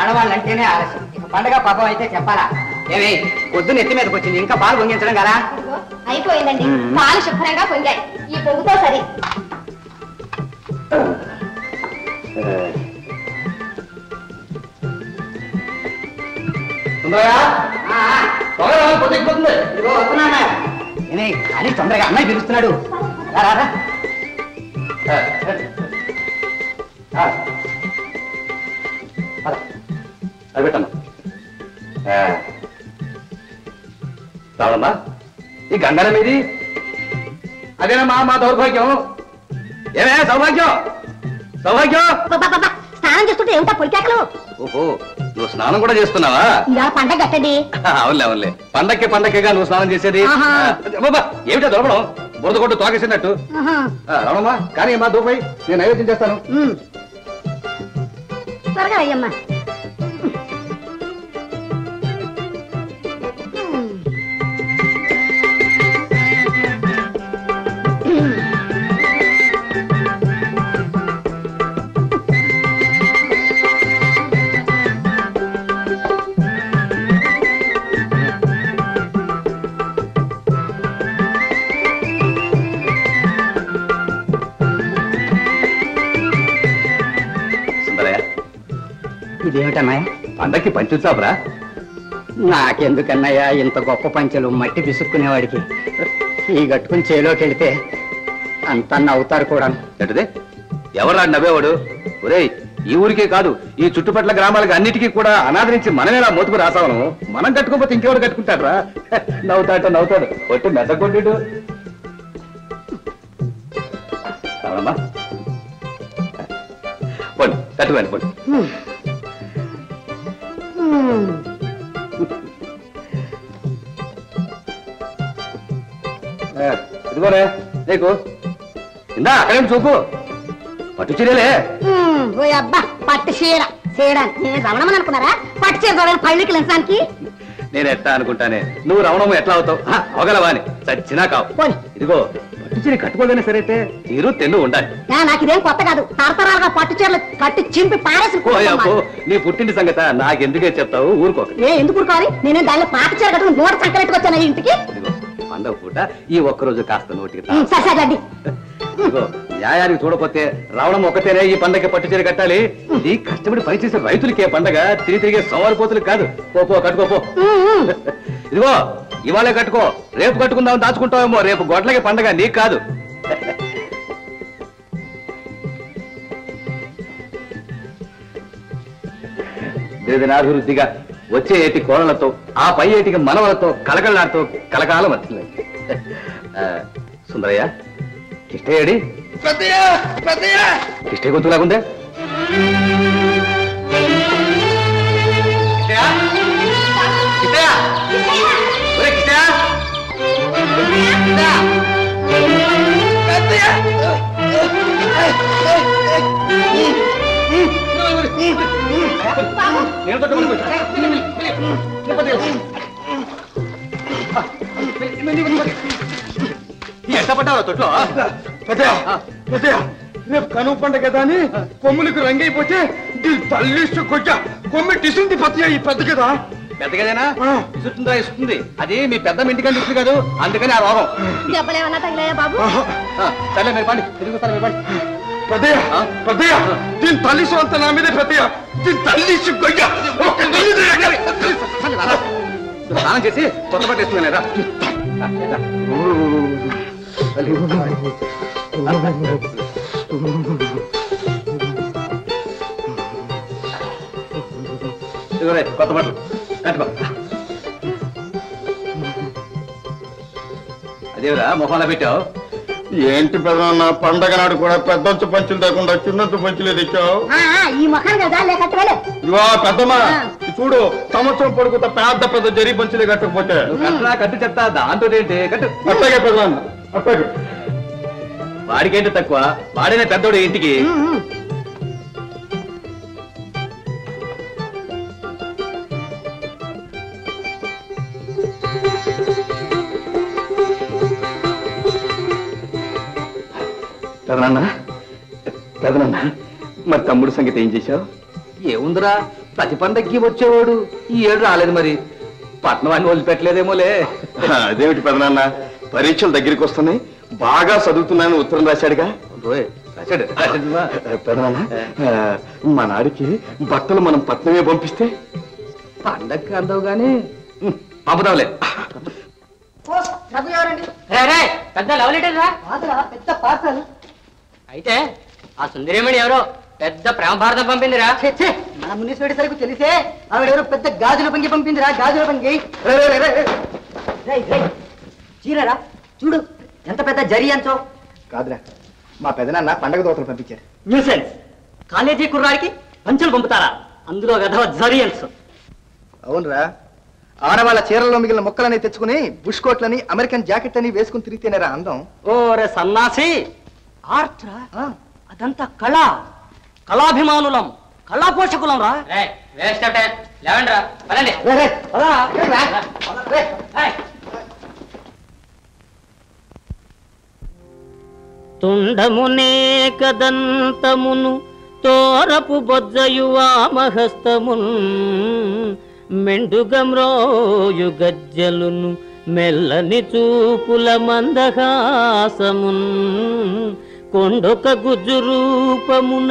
ఆడవాళ్ళంటేనే ఆలస్యం ఇక పండగ పాపం అయితే చెప్పాలా ఏమి పొద్దున్న ఎత్తి మీదకి వచ్చింది ఇంకా పాలు పొంగించడం కదా ఇదిగో, అయిపోయిందండి మ్మ్. పాలు శుభ్రంగా పొంగాయి ఈ పొంగుతో సరి సుందరయ్య? ఆ, ఆ. త్వరగా రా, పొద్దు ఎక్కుతుంది. ఇదిగో వస్తున్నాను. ఏమి కానీ తొందరగా అన్నయ్య పిలుస్తున్నాడు రా, రా, రా. ఆ, ఆ. పద. అది పెట్టమ్మా ఆ. రావమ్మా ఈ గంగన మీది అదేనమ్మా మా దౌర్భాగ్యం ఏమే సౌభాగ్యం సౌభాగ్యం బాబా స్నానం చేస్తుంటే ఏమిటా పొలికేకలు ఓహో నువ్వు స్నానం కూడా చేస్తున్నావా ఇవాళ పండగ కట్టండి అవునులే అవునులే పండక్కి పండక్కిగా నువ్వు స్నానం చేసేది ఆహా. ఆ, బాబా ఏమిటో దొరకడం బురద కొట్టు తోకేసినట్టు ఆహా. ఆ, రావణమ్మా కానీ మా దూపై నేను నైవేద్యం చేస్తాను మ్మ్. త్వరగా అయ్యమ్మా సుందరయ్య ఇదేమిటన్నయ్య పండక్కి పంచుతాపురా నాకెందుకన్నయ్య ఇంత గొప్ప పంచెలు మట్టి పిసుక్కునేవాడికి ఈ గట్టుకుని చేలోకి వెళితే అంతా నవ్వుతారు కూడా ఏంటది ఎవరా నవ్వేవాడు ఒరేయ్ ఈ ఊరికే కాదు ఈ చుట్టుపట్ల గ్రామాలకు అన్నిటికీ కూడా అనాదరించి మనమేలా మోతుకు రాసావను మనం కట్టుకోకపోతే ఇంకెవడు కట్టుకుంటాడ్రా నవ్వుతాట నవ్వుతాడు ఒట్టి మెసగొడ్డు అవునమ్మా పోండి కట్టుకోండి పోండి ఏ, ఇదిగోనే నీకు ఇందా అక్కడేం చూపు పట్టు చీరలే మ్మ్. ఓ అబ్బా పట్టు చీర చీర నేను రమణమని అనుకున్నారా పట్టు చీర చూడాలి పళ్ళకి లించడానికి నేను ఎట్లా అనుకుంటానే నువ్వు రవణము ఎట్లా అవుతావు హ, అవగలవా అని చచ్చినా కావు పోనీ. ఇదిగో పట్టు చీర కట్టుకోగానే సరైతే తీరు తెన్ను ఉండాలి ఆ, నాకు ఇదేం కొత్త కాదు తరతరాలుగా పట్టు చీరలు కట్టి చింపి పారేసి ఓయబ్బో నీ పుట్టింటి సంగత నాకెందుకే చెప్తావు ఊరుకోక ఏ ఎందుకు ఊరుకోవాలి నేను దానిలో పాత చీర కట్టుకుని నోట సంకరెట్టుకొచ్చాను ఇంటికి ఇదిగో పండగ పూట ఈ ఒక్కరోజు కాస్త నోటికి తా. మ్మ్, సరే సరే రండి ఇదిగో న్యాయానికి చూడపోతే రావడం ఒక్కతేనే ఈ పండగ పట్టు చీర కట్టాలి ఇది కష్టపడి పనిచేసే రైతులకే పండగ తిరిగి తిరిగే సవారిపోతులు కాదు పో పో కట్టుకోపో మ్మ్, మ్మ్. ఇదిగో ఇవాళే కట్టుకో రేపు కట్టుకుందాం దాచుకుంటావేమో రేపు గొడ్లకి పండగ నీకు కాదు దినాభివృద్ధిగా వచ్చే ఏటి కోడలతో ఆ పై ఏటికి మనవలతో కలకళ్ళాడుతూ కలకాలం వచ్చింది సుందరయ్య కిష్టయ్యడి కిష్టయ్య గొంతులాగుందే కిష్టయ్య ఒరే కిష్టయ్య నేను తొట్టు ఎంత పడ్డావు తొట్లో పెద్దయ్య, పెద్దయ్య, రేపు కనుమ పండుగ కదా అని కొమ్ములకు రంగైపోతే దీని తల్లి కొట్ట కొమ్మి టిసింది పత్తయ్య ఈ పెద్ద కదా పెద్దగదేనా ఆ. ఇస్తుందా ఇస్తుంది అది మీ పెద్ద ఇంటికంటే ఇస్తుంది కాదు అందుకని ఆ రోగం దెబ్బలేమన్నా తగిలాయా బాబు ఆహా. ఆ, సర్లే మీరు పండి తిరుగుతారు మీరు పండి పెద్దయ్య ఆ? పెద్దయ్య దీని తల్లి సొంత నా మీదే పెద్దయ్య దీని తల్లి కొయ్య ఒక్క తల్లి దగ్గర. స్నానం చేసి కొత్త పట్టేస్తున్నాను రా ఇదిగోరే, కొత్త బట్టలు కట్టుకో అదేవిరా మొహంలో పెట్టావు ఏంటి పెదనాన్న పండగ నాడు కూడా పెద్దంచు పంచులు లేకుండా చిన్నంచు పంచులే తెచ్చావు ఆ, ఆ, ఈ ముఖాన్ని కదా లేకట్టు వెళ్ళి ఇవా పెద్దమ్మా ఆ. ఇది చూడు సంవత్సరం పొడుగుతా పెద్ద పెద్ద జరి పంచులే కట్టకపోతే నువ్వు కట్టురా కట్టు చెప్తా దాంతో ఏంటి కట్టు అట్లాగే పెదనాన్న అట్లాగే వాడికేంటి తక్కువ వాడేనే పెద్దోడు ఇంటికి పెదనన్న పెదనన్న మరి తమ్ముడు సంగతి ఏం చేశావు ఏముందిరా ప్రతి పండక్కి వచ్చేవాడు ఈ ఏడు రాలేదు మరి పట్నం అని వదిలిపెట్టలేదేమోలే అదేమిటి పెదనాన్న పరీక్షలు దగ్గరికి వస్తున్నాయి బాగా చదువుతున్నానని ఉత్తరం రాశాడుగా రోయ్, రాశాడు, రాశాడుమా? పెదనాన్న ఆ, మా నాడికి బట్టలు మనం పట్నమే పంపిస్తే పండక్కి అందవు గానీ ఉం, పంపుదాంలే పెద్ద లవ్ లెటర్ రా పెద్ద పార్సల్ అయితే ఆ సుందరేమణి ఎవరో పెద్ద ప్రేమ భారతం పంపిందిరా మన మునీశ్వరుడి సరుకు తెలిసే ఆవిడెవరో పెద్ద గాజుల పంగి పంపిందిరా గాజుల పంగి చీరరా చూడు ఎంత పెద్ద జరి అంచో కాదురా మా పెదనాన్న పండగ దోతలు పంపించారు న్యూసెన్స్ కాలేజీ కుర్రాడికి పంచులు పంపుతారా అందులో గధవ జరియన్స్ అవునరా ఆడవాళ్ళ చీరల్లో మిగిలిన మొక్కలని తెచ్చుకుని బుష్ కోట్లని అమెరికన్ జాకెట్ అని వేసుకుని తిరిగితేనేరా అందం ఓరే సన్నాసి ఆర్ట్ రా అదంతా కళ కళాభిమానులం కళా పోషకులం రా వేస్ట్ లేవండి రా పదండి తుండమునే కదంతమును తోరపు బొజ్జయు వామహస్తమున్ మెండుగమ్రోయు గజ్జలును మెల్లని చూపుల మందహాసమున్ కొండొక గుజ్జు రూపమున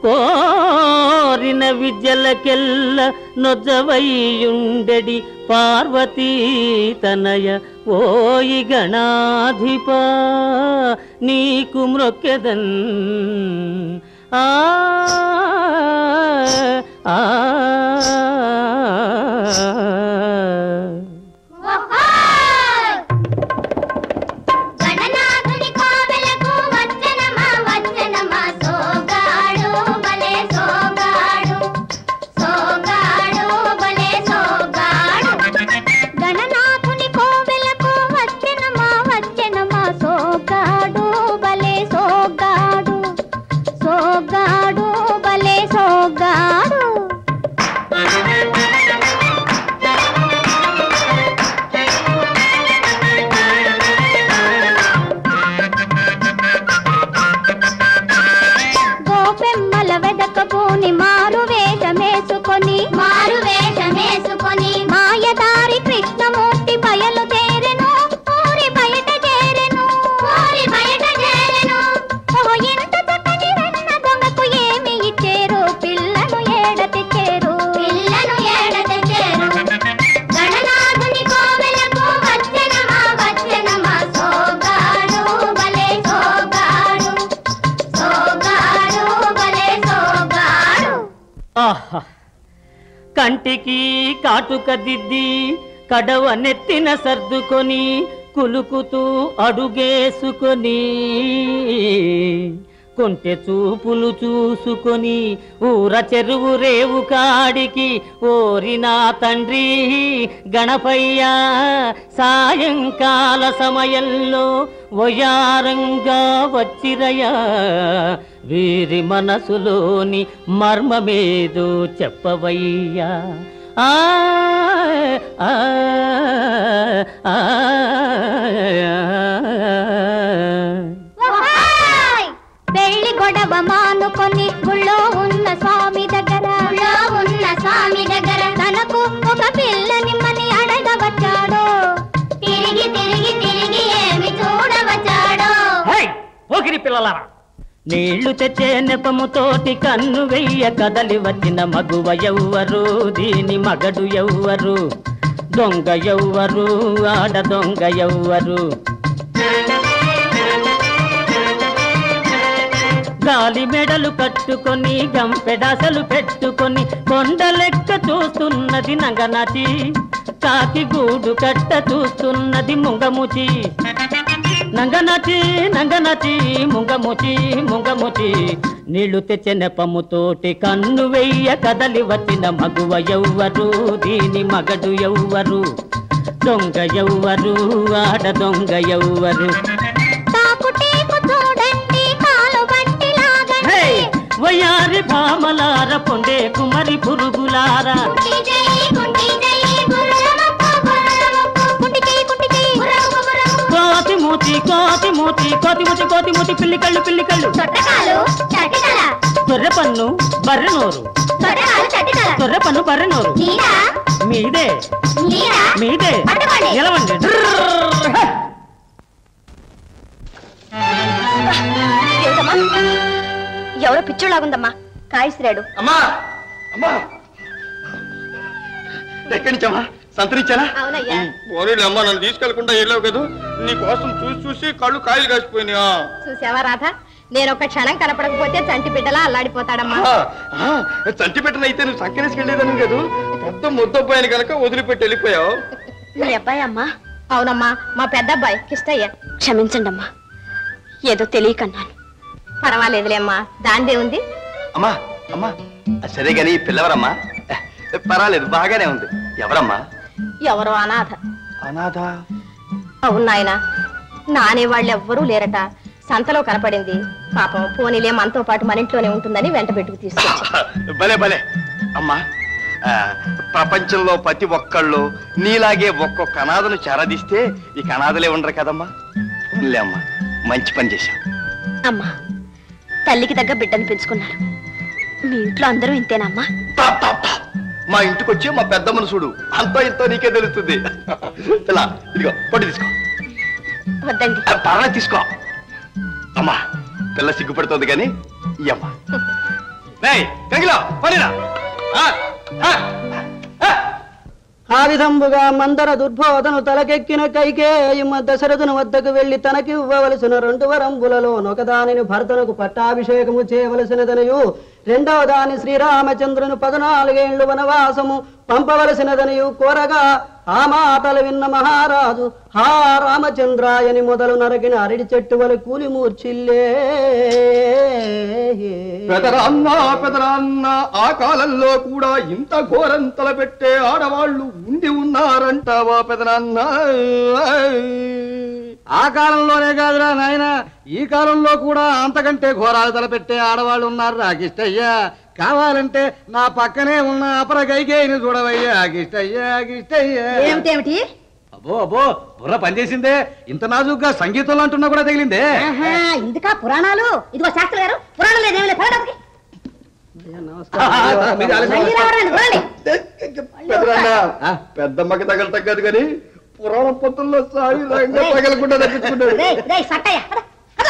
కోరిన విద్యలకెల్ల నొజ్జవయ్యుండెడి పార్వతీ తనయ ఓయి గణాధిప నీకు మ్రొక్కెదన్ ఆ ఆ గణనాథుని కోవెలకు వచ్చెనమా వచ్చెనమా సోగాడు భలే సోగాడు సోగాడు భలే సోగాడు గణనాథుని కోవెలకు వచ్చెనమా వచ్చెనమా సోగాడు భలే సోగాడు సోగాడు భలే సోగాడు గోపెమ్మల వెదకబోని మారు వేషమేసుకొని మారు వేషమేసుకొని మాయదారి కృష్ణమూర్తి బయలు చేరెను ఊరి బయట చేరెను ఊరి బయట చేరెను ఓహో ఎంత చక్కని వెన్న దొంగకు ఏమి ఇచ్చేరు పిల్లను ఏడ తెచ్చేరు పిల్లను ఏడ తెచ్చేరు గణనాథుని కోవెలకు వచ్చెనమా వచ్చెనమా సోగాడు భలే సోగాడు సోగాడు భలే సోగాడు ఆహా కంటికి కాటుక దిద్ది కడవ నెత్తిన సర్దుకొని కులుకుతూ అడుగేసుకొని కొంటె చూపులు చూసుకొని ఊర చెరువు రేవు కాడికి ఓరి నా తండ్రి గణపయ్య సాయంకాల సమయంలో వయారంగా వచ్చిరయా వీరి మనసులోని మర్మమేదో చెప్పవయ్యా ఆ ఆ, ఆ, ఓహాయ్! పెళ్లి గొడవ మానుకొని గుళ్ళో ఉన్న స్వామి దగ్గర గుళ్ళో ఉన్న స్వామి దగ్గర తనకు ఒక పిల్లనిమ్మని అడగవచ్చాడో తిరిగి తిరిగి తిరిగి ఏమి చూడవచ్చాడో హై! పోకిరి పిల్లలారా నీళ్లు తెచ్చే నెపముతోటి కన్ను వెయ్య కదలి వచ్చిన మగువ ఎవ్వరు దీని మగడు ఎవ్వరు దొంగ ఎవ్వరు ఆడ దొంగ ఎవ్వరు గాలి మెడలు కట్టుకొని గంపెడాసలు పెట్టుకొని కొండ లెక్క చూస్తున్నది నంగనాచి కాకి గూడు కట్ట చూస్తున్నది ముంగముచి నంగనచి నంగనచి ముంగముచి ముంగముచి నీళ్లు తెచ్చే నెపముతోటి కన్ను వెయ్య కదలి వచ్చిన మగువ ఎవ్వరు దీని మగడు ఎవ్వరు దొంగ ఎవ్వరు ఆడ దొంగ ఎవ్వరు తాకుటేకు చూడండి కాలు బట్టి లాగండి హే! వయారి భామలార పొండే కుమరి పురుగులారా కుంటి చెయ్యి, కుంటి చెయ్యి, గుర్రముక్కు, గుర్రముక్కు, కుంటి చెయ్యి, కుంటి చెయ్యి, గుర్రముక్కు, గుర్రముక్కు. కోతి మూతి కోతి మూతి కోతి మూతి కోతి మూతి పిల్లి కళ్ళు పిల్లి కళ్ళు చొట్టకాలు చటికల గొర్రె పన్ను బర్రె నోరు చొట్టకాలు కాలు చట్టితల తొర్రె పన్ను బర్రె నోరు నీరా మీదే నీరా మీదే పట్టుకోండి. నిలవండి ఏమిటమ్మా ఎవరో పిచ్చోళ్ళాగుందమ్మా కాయశ్రాడు అమ్మా అమ్మా ఎక్కడి నుంచమ్మా సంతరించానా అవునయ్యా పోనీలే అమ్మా నన్ను తీసుకెళ్లకుండా వెళ్ళావు కదా నీ కోసం చూసి చూసి కళ్ళు కాయలు కాసిపోయినాయా చూసావా రాధ నేను ఒక క్షణం కనపడకపోతే చంటి బిడ్డలా అల్లాడిపోతాడమ్మా చంటి పెట్టనైతే నువ్వు సంకరేసుకెళ్ళేదని కదా పెద్ద ముద్దబ్బాయిని కనుక వదిలిపెట్టి వెళ్ళిపోయావు మీ అబ్బాయి అమ్మా అవునమ్మా మా పెద్ద అబ్బాయి కిష్టయ్య క్షమించండి అమ్మా ఏదో తెలియకన్నాను పర్వాలేదులేమ్మా దాందే ఉంది అమ్మా అమ్మా సరే గాని పిల్లవరమ్మా పర్వాలేదు బాగానే ఉంది ఎవరమ్మా ఎవరో అనాథ అనాథ అవును నాయన నానే వాళ్ళు ఎవ్వరూ లేరట సంతలో కనపడింది పాపం పోనీలే మనతో పాటు మన ఇంట్లోనే ఉంటుందని వెంట పెట్టుకు తీసుకొచ్చా భలే భలే అమ్మా ఆ, ప్రపంచంలో ప్రతి ఒక్కళ్ళు నీలాగే ఒక్కొక్క అనాథను చేరదీస్తే ఈ అనాథలే ఉండరు కదమ్మా లే అమ్మా మంచి పని చేశాం అమ్మా తల్లికి తగ్గ బిడ్డను పెంచుకున్నారు మీ ఇంట్లో అందరూ ఇంతేనమ్మా పా, పా, పా. మా ఇంటికి వచ్చి మా పెద్ద మనసుడు అంతో ఇంతో నీకే తెలుస్తుంది ఇలా ఇదిగో పొడి తీసుకో వద్దండి ఆ, పర్వాలేదు తీసుకో అమ్మా పిల్ల సిగ్గుపడుతుంది కానీ ఈ అమ్మా రేయ్, గంగిలో, పోనీరా. ఆ, ఆ, ఆ. ఆ విధంబుగా మందర దుర్బోధను తలకెక్కిన కైకేయమ దశరథుని వద్దకు వెళ్లి తనకివ్వవలసిన రెండు వరంబులలో ఒకదానిని భర్తనకు పట్టాభిషేకము చేయవలసినదనియు రెండవ దాని శ్రీరామచంద్రుని పద్నాలుగేళ్లు వనవాసము పంపవలసినదనియు కోరగా ఆ మాటలు విన్న మహారాజు హా రామచంద్రాయని మొదలు నరకిన అరటి చెట్టు వల కూలి మూర్చిల్లే పెదరాన్న పెదరాన్న ఆ కాలంలో కూడా ఇంత ఘోరం తలపెట్టే ఆడవాళ్ళు ఉండి ఉన్నారంటావా పెదనాన్న ఆ కాలంలోనే కాదురా నాయన ఈ కాలంలో కూడా అంతకంటే ఘోరాలు తలపెట్టే ఆడవాళ్ళు ఉన్నారు రాకిష్టయ్యా కావాలంటే నా పక్కనే ఉన్న అపర గైకేయిని చూడవయ్యా గిష్టయ్యా గిష్టయ్యా ఏమిటేమిటి అబ్బో అబ్బో బుర్ర పనిచేసిందే ఇంత నాజుగ్గా సంగీతంలో అంటున్నా కూడా తగిలిందే ఇందుకా పురాణాలు ఇదిగో శాస్త్రి గారు పురాణం లేదేమి లేదు పదండి మళ్ళీ రావడానికి చూడండి పెదనాన్న పెద్దమ్మకి తగలటం కాదు కానీ పురాణ పొత్తుల్లో సాయి రంగా తగలకుండా తగ్గించుకున్నాడు రేయ్, రేయ్, సట్టయ్య, పద, పద.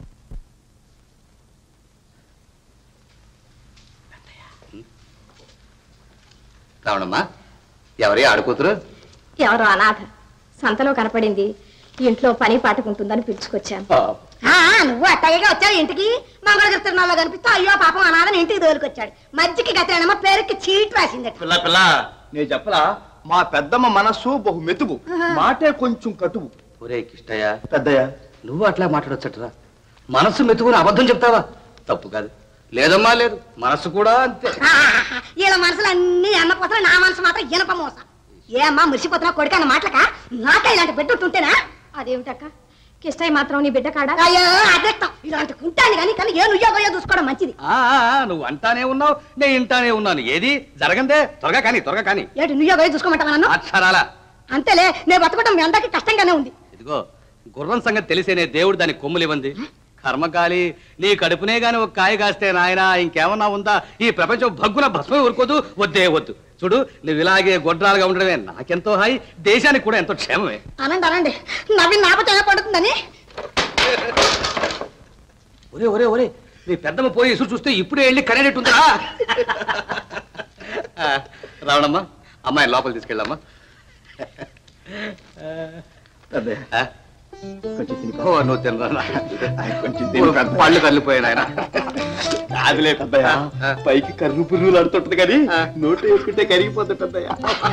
రావణమ్మా ఎవరి ఆడుకూతురు ఎవరో అనాథ సంతలో కనపడింది ఇంట్లో పని పాటుకుంటుందని పిలుచుకొచ్చాను ఆ, నువ్వు అట్టయ్యగా వచ్చావు ఇంటికి మంగళగిరి తిరునాళ్ళలో కనిపిస్తే అయ్యో పాపం అనాథని ఇంటికి తోలుకొచ్చాడు మధ్యకి గతేనమ్మ పేరుకి చీట్ రాసిందట పిల్ల పిల్ల నేను చెప్పలా మా పెద్దమ్మ మనస్సు బహు మెతుకు మాటే కొంచెం కటువు ఒరే కిష్టయ్య పెద్దయ్య నువ్వు అట్లా మాట్లాడొచ్చట్రా మనసు మెతుకుని అబద్ధం చెప్తావా తప్పు కాదు లేదమ్మా లేదు మనసు కూడా అంతే వీళ్ళ మనసులు అన్ని అన్నపోతున్నా నా మనసు మాత్రం ఇనప మోస ఏ అమ్మా మురిసిపోతున్నా కొడుకు అన్న మాటలక నాకే ఇలాంటి బిడ్డ ఉంటుంటేనా అదేమిటక్క కిష్టయ్య మాత్రం నీ బిడ్డ కాడా అయ్యో అదెక్తాం ఇలాంటి కుంటాను కానీ కానీ ఏ నుయ్యోగో చూసుకోవడం మంచిది ఆ, ఆ, ఆ, నువ్వు అంటానే ఉన్నావు నేను ఇంటానే ఉన్నాను ఏది జరగందే త్వరగా కానీ త్వరగా కానీ ఏంటి నుయ్యోగో చూసుకోమంటావా నన్ను అక్షరాల అంతేలే నేను బతకడం మీ అందరికి కష్టంగానే ఉంది ఇదిగో గుర్రం సంగతి తెలిసేనే దేవుడు దాని కొమ్ములు ఇవ్వంది కర్మకాలి నీ కడుపునే గాని ఒక కాయ కాస్తే నాయనా ఇంకేమన్నా ఉందా ఈ ప్రపంచం భగ్గున భస్మే ఊరుకోదు వద్దే వద్దు చూడు నువ్వు ఇలాగే గొడ్రాలుగా ఉండడమే నాకెంతో హాయి దేశానికి కూడా ఎంతో క్షేమమే అనండి అనండి నవ్వి నాపతో పడుతుందని ఒరే ఒరే ఒరే నీ పెద్దమ్మ పోయి ఎసురు చూస్తే ఇప్పుడే వెళ్ళి కనేటట్టుందా ఆ, రావణమ్మా అమ్మాయి లోపల తీసుకెళ్ళమ్మా పెద్దయ్య ఆ? కొంచెం తిని ఓ నువ్వు తినరా కొంచెం తిని పెద్ద- పళ్ళు కళ్ళిపోయాను ఆయన కాదులే పెద్దయ్య ఆ. పైకి కర్రు పుర్రులు ఆడుతుంటది కానీ ఆ. నోటు వేసుకుంటే కరిగిపోతుంది పెద్దయ్య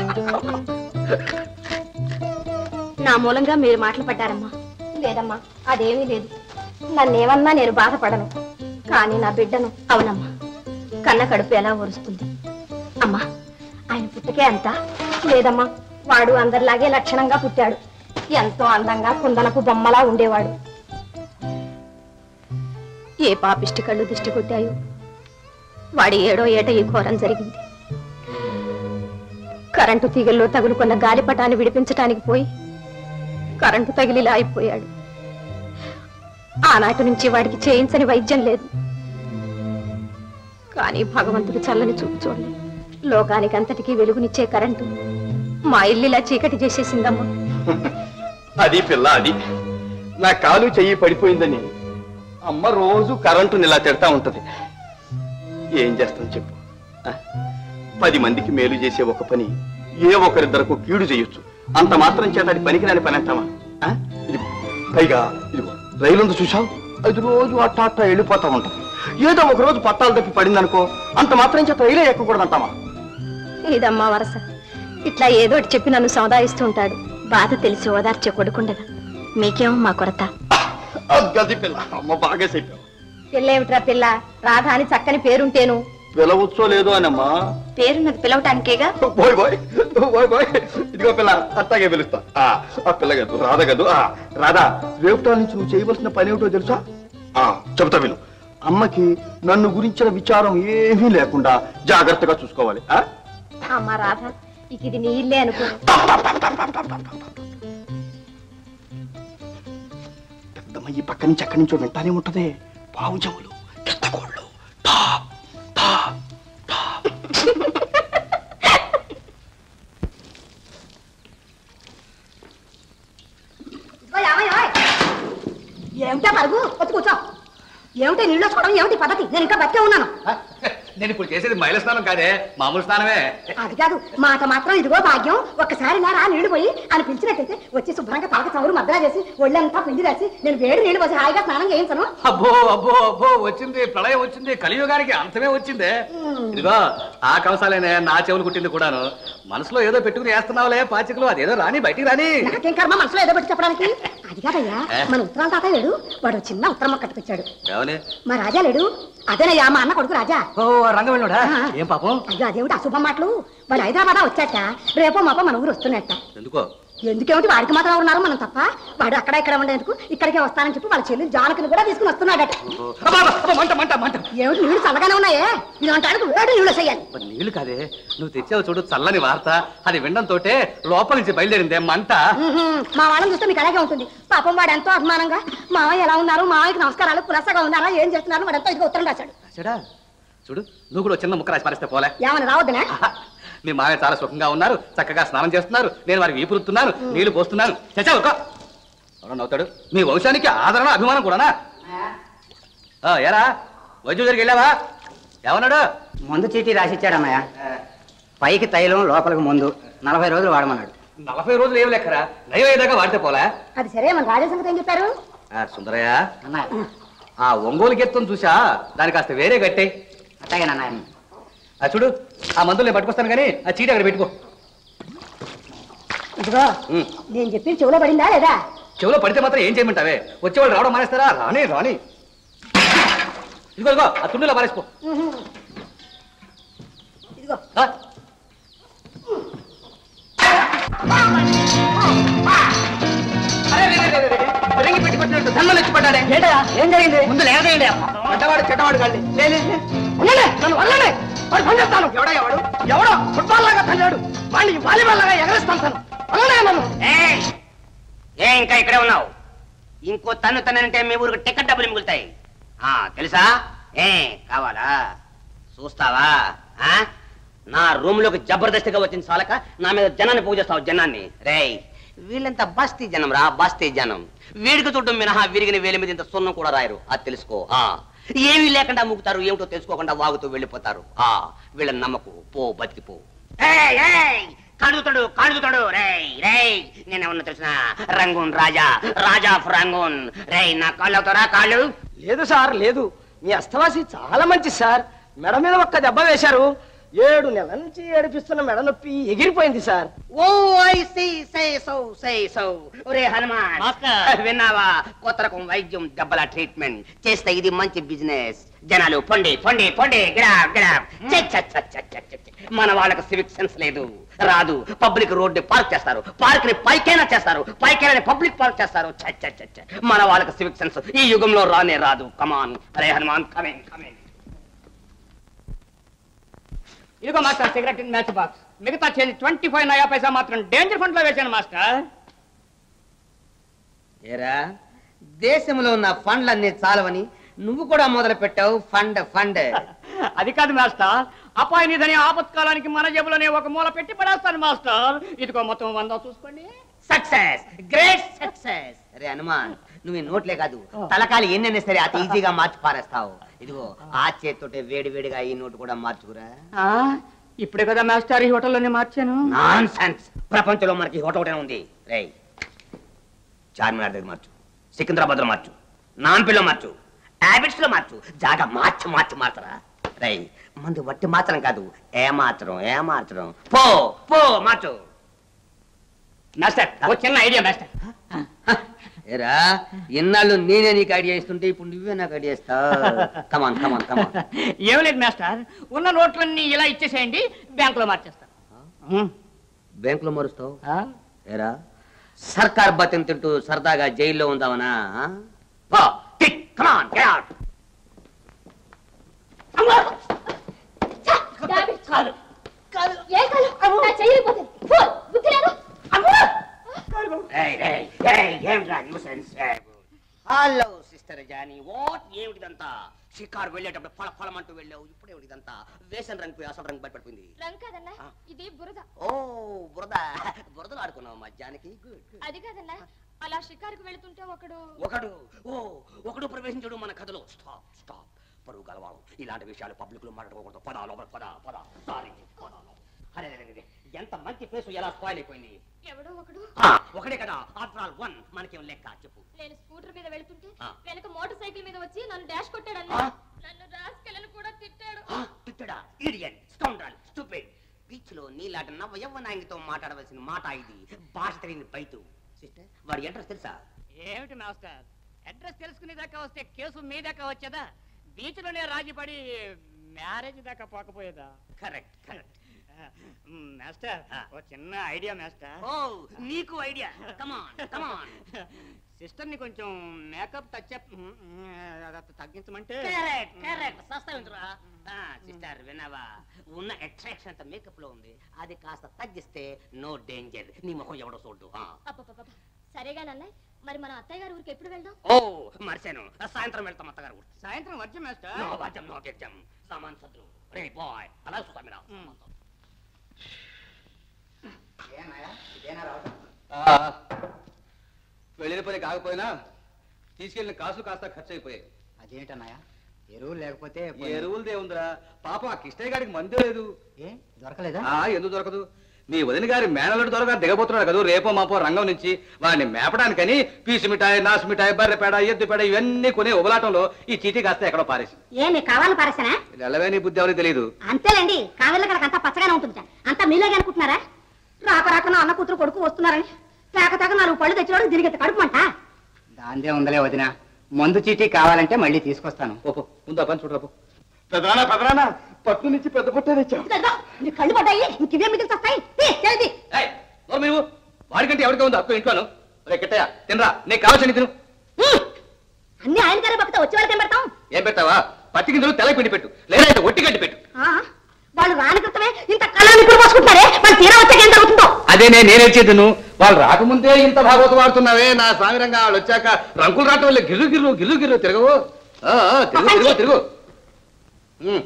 నా మూలంగా మీరు మాటలు పడ్డారమ్మా లేదమ్మా అదేమీ లేదు నన్నేమన్నా నేను బాధపడను కానీ నా బిడ్డను అవునమ్మా కన్న కడుపు ఎలా ఒరుస్తుంది అమ్మా ఆయన పుట్టకే అంత లేదమ్మా వాడు అందరిలాగే లక్షణంగా పుట్టాడు ఎంతో అందంగా కుందనపు బొమ్మలా ఉండేవాడు ఏ పాపిష్టి కళ్ళు దిష్టి కొట్టాయో వాడి ఏడో ఏట ఈ ఘోరం జరిగింది కరెంటు తీగల్లో తగులుకున్న గాలిపటాన్ని విడిపించటానికి పోయి కరెంటు తగిలిలా అయిపోయాడు ఆనాటి నుంచి వాడికి చేయించని వైద్యం లేదు కానీ భగవంతుడు చల్లని చూపు చూడలేదు లోకానికి అంతటికీ వెలుగునిచ్చే కరెంటు మా ఇల్లు ఇలా చీకటి చేసేసిందమ్మా అది పిల్ల అది నా కాలు చెయ్యి పడిపోయిందని అమ్మ రోజు కరెంటుని ఇలా తిడతా ఉంటది ఏం చేస్తాం చెప్పు ఆ? పది మందికి మేలు చేసే ఒక పని ఏ ఒకరిద్దరకు కీడు చేయొచ్చు అంత మాత్రం చేత అది పనికిరాని పని అంటావా ఆ? ఇదిగో పైగా ఇదిగో రైలు ఉంది చూసావు అది రోజు అట్టా అట్టా వెళ్ళిపోతా ఉంటది ఏదో ఒక రోజు పట్టాలు తప్పి పడిందనుకో అంత మాత్రం చేత రైలే ఎక్కకూడదంటావా ఇదమ్మా వరస ఇట్లా ఏదో ఒకటి చెప్పి నన్ను సముదాయిస్తూ ఉంటాడు బాధ తెలిసి ఓదార్చే కొడుకుండగా మీకేమో మా కొరత గది పిల్ల అమ్మ బాగా చెప్పావు పిల్లేమిట్రా పిల్ల రాధ అని చక్కని పేరుంటేను పిలవచ్చో లేదో అనమ్మా పేరున్నది పిలవటానికేగా బాయ్ బాయ్ బాయ్ బాయ్ ఇదిగో పిల్ల అట్టాగే పిలుస్తా ఆ, ఆ పిల్ల గదు రాధ గదు ఆ, రాధా రేపటి నుంచి నువ్వు చేయవలసిన పని ఏమిటో తెలుసా ఆ, చెప్తా విను అమ్మకి నన్ను గురించిన విచారం ఏమీ లేకుండా జాగ్రత్తగా చూసుకోవాలి ఆ? అమ్మా రాధ ఇక ఇది నీ ఇల్లే అనుకో పెద్దమ్మ ఈ పక్క నుంచి అక్కడి నుంచో వింటానే ఉంటదే పావు చెవులు కెత్తకోళ్ళు టా టా టా ఏమిటా పరుగు వచ్చి కూర్చో ఏమిటి నీళ్ళు వచ్చుకోవడం ఏమిటి పద్ధతి నేను ఇంకా బతికే ఉన్నాను నేను ఇప్పుడు చేసేది మహిళ స్నానం కాదే మామూలు స్నానమే అది కాదు మాట మాత్రం ఇదిగో భాగ్యం ఒక్కసారి నా రా నీళ్లు పోయి అని పిలిచినట్టయితే వచ్చి శుభ్రంగా తలక చవురు మద్దలా చేసి ఒళ్ళంతా పిండి రాసి నేను వేడి నీళ్లు పోసి హాయిగా స్నానం చేయించను అబ్బో అబ్బో అబ్బో వచ్చింది ప్రళయం వచ్చింది కలియుగానికి అంతమే వచ్చిందే ఇదిగో ఆ కంసాలేనే నా చెవులు కుట్టింది కూడాను మనసులో ఏదో పెట్టుకుని వేస్తున్నావులే పాచికలు అదేదో రాని బయటికి రాని నాకేం కర్మ మనసులో ఏదో పెట్టి చెప్పడానికి అది కాదయ్యా మన ఉత్తరాల తాత లేడు వాడు చిన్న ఉత్తరం మొక్క కట్టుకొచ్చాడు ఏమని మా రాజా లేడు అదేనయ్యా మా అన్న కొడుకు రాజా ఓ రంగం వెళ్ళాడా ఏం పాపం అయ్యో అదేమిటి అశుభం మాటలు వాడు హైదరాబాద్ వచ్చాట రేపో మాపో మన ఊరు వస్తున్నట్ట ఎందుకో ఎందుకేమిటి వాడికి మాత్రం ఉన్నారు మనం తప్ప వాడు అక్కడ ఇక్కడ ఉండేందుకు ఇక్కడికే వస్తానని చెప్పి వాళ్ళ చెల్లి జానకిని కూడా తీసుకుని వస్తున్నాడట అబ్బా, అబ్బా, అబ్బా, మంట మంట మంట ఏమిటి నీళ్లు చల్లగానే ఉన్నాయే ఇలాంటి వేడి నీళ్లు చేయాలి మరి నీళ్లు కాదే నువ్వు తెచ్చావు చూడు చల్లని వార్త అది వినడంతోటే లోపల నుంచి బయలుదేరిందే మంట మా వాళ్ళని చూస్తే మీకు అలాగే ఉంటుంది పాపం వాడు ఎంతో అభిమానంగా మావయ్య ఎలా ఉన్నారు మావయ్యకి నమస్కారాలు కులసగా ఉన్నారా ఏం చేస్తున్నారు వాడు ఎంతో ఇదిగో ఉత్తరం రాశాడు రాశాడా చూడు నువ్వు కూడా ఓ చిన్న ముక్క రాసి పరిస్తే పోలే ఏమని రావద్దనే ఆహా, మీ మామయ్య చాలా సుఖంగా ఉన్నారు చక్కగా స్నానం చేస్తున్నారు నేను వారికి వీపురుతున్నాను నీళ్లు పోస్తున్నాను చచ్చా ఒక ఎవరన్నా అవుతాడు మీ వంశానికి ఆదరణ అభిమానం కూడానా ఆ, ఏరా వైద్యుల దగ్గరికి వెళ్ళావా ఏమన్నాడు మందు చీటీ రాసిచ్చాడన్నయ్య పైకి తైలం లోపలికి ముందు నలభై రోజులు వాడమన్నాడు నలభై రోజులు ఏం లెక్కరా నయం అయ్యేదాకా వాడితే పోలే అది సరే మన రాజా సంగతి ఏం చెప్పారు ఆ, సుందరయ్య అన్నయ్య ఆ ఒంగోలు గెత్తం చూసా దాని కాస్త వేరే గట్టే అట్లాగేనన్నయ్య ఆ చూడు ఆ మందులు నేను పట్టుకొస్తాను కానీ ఆ చీటి అక్కడ పెట్టుకో ఇదిగో ఉమ్. నేను చెప్పి చెవులో పడిందా లేదా చెవిలో పడితే మాత్రం ఏం చేయమంటావే వచ్చేవాళ్ళు రావడం మానేస్తారా రాని రాని ఇదిగో ఇదిగో ఆ తుండులో పారేసుకో ఇదిగో ఆ, రింగి పెట్టి కొట్టినట్టు ధన్మలు వచ్చి పడ్డాడే ఏం జరిగింది ముందు లేదేయండి చెడ్డవాడు చెడ్డవాడు కాదు లే, లే, లే. ఉండండి, నన్ను వదలండి. వాడు పని చేస్తాను ఎవడా ఎవడు ఎవడో ఫుట్బాల్ లాగా తన్నాడు వాడిని వాలీబాల్ లాగా ఎగరేస్తాను తను వదలండి నన్ను ఏయ్! ఏ ఇంకా ఇక్కడే ఉన్నావు ఇంకో తన్ను తనంటే మీ ఊరికి టికెట్ డబ్బులు మిగులుతాయి ఆ తెలుసా ఏ కావాలా చూస్తావా ఆ నా రూమ్ లోకి జబర్దస్తిగా వచ్చిన చాలక నా మీద జనాన్ని పూజేస్తావు జనాన్ని రేయ్ వీళ్ళంతా బస్తీ జనం రా బస్తీ జనం వీడికి చూడడం మినహా విరిగిన వేలి మీద ఇంత సున్నం కూడా రాయరు అది తెలుసుకో ఆ ఏమీ లేకుండా ముగ్గుతారు ఏమిటో తెలుసుకోకుండా వాగుతూ వెళ్ళిపోతారు ఆ వీళ్ళని నమ్మకు పో బతికిపో ఏయ్, ఏయ్, కడుగుతాడు కడుగుతాడు రేయ్ రేయ్ నేనేమన్నా తెలిసిన Rangoon Raja Raja of Rangoon రేయ్ నా కాళ్ళు అవుతారా కాళ్ళు లేదు సార్ లేదు మీ అస్తవాసి చాలా మంచి సార్ మెడ మీద ఒక్క దెబ్బ వేశారు ఏడు నెలల నుంచి ఏడిపిస్తున్న మెడ నొప్పి ఎగిరిపోయింది sir oh I see say so say so ఒరే హనుమాన్ విన్నావా కొత్త రకం వైద్యం దెబ్బల ట్రీట్మెంట్ చేస్తే ఇది మంచి బిజినెస్ జనాలు పొండి పొండి పొండి గిడా గిడా చ్చ, చ్చ, చ్చ, చ్చ, చ్చ, చ్చ, చ్చ. మన వాళ్ళకి సివిక్ సెన్స్ లేదు రాదు పబ్లిక్ రోడ్ పార్క్ చేస్తారు పార్క్ ని పైకైనా చేస్తారు పైకైనా పబ్లిక్ పార్క్ చేస్తారు చ్చ, చ్చ, చ్చ, చ్చ. మన వాళ్ళకి సివిక్ సెన్స్ ఈ యుగంలో రానే రాదు కమాన్ అరే హనుమాన్ కమింగ్ కమింగ్ ఇదిగో మాస్టర్ సిగరెట్ మ్యాచ్ బాక్స్ మిగతా change twenty five naya paisa మాత్రం డేంజర్ ఫండ్ లో వేశాను మాస్టర్ ఏరా దేశంలో ఉన్న ఫండ్లన్నీ చాలవని నువ్వు కూడా మొదలు పెట్టావు ఫండ్ ఫండ్ అది కాదు మాస్టర్ అపాయనిదని ఆపత్కాలానికి మన జేబులోనే ఒక మూల పెట్టి పడేస్తాను మాస్టర్ ఇదిగో మొత్తం వంద చూసుకోండి సక్సెస్ గ్రేట్ సక్సెస్ అరే హనుమాన్ నువ్వు ఈ నోట్లే కాదు తలకాలు ఎన్నైనా సరే అతి ఈజీగా మార్చి పారేస్తావు ఇదిగో ఆ చేత్తోటే వేడి వేడిగా ఈ నోటు కూడా మార్చుకురా ఆ, ఇప్పుడే కదా మాస్టర్ ఈ హోటల్లోనే మార్చాను నాన్ సెన్స్ ప్రపంచంలో మనకి హోటల్ ఒకటే ఉంది రే చార్మినార్ దగ్గర మార్చు సికింద్రాబాద్ లో మార్చు నాన్పిల్లో మార్చు హ్యాబిట్స్ లో మార్చు జాగా మార్చి మార్చి మార్చరా రై మందు వట్టి మార్చడం కాదు ఏ మార్చడం ఏ మార్చడం పో పో మార్చు మాస్టర్ ఓ చిన్న ఐడియా మాస్టర్ ఏరా ఎన్నాళ్ళు నేనే నీకు ఐడియా ఇస్తుంటే ఇప్పుడు నువ్వే నాకు ఐడియా ఇస్తావు కమాన్ కమాన్ కమాన్ ఏం లేదు మాస్టర్ ఉన్న నోట్లన్నీ ఇలా ఇచ్చేసేయండి బ్యాంకులో మార్చేస్తాను ఉమ్. బ్యాంకులో మారుస్తావు ఆ? ఏరా సర్కార్ బతిని తింటూ సరదాగా జైల్లో ఉందామనా ఆ? పో, టిక్, come on, get out. కాదు ఏ కాలు నా చెయ్యిపోతుంది ఫోన్ బుద్ధి లేదు ఏయ్, ఏయ్, ఏయ్, ఏమిట్రా nuisance? ఏయ్. హలో సిస్టర్ జానీ వాట్ ఏమిటిదంతా షికారు వెళ్ళేటప్పుడు ఫల ఫలమంటూ వెళ్ళావు ఇప్పుడు ఏమిటిదంతా వేసిన రంగు పోయి అసలు రంగు పడిపోయింది రంగు కాదన్నా ఇది బురద ఓ బురద బురదలు ఆడుకున్నావు మధ్యానికి గుడ్ అది కాదన్నా అలా షికారుకు వెళుతుంటే ఒకడు ఒకడు ఓ ఒకడు ప్రవేశించడు మన కథలో స్టాప్ స్టాప్ పరువు గలవాడు ఇలాంటి విషయాలు పబ్లిక్ లో మాట్లాడకూడదు పద లోపల పద పద సారీ పద అరే అరే, అరే, ఎంత మంచి ఫేస్ ఎలా స్పాయిల్ అయిపోయింది ఎవడో ఒకడు ఆ, ఒకడే కదా ఆఫ్టర్ ఆల్ వన్ మనకేం లెక్క చెప్పు నేను స్కూటర్ మీద వెళుతుంటే ఆ. వెనక మోటార్ సైకిల్ మీద వచ్చి నన్ను డాష్ కొట్టాడన్నా ఆ. నన్ను రాసుకెళ్ళని కూడా తిట్టాడు ఆ, తిట్టడా ఇడియన్ స్కౌండ్రల్ స్టూపిడ్ బీచ్ లో నీలాంటి నవ్వ యవ్వనాయంగితో మాట్లాడవలసిన మాట ఇది భాష తెలియని బయటు సిస్టర్ వాడి అడ్రస్ తెలుసా ఏమిటి మాస్టర్ అడ్రస్ తెలుసుకునే దాకా వస్తే కేసు మీ దాకా వచ్చేదా బీచ్ లోనే రాజీపడి మ్యారేజ్ దాకా పోకపోయేదా కరెక్ట్ కరెక్ట్ మ్, మాస్టర్ ఆ. ఓ చిన్న ఐడియా మాస్టర్ ఓ నీకు ఐడియా కమాన్ కమాన్ సిస్టర్ ని కొంచెం మేకప్ టచ్ తగ్గించమంటే కరెక్ట్ కరెక్ట్ సస్తావించురా సిస్టర్ విన్నావా ఉన్న అట్రాక్షన్ అంత మేకప్ లో ఉంది అది కాస్త తగ్గిస్తే నో డేంజర్ నీ ముఖం ఎవడో చూడ్డు ఆ. అబ్బబ్బబ్బ. సరేగా నన్నయ్ మరి మన అత్తయ్య గారి ఊరికి ఎప్పుడు వెళ్దాం ఓ మర్చాను సాయంత్రం వెళ్తాం అత్తగారు ఊరు. సాయంత్రం వచ్చి మాస్టర్ నో వాద్యం నో గెచ్చం సామాన్ సద్దు రే బాయ్ అలా చూస్తా మీరు వెళ్ళిన పని కాకపోయినా తీసుకెళ్ళిన కాసు కాస్త ఖర్చు అయిపోయాయి అదేంటన్నయ్య ఎరువులు లేకపోతే ఈ ఎరువులదే ఉందిరా పాపం ఆ కిష్టయ్య గారికి మందే లేదు ఏ దొరకలేదా ఆ ఎందుకు దొరకదు మీ వదిన గారి మేనలుడు దొరక దిగబోతున్నాడు కదా రేపో మాపో రంగం నుంచి వాడిని మేపడానికని పీసు మిఠాయి నాసు మిఠాయి బర్రె పేడ ఎద్దు పేడ ఇవన్నీ కొనే ఉబలాటంలో ఈ చీటీ కాస్త ఎక్కడో పారేసి ఏ నీకు కావాలని పారేసానా ఎలవే నీ బుద్ధి ఎవరికి తెలియదు అంతేలేండి కావేళ్ళ కనుక అంతా పచ్చగానే ఉంటుంది అంతా మీలాగే అనుకుంటున్నారా రాక రాక నా అన్న కూతురు కొడుకు వస్తున్నారని తాక తాక నాలుగు పళ్ళు తెచ్చినోడు దీనికి కడుపుమంట దాందే ఉందలే వదిన మందు చీటీ కావాలంటే మళ్ళీ తీసుకొస్తాను ఓపో ముందు ఆ పని చూడరాపో పెదనానా పెదనానా పట్టు నుంచి పెద్ద పుట్టే తెచ్చాం ఇదిగో, నీ కళ్ళు పడ్డాయి ఇంక ఇవే మిగిలి వస్తాయి చేది ఏయ్, నోరు మీరు వాడికంటే ఎవరికి ఉంది అప్పు ఇంట్లోను రే కిట్టయ్య తినరా నీకు కావాల్సింది తిను అన్ని ఆయన గారే పక్కతో వచ్చే వాళ్ళకి ఏం పెడతాం ఏం పెడతావా పత్తి గింజలు తెల్ల పిండి పెట్టు లేదా అయితే ఒట్టి గడ్డి పెట్టు ఆ, వాళ్ళు రాని క్రితమే ఇంత కళాన్ని కూడా పోసుకుంటున్నారే వాళ్ళు తీరా వచ్చాక ఏం జరుగుతుందో అదే నేను నేనే చేతును వాళ్ళు రాకముందే ఇంత భాగవతం వాడుతున్నావే నా సామిరంగా వాళ్ళు వచ్చాక రంకులు రావటం వల్ల గిర్రు గిర్రు గిర్రు గిర్రు తిరగవు ఆ, ఆ, తిరుగు తిరుగు తిరుగు ఉమ్.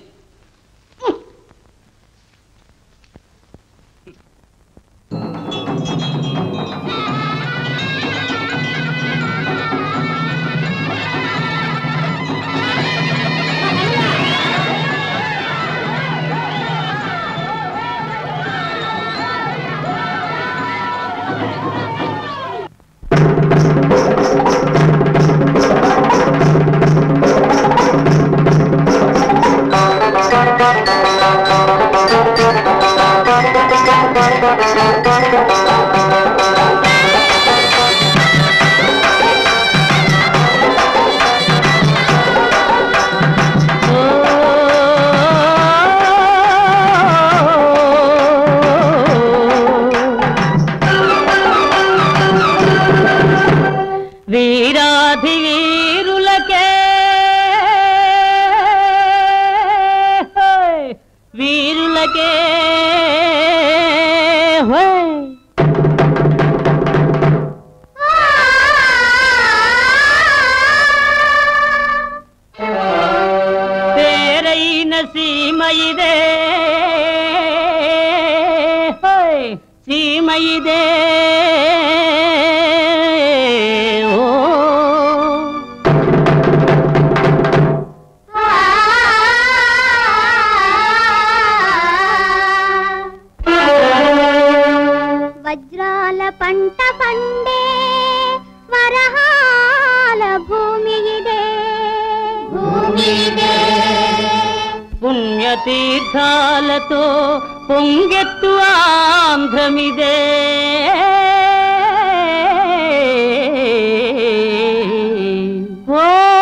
వీరాధి వీరులకే హోయ్, వీరులకే హోయ్. పేరైన సీమ ఇదే సీమ ఇదే ఓ వజ్రాల పంట పండే వరహాల భూమి ఇదే భూమి ఇదే పుణ్యతీర్థాలతో పొంగెత్తు ఆంధ్రమిదే ఓ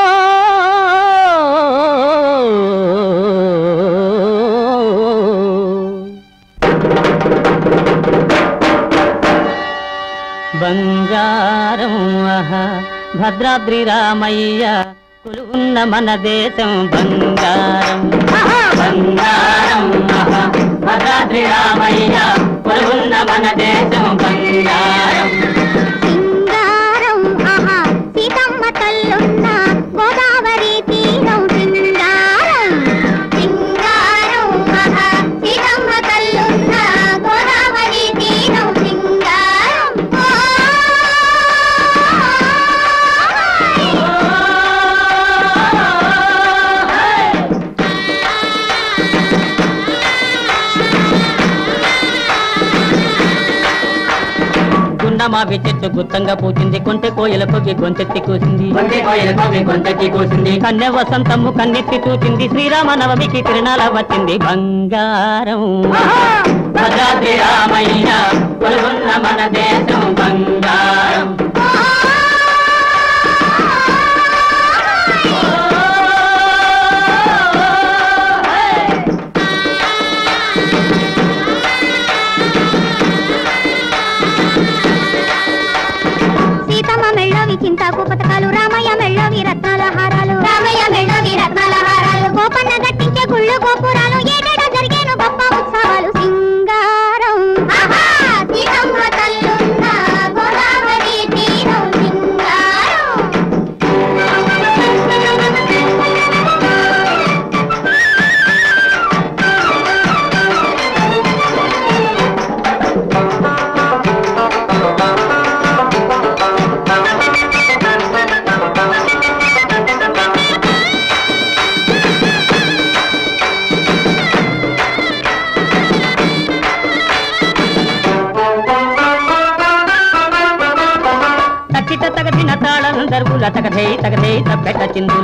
బంగారం ఆహా భద్రాద్రి రామయ్య కొలువున్న మన దేశం బంగారం బంగారం ఆహా భద్రాద్రి రామయ్య కొలువున్న మన దేశం బంగారం సింగారం ఆహా సీతమ్మ తల్లున్న గోదావరి తీరం సింగారం సింగారం ఆహా సీతమ్మ తల్లున్న గోదావరి తీరం సింగారం గుండమావి చెట్టు గుత్తంగా పూచింది కొంటె కోయల కొగి గొంతెత్తి కూసింది కొంటె కోయల కొగి గొంతెత్తి కూసింది కన్య వసంతము కన్నెత్తి చూచింది శ్రీరామ నవమికి తిరునాల వచ్చింది బంగారం భద్రాద్రి రామయ్య కొలువున్న మన దేశం బంగారం సీతమ్మ మెళ్ళవి చింతాకు పథకాలు రామయ్య మెళ్ళవి రత్నాల హారాలు రామయ్య మెళ్ళవి రత్నాల హారాలు గోపన్న గట్టించే గుళ్ళు గోపురాలు ఏడేడా జరిగేను గొప్ప ఉత్సవాలు సింగారం ఆహా! సీతమ్మ తల్లున్న గోదావరి తీరం సింగారం తక్కిట తగదిన తాళం దర్గుల తగధై తగధై తప్పెట చిందుల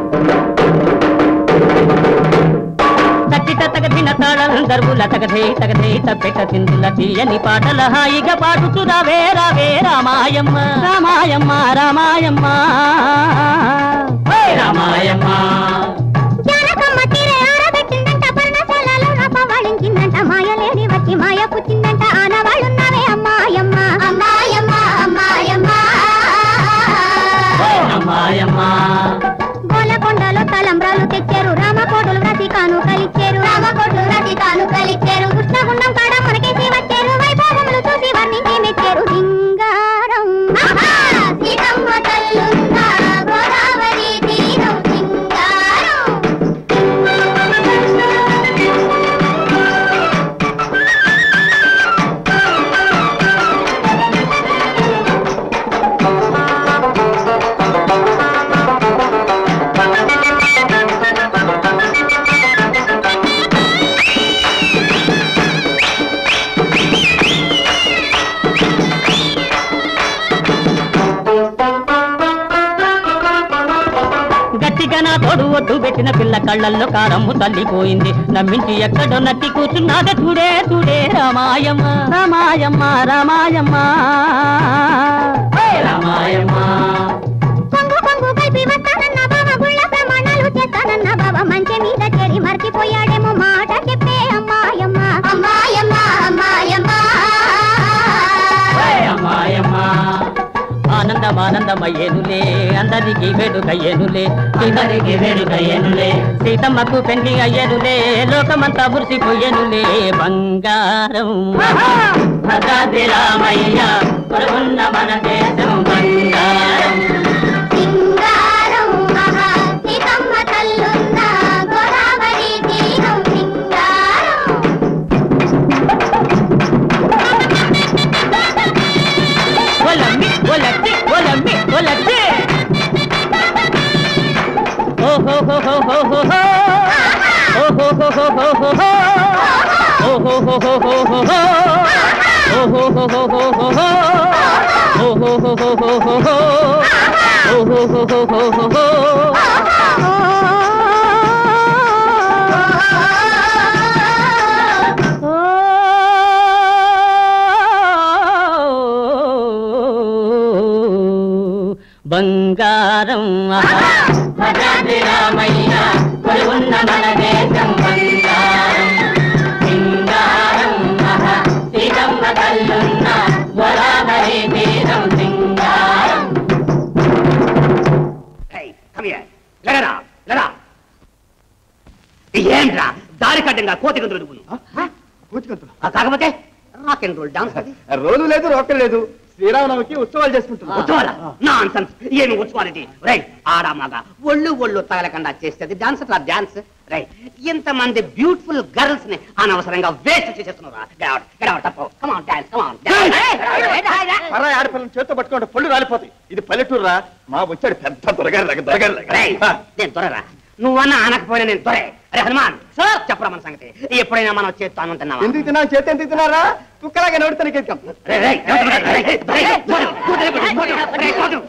తక్కిట తగదిన తాళం దర్గుల తగధై తగధై తప్పెట చిందుల తీయని పాటల హాయిగా పాడుతూ రావే రావే రామాయమ్మ రామాయమ్మ రామాయమ్మ ఓయ్ రామాయమ్మ జానకమ్మ తీరే ఆరబెట్టిందంట పర్ణశాలలో రపవాళించిందంట మాయలేని వచ్చి మాయ పుచ్చిందంట ఆనవాళ్ళున్నావే అమ్మాయమ్మ అమ్మాయమ్మ అమ్మాయమ్మ ఓయ్ రామాయమ్మ గోలకొండలో తలంబ్రాలు తెచ్చారు రామకోటులు రతి కాను కలిచ్చారు రామకోటులు రతి కాను కలిచ్చారు కృష్ణగుండం కాడ మనకేసి వచ్చారు వైభవములు చూసి వర్ణించి మెచ్చారు సింగారం ఆహా! సీతమ్మ తల్లున్న గోదావరి తీరం సింగారం గట్టిగా నా తోడు ఒట్టు పెట్టిన పిల్ల కళ్ళల్లో కారమ్ము తల్లిపోయింది నమ్మించి ఎక్కడో నట్టి కూర్చున్నాడ చూడే చూడే రామాయమ్మ రామాయమ్మ రామాయమ్మ ఓయ్ రామాయమ్మ కొంగు కొంగు కలిపి వస్తానన్న బావ గుళ్ళ ప్రమాణాలు చేస్తానన్న బావ మంచి మీద చేరి మర్చిపోయాడేమో మాట చెప్పే అమ్మాయమ్మ అమ్మాయమ్మ అమ్మాయమ్మ ఓయ్ రామాయమ్మ ఆనందం ఆనందమయ్యేనులే అందరికి వేడుకయ్యేనులే అందరికి వేడుకయ్యేనులే సీతమ్మకు పెండ్లి అయ్యేనులే లోకమంతా మురిసిపోయేనులే బంగారం భద్రాద్రి రామయ్య కొలువున్న మన దేశం బంగారం సింగారం ఆహా సీతమ్మ తల్లున్న గోదావరి తీరం సింగారం బంగారం ఆహా. భద్రాద్రి రామయ్య కొలువున్న మన దేశం బంగారం సింగారం ఆహా. సీతమ్మ కల్లున్న గోదావరి తీరం సింగారం లేరా లేరా ఏంట్రా దారి కడ్డంగా కోతి గంతులు నువ్వు కాకపోతే రాక్ అండ్ రోల్ డాన్స్ అది రోజు లేదు రోకం లేదు శ్రీరామనవమికి ఉత్సవాలు చేసుకుంటున్నాం ఉత్సవాలా నాన్ సెన్స్ ఏమి ఉత్సవాలిటీ రై ఆడా మగ ఒళ్ళు ఒళ్ళు తగలకుండా చేసేది డాన్స్ అట్లా డాన్స్ రై ఇంతమంది బ్యూటిఫుల్ గర్ల్స్ ని అనవసరంగా వేస్ట్ చేసేస్తున్నారు పరాయి ఆడపిల్లని చేత్తో పట్టుకుంటే పళ్ళు రాలిపోతాయి ఇది పల్లెటూరు రా మా వచ్చాడు పెద్ద దొరగారు దొరగారు నేను దొరరా నువ్వన్నా అనకపోయినా నేను దొరే అరే హనుమాన్ సార్ చెప్పరా మన సంగతి ఎప్పుడైనా మనం చేత్తో అనుకుంటున్నావా ఎందుకు తిన్నావు చేతి ఎందుకు తిన్నారా కుక్కలాగా నోడితే ఎక్కాం రేయ్, రేయ్, ఎవరు, రేయ్, రేయ్, రేయ్, వదలు, వదలు, వదలు, రేయ్, వదలు.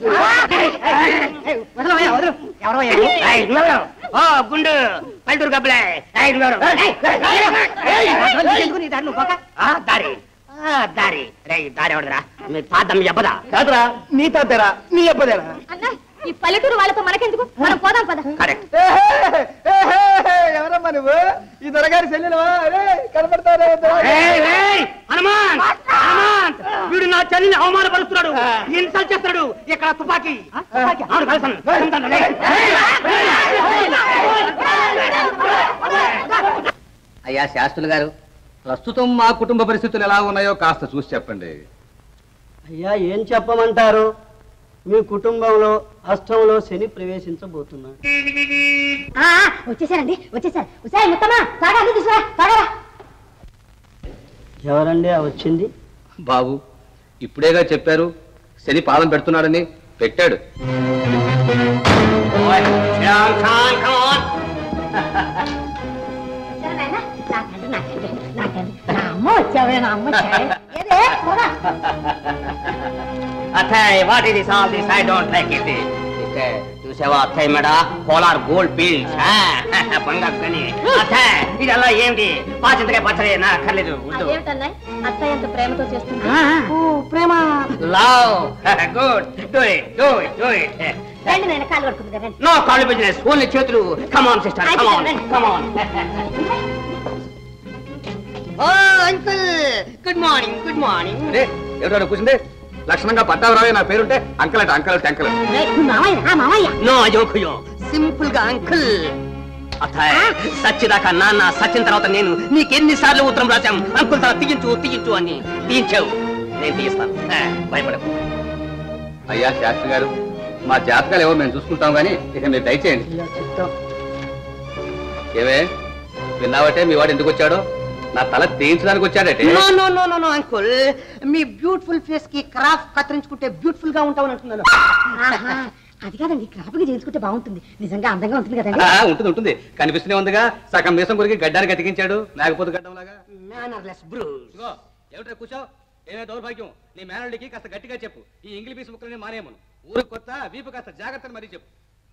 వదలు, వదలు. ఎవరో ఏమో. రేయ్, నువ్వెవరు? ఓ గుండు పల్లెటూరు గబ్బలే రేయ్, నువ్వెవరు? రేయ్, రేయ్, రేయ్, రేయ్, ఎందుకు నీ దారి నువ్వు పోక? ఆ, దారి ఆ, దారి రేయ్ దారి ఎవడరా మీ తాత మీ అబ్బదా కాదురా నీ తాతేరా నీ అబ్బదేరా అన్న ఈ పల్లెటూరు వాళ్ళతో మనకెందుకు మనం పోదాం పద కరెక్ట్ ఎవరమ్మా నువ్వు ఈ దొరగారి చెల్లెలవా అరే కనపడతారే రేయ్, రేయ్, హనుమాన్ హనుమాన్ వీడు నా చెల్లిని అవమానపరుస్తున్నాడు ఇన్సల్ట్ చేస్తున్నాడు ఇక్కడ తుపాకీ అవును కలుస్తాను కలుస్తాను, రేయ్. అయ్యా శాస్త్రులు గారు ప్రస్తుతం మా కుటుంబ పరిస్థితులు ఎలా ఉన్నాయో కాస్త చూసి చెప్పండి అయ్యా ఏం చెప్పమంటారు మీ కుటుంబంలో అష్టంలో శని ప్రవేశించబోతున్నాడు ఆ, వచ్చేసారండి వచ్చేసారు వచ్చారు ముత్తమ్మా త్వరగా అన్ని తీసుకురా త్వరగా ఎవరండి ఆ వచ్చింది బాబు ఇప్పుడేగా చెప్పారు శని పాదం పెడుతున్నాడని పెట్టాడు శ్యామ్ ఖాన్, come on. సరే నాయనా, నా తండ్రి నా తండ్రి నా తండ్రి నా అమ్మ వచ్చావే నా అమ్మ వచ్చావే ఏదే పోరా అత్తయ్య వాట్ ఇది all this I don't like it చూసావా అత్తయ్య మేడ కోలార్ గోల్డ్ పీల్స్ బంగారు కని అత్తయ్య ఇదల్లా ఏంటి పాచింతకాయ పచ్చడి నా అక్కర్లేదు వద్దు అదేమిటన్నాయ్ అత్తయ్య ఎంత ప్రేమతో చేస్తుంది ప్రేమ love good do it do it do it రండి నాయన కాలు కొడుకుంది రండి నో కాల్ బిజినెస్ ఓన్లీ చేతులు come on sister come on come on oh uncle good morning good morning అరే ఎవరో కూర్చుంది లక్షణంగా పట్టావరావే నా పేరుంటే అంకల్ అంటే అంకల్ అంటే అంకల్ మామయ్య రా మామయ్య నో అజోకుయో సింపుల్ గా అంకుల్ అథాయ్ సచ్చిదాకా నాన్న సచ్చిన తర్వాత నేను నీకెన్నిసార్లు ఉత్తరం రాశాం అంకుల్ తన తీయించు తీయించు అని తీయించావు నేను తీయిస్తాను ఆ, భయపడకు అయ్యా శాస్త్రి గారు మా జాతకాలు ఏవో మేము చూసుకుంటాం కానీ ఇక మీరు దయచేయండి అయ్యా చెప్తాం ఏమే విన్నావటే మీ వాడు ఎందుకు వచ్చాడో నా తల తీయించడానికి వచ్చాడటే no no no no no uncle మీ బ్యూటిఫుల్ ఫేస్ కి క్రాఫ్ కత్తిరించుకుంటే బ్యూటిఫుల్ గా ఉంటామని అంటున్నాను ఆహా, అది కాదండి క్రాప్గా చేయించుకుంటే బాగుంటుంది నిజంగా అందంగా ఉంటుంది కదండి ఆ, ఉంటుంది ఉంటుంది కనిపిస్తూనే ఉందిగా సగం మీసం కొరికి గడ్డానికి అతికించాడు లేకపోతే గడ్డంలాగా మేనర్లెస్ బ్రూస్ ఇదిగో ఏమిటో కూర్చో ఏమే దౌర్భాగ్యం నీ మేనల్డికి కాస్త గట్టిగా చెప్పు ఈ ఇంగ్లీష్ పీస్ ముక్కలని మానేయమను ఊరు కొత్త వీపు కాస్త జాగ్రత్తని మరీ చెప్పు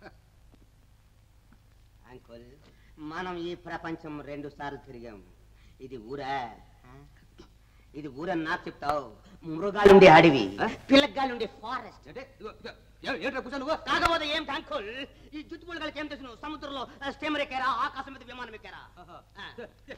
అంకుల్ మనం ఈ ప్రపంచం రెండు సార్లు తిరిగాం ఇది ఊరా ఆ? ఇది ఊరని నాకు చెప్తావు మృగాలుండే అడవి పిల్లగాలుండే ఫారెస్ట్ అంటే ఇదిగో, ఇదిగో, ఏ- ఏమిటో కూర్చో నువ్వు కాకపోతే ఏం అంకుల్ ఈ జుట్టు పుల్లగాలకి ఏం తెలుసు సముద్రంలో స్టీమర్ ఎక్కారా ఆకాశం మీద విమానం ఎక్కారా ఆ.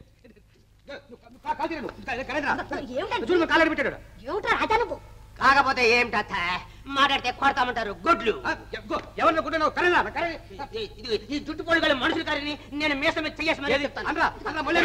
ఏమిటండి చూడు కాలర్ పెట్టాడు ఏమిటా రాజా నువ్వు కాకపోతే ఏమిట మాట్లాడితే కొడతామంటారు గుడ్లు ఎవరిని కొట్టినావు కరెనా ఈ- ఇది ఈ జుట్టు పొడిగల మనుషులు కాదని నేను మీసం మీద చెయ్యేసి మరీ చెప్తాను అనరా అనరా మళ్ళీ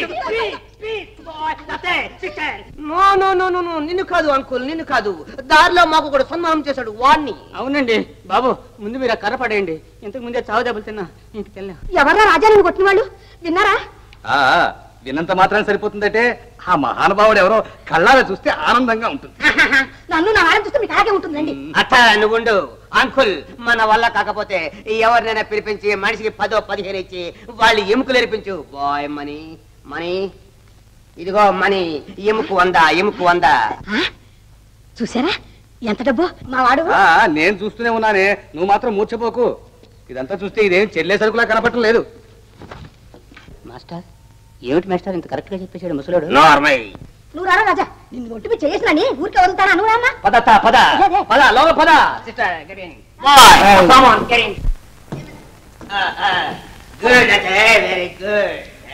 no no no no no నిన్ను కాదు అంకుల్ నిన్ను కాదు దారిలో మాకు కూడా సన్మానం చేశాడు వాణ్ణి అవునండి బాబు ముందు మీరు ఆ కర్ర పడేయండి ఇంతకు ముందే చావు దెబ్బలు తిన్నా ఇంక తెల్లా ఎవర్రా రాజా నువ్వు కొట్టిన వాళ్ళు విన్నారా ఆ, విన్నంత మాత్రం సరిపోతుందంటే ఆ మహానుభావుడు ఎవరో కళ్ళారా చూస్తే ఆనందంగా ఉంటుంది నన్ను నా వాళ్ళని చూస్తే మీకు అలాగే ఉంటుందండి అత్త నువ్వుండు అంకుల్ మన వల్ల కాకపోతే ఎవరినైనా పిలిపించి మనిషికి పదో పదిహేను ఇచ్చి వాళ్ళు ఎముకలు ఎరిపించు బాయ్ మనీ మనీ ఇదిగో మనీ ఎముకు వంద ఎముకు వంద చూసారా ఎంత డబ్బు మా వాడు ఆ, నేను చూస్తూనే ఉన్నానే నువ్వు మాత్రం మూర్చపోకు ఇదంతా చూస్తే ఇదేం చెల్లే సరుకులా కనపడటం లేదు మాస్టర్ ఏమిటి మాస్టర్ ఇంత కరెక్ట్ గా చెప్పేశాడు ముసలోడు నార్మల్ నువ్వు రారా రాజా నిన్ను ఒట్టిపి చేసినని ఊరికే వదులుతానా నువ్వు రామ్మా పద అత్త, పద అదే, అదే. పద లోపల పద sister get in boy come on get in good అత్తే వెరీ గుడ్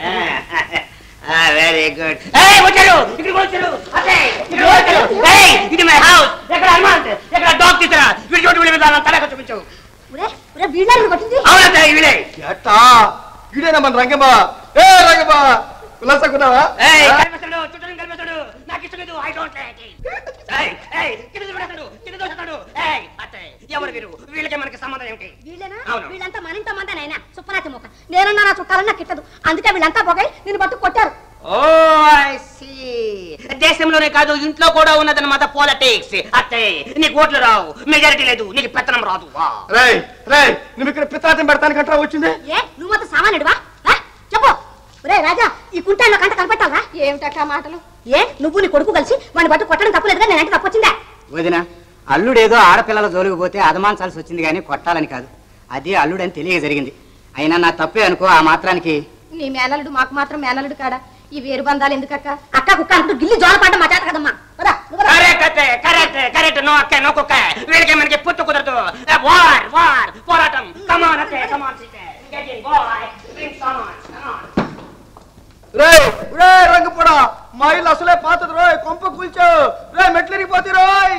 వెరీ గుడ్ ఏయ్ వచ్చాడు ఇక్కడికి వచ్చాడు అత్తే ఇక్కడ వచ్చాడు ఏయ్ ఇది మై హౌస్ ఎక్కడ హనుమంత్ ఎక్కడ డాగ్ తీసురా వీడి చోటు వీడి విధానం తలక చూపించు ఒరే ఒరే వీళ్ళని కొట్టింది అవునత్తే వీడే ఎట్టా ఇదేనా మన రంగమ్మ ఏ రంగమ్మ కులాసకున్నావా ఏయ్ కలిపేస్తాడు చుట్టూ కలిపేస్తాడు నాకు ఇష్టం లేదు ఐ డోంట్ లైక్ ఇట్ ఏయ్ ఏయ్ కింద పడేస్తాడు కింద దోస్తాడు ఏయ్ అత్తే ఎవరు వీరు వీళ్ళకి మనకి సంబంధం ఏమిటి వీళ్ళేనా అవును. వీళ్ళంతా మన ఇంత మంది నాయన సుప్పనాతి మొక్క నేనున్నా నా చుట్టాలన్నా కిట్టదు అందుకే వీళ్ళంతా పోగాయి నిన్ను పట్టు కొట్టారు ఓ ఐ సీ దేశంలోనే కాదు ఇంట్లో కూడా ఉన్నదన్నమాట పాలిటిక్స్ అత్తే నీకు ఓట్లు రావు మెజారిటీ లేదు నీకు పెత్తనం రాదు వా. రేయ్ రేయ్ నువ్వు ఇక్కడ పిత్రాటం పెడతానికంటా వచ్చింది ఏ నువ్వు మొత్తం సామాన్యుడివా ఆ? చెప్పు ఒరే రాజా ఈ కుంటాల్లో కంట కనపెట్టాలరా ఏమిటక్క మాటలు ఏ నువ్వు నీ కొడుకు కలిసి వాడిని పట్టు కొట్టడం తప్పులేదుగా నేనంటే తప్పు వచ్చిందా వదిన అల్లుడేదో ఆడపిల్లల జోలికి పోతే అదమాన్సాల్సి వచ్చింది కానీ కొట్టాలని కాదు అది అల్లుడని తెలియ జరిగింది అయినా నా తప్పే అనుకో ఆ మాత్రానికి నీ మేనలుడు మాకు మాత్రం మేనలుడు కాడా ఈ వేరు బంధాలు ఎందుకక్క అక్క కుక్క అంటూ గిల్లి జోల పడ్డ మా చేత కదమ్మా పదా కరెక్ట్ అత్తే కరెక్ట్ కరెక్ట్ నో అక్కే నో కుక్క వీళ్ళకి మనకి పుట్టు కుదరదు వార్ వార్ పోరాటం కమాన్ అత్తే come on sister get in boy drink come on come on రేయ్ రే రంగపూడ మా ఇల్లు అసలే పాతది రోయ్ కొంప కూల్చో రే మెట్లరిగిపోతే రోయ్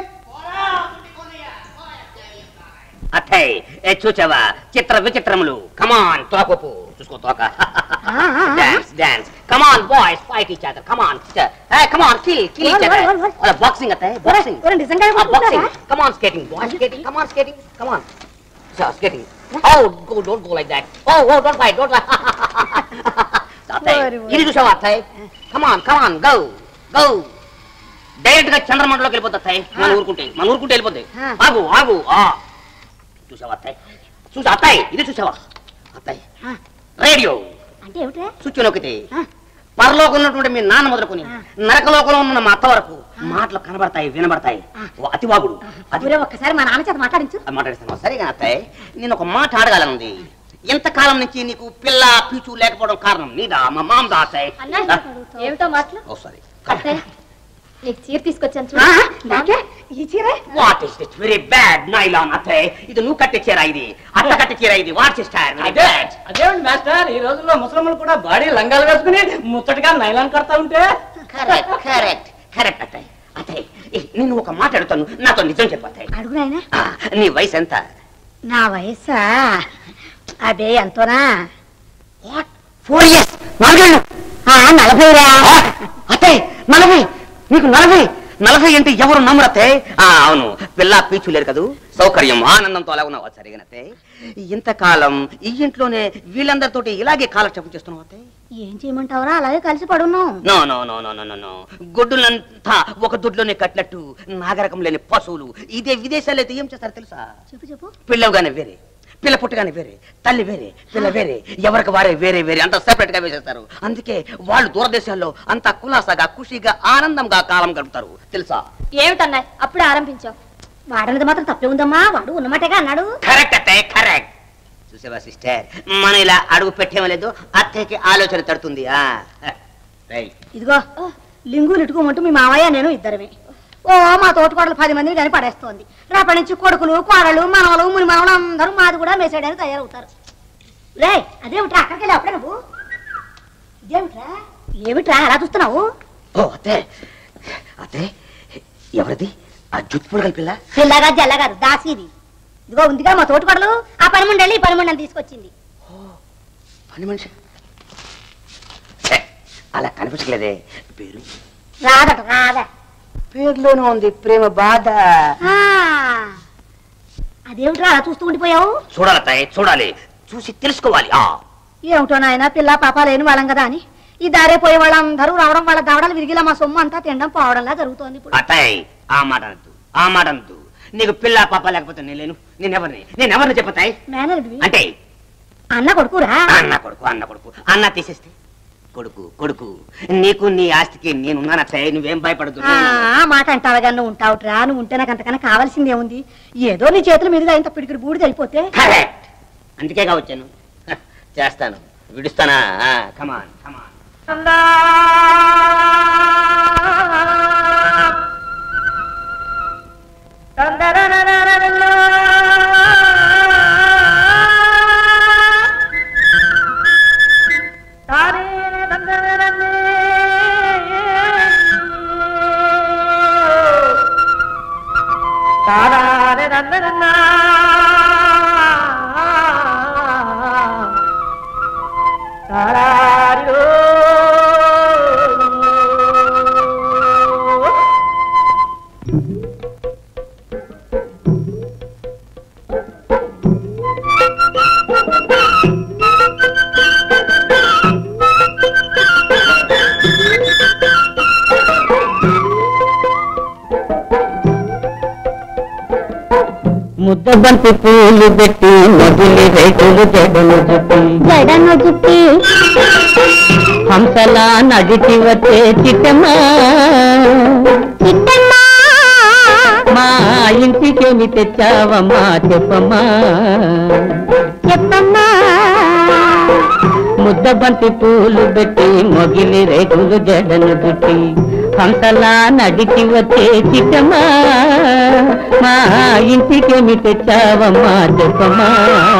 అత్తయ్ ఏ చూచావా చిత్ర విచిత్రములు కమాన్ తోకపు చూసుకో తోక dance dance come on boys fight each other come on ఏ come on kill kill each Roll, roll, roll. Other boxing అత్తయ్ బాక్సింగ్ ఒరే, నిజంగా బాక్సింగ్ కొట్టుకుంటారా? Come on skating boys skating come on skating come on so skating oh go don't go like that oh oh don't fight don't అత్తయ్ ఓరి, ఓరి. ఇది చూసావా అత్తయ్ come on come on go go direct గా చంద్రమండలోకి వెళ్ళిపోతా అత్తయ్ మన ఊరుకుంటే మన ఊరుకుంటే వెళ్ళిపోతాయి ఆ. ఆగు ఆగు ఆ చూసావా అత్తయ్ చూసా అత్తయ్ ఇది చూసావా అత్తయ్ ఆ. రేడియో అంటే ఏమిటే స్విచ్ నొక్కితే ఆ. పరలోకం ఉన్నటువంటి మీ నాన్న మొదలుకొని ఆ. నరకలోకంలో ఉన్న మా అత్త వరకు మాటలు కనబడతాయి వినబడతాయి ఓ అతివాగుడు అతి ఒరే ఒక్కసారి మా నాన్న చేత మాట్లాడించు మాట్లాడిస్తాను సరిగా అత్తయ్య నేను ఒక మాట అడగాలనుంది ఎంతకాలం నుంచి నీకు పిల్ల పీచు లేకపోవడం కారణం నీదా మా మామదా అత్తయ్య ఏమిటో మాటలు ఓ సారీ అత్తయ్య నీకు చీర తీసుకొచ్చాను ఆ, చూడు నాకే ఈ చీరే what is this very bad nylon అత్తయ్య ఇది నువ్వు కట్టే చీర ఇది అత్త కట్టే చీర ఇది వాట్ సిస్టర్ వెరీ బ్యాడ్ అదేమిటి మాస్టర్ ఈ రోజుల్లో ముసలమ్మలు కూడా బాడీ లంగాలు వేసుకుని ముచ్చటగా నైలాన్ కడతా ఉంటే కరెక్ట్ కరెక్ట్ కరెక్ట్ అత్తయ్య అత్తయ్య ఏ, నేను ఒక మాట అడుగుతాను నాతో నిజం చెప్పు అత్తయ్య అడుగు నాయనా ఆ, నీ వయసు ఎంత నా వయసా అదే ఎంతోనా వాట్ ఫోర్ ఇయర్స్ నాలుగేళ్ళు ఆ, నలభైరా అత్తయ్య నలభై నీకు నలభై నలభై అంటే ఎవరు నమ్మరతే ఆ అవును పిల్ల పీచు లేరు కదూ సౌకర్యం ఆనందంతో అలా ఉన్నావు సరిగినతే ఇంతకాలం ఈ ఇంట్లోనే వీళ్ళందరితోటి ఇలాగే కాలక్షేపం చేస్తున్నావు అత్తయ్య ఏం చేయమంటావురా అలాగే కలిసి పడున్నాం no no no no no no no గుడ్డులంతా ఒక దుడ్లోనే కట్టినట్టు నాగరకం లేని పశువులు ఇదే విదేశాల్లో అయితే ఏం చేస్తారు తెలుసా చెప్పు చెప్పు పిల్లవుగానే వేరే పిల్ల పుట్టగానే వేరే తల్లి వేరే పిల్ల వేరే ఎవరికి వారే వేరే వేరే అంత సెపరేట్ గా వేసేస్తారు అందుకే వాళ్ళు దూరదేశాల్లో అంత కులాసాగా ఖుషిగా ఆనందంగా కాలం గడుపుతారు తెలుసా ఏమిటన్నాయి అప్పుడే ఆరంభించావు వాడనది మాత్రం తప్పే ఉందమ్మా వాడు ఉన్నమాటగా అన్నాడు కరెక్ట్ అత్తయ్య కరెక్ట్ చూసావా సిస్టర్ మనం ఇలా అడుగు పెట్టేమలేదు అత్తయ్యకి ఆలోచన తడుతుంది ఆ రైట్ ఇదిగో లింగులు ఇటుకోమంటూ మీ మావయ్య నేను ఇద్దరమే ఓ మా తోటకోడలు పది మందిని కానీ పడేస్తోంది రేపటి నుంచి కొడుకులు కోడలు మనవలు ముని మనవలు అందరూ మాది కూడా మేసేయడానికి తయారవుతారు రే అదేమిట్రా అక్కడికి వెళ్ళి అప్పుడే నువ్వు ఇదేమిట్రా ఏమిట్రా అలా చూస్తున్నావు ఓ అత్తే అత్తే ఎవరిది ఆ జుత్పుడు పిల్ల పిల్లగా జల్లగారు దాసీది ఇదిగో ఉందిగా మా తోటకోడలు ఆ పనిముండెళ్ళి ఈ పనిముండని తీసుకొచ్చింది పని మనిషి ఛే, అలా కనిపించలేదే పేరు రాదట రాదా పేరులోనే ఉంది ప్రేమ బాధ ఆ, అదేమిట్రా అలా చూస్తూ ఉండిపోయావు చూడాలి అత్తయ్య చూడాలి చూసి తెలుసుకోవాలి ఆ ఏమిటో నాయన పిల్ల పాప లేని వాళ్ళం కదా అని ఈ దారే పోయే వాళ్ళందరూ రావడం వాళ్ళ దవడలు విరిగిలా మా సొమ్ము అంతా తినడం పోవడంలా జరుగుతోంది ఇప్పుడు అత్తయ్య ఆ మాట అనద్దు ఆ మాట అనద్దు నీకు పిల్ల పాప లేకపోతే నేను లేను నేను ఎవరిని నేను ఎవరిని చెప్పతాయి మేనలుడివి అంటే అన్న కొడుకురా అన్న కొడుకు అన్న కొడుకు అన్న తీసేస్తే కొడుకు కొడుకు నీకు నీ ఆస్తికి నేనున్నాను అత్తయ్య నువ్వేం భయపడదు ఆ ఆ మాట అంటావా కానీ నువ్వు ఉంటావుట్రా నువ్వు ఉంటే నాకు అంతకన్నా కావాల్సిందే ఉంది ఏదో నీ చేతుల మీదుగా ఇంత పిడికిడి బూడిద అయిపోతే కరెక్ట్ అందుకేగా వచ్చాను హ, చేస్తాను విడుస్తానా కమాన్ కమాన్ ముద్దబంతి పూలు పెట్టి మొగిలి రేకులు జడను జుట్టి జడను జుట్టి హంసలా నడిచి వచ్చే చిట్టమ్మా చిట్టమ్మా మా ఇంటికేమి తెచ్చావమ్మా చెప్పమ్మా చెప్పమ్మా ముద్దబంతి పూలు పెట్టి మొగిలి రేకులు జడను జుట్టి హంసలా నడిచి వచ్చే చిట్టమ్మా మా ఇంటికేమి తెచ్చావమ్మా చెప్పమ్మా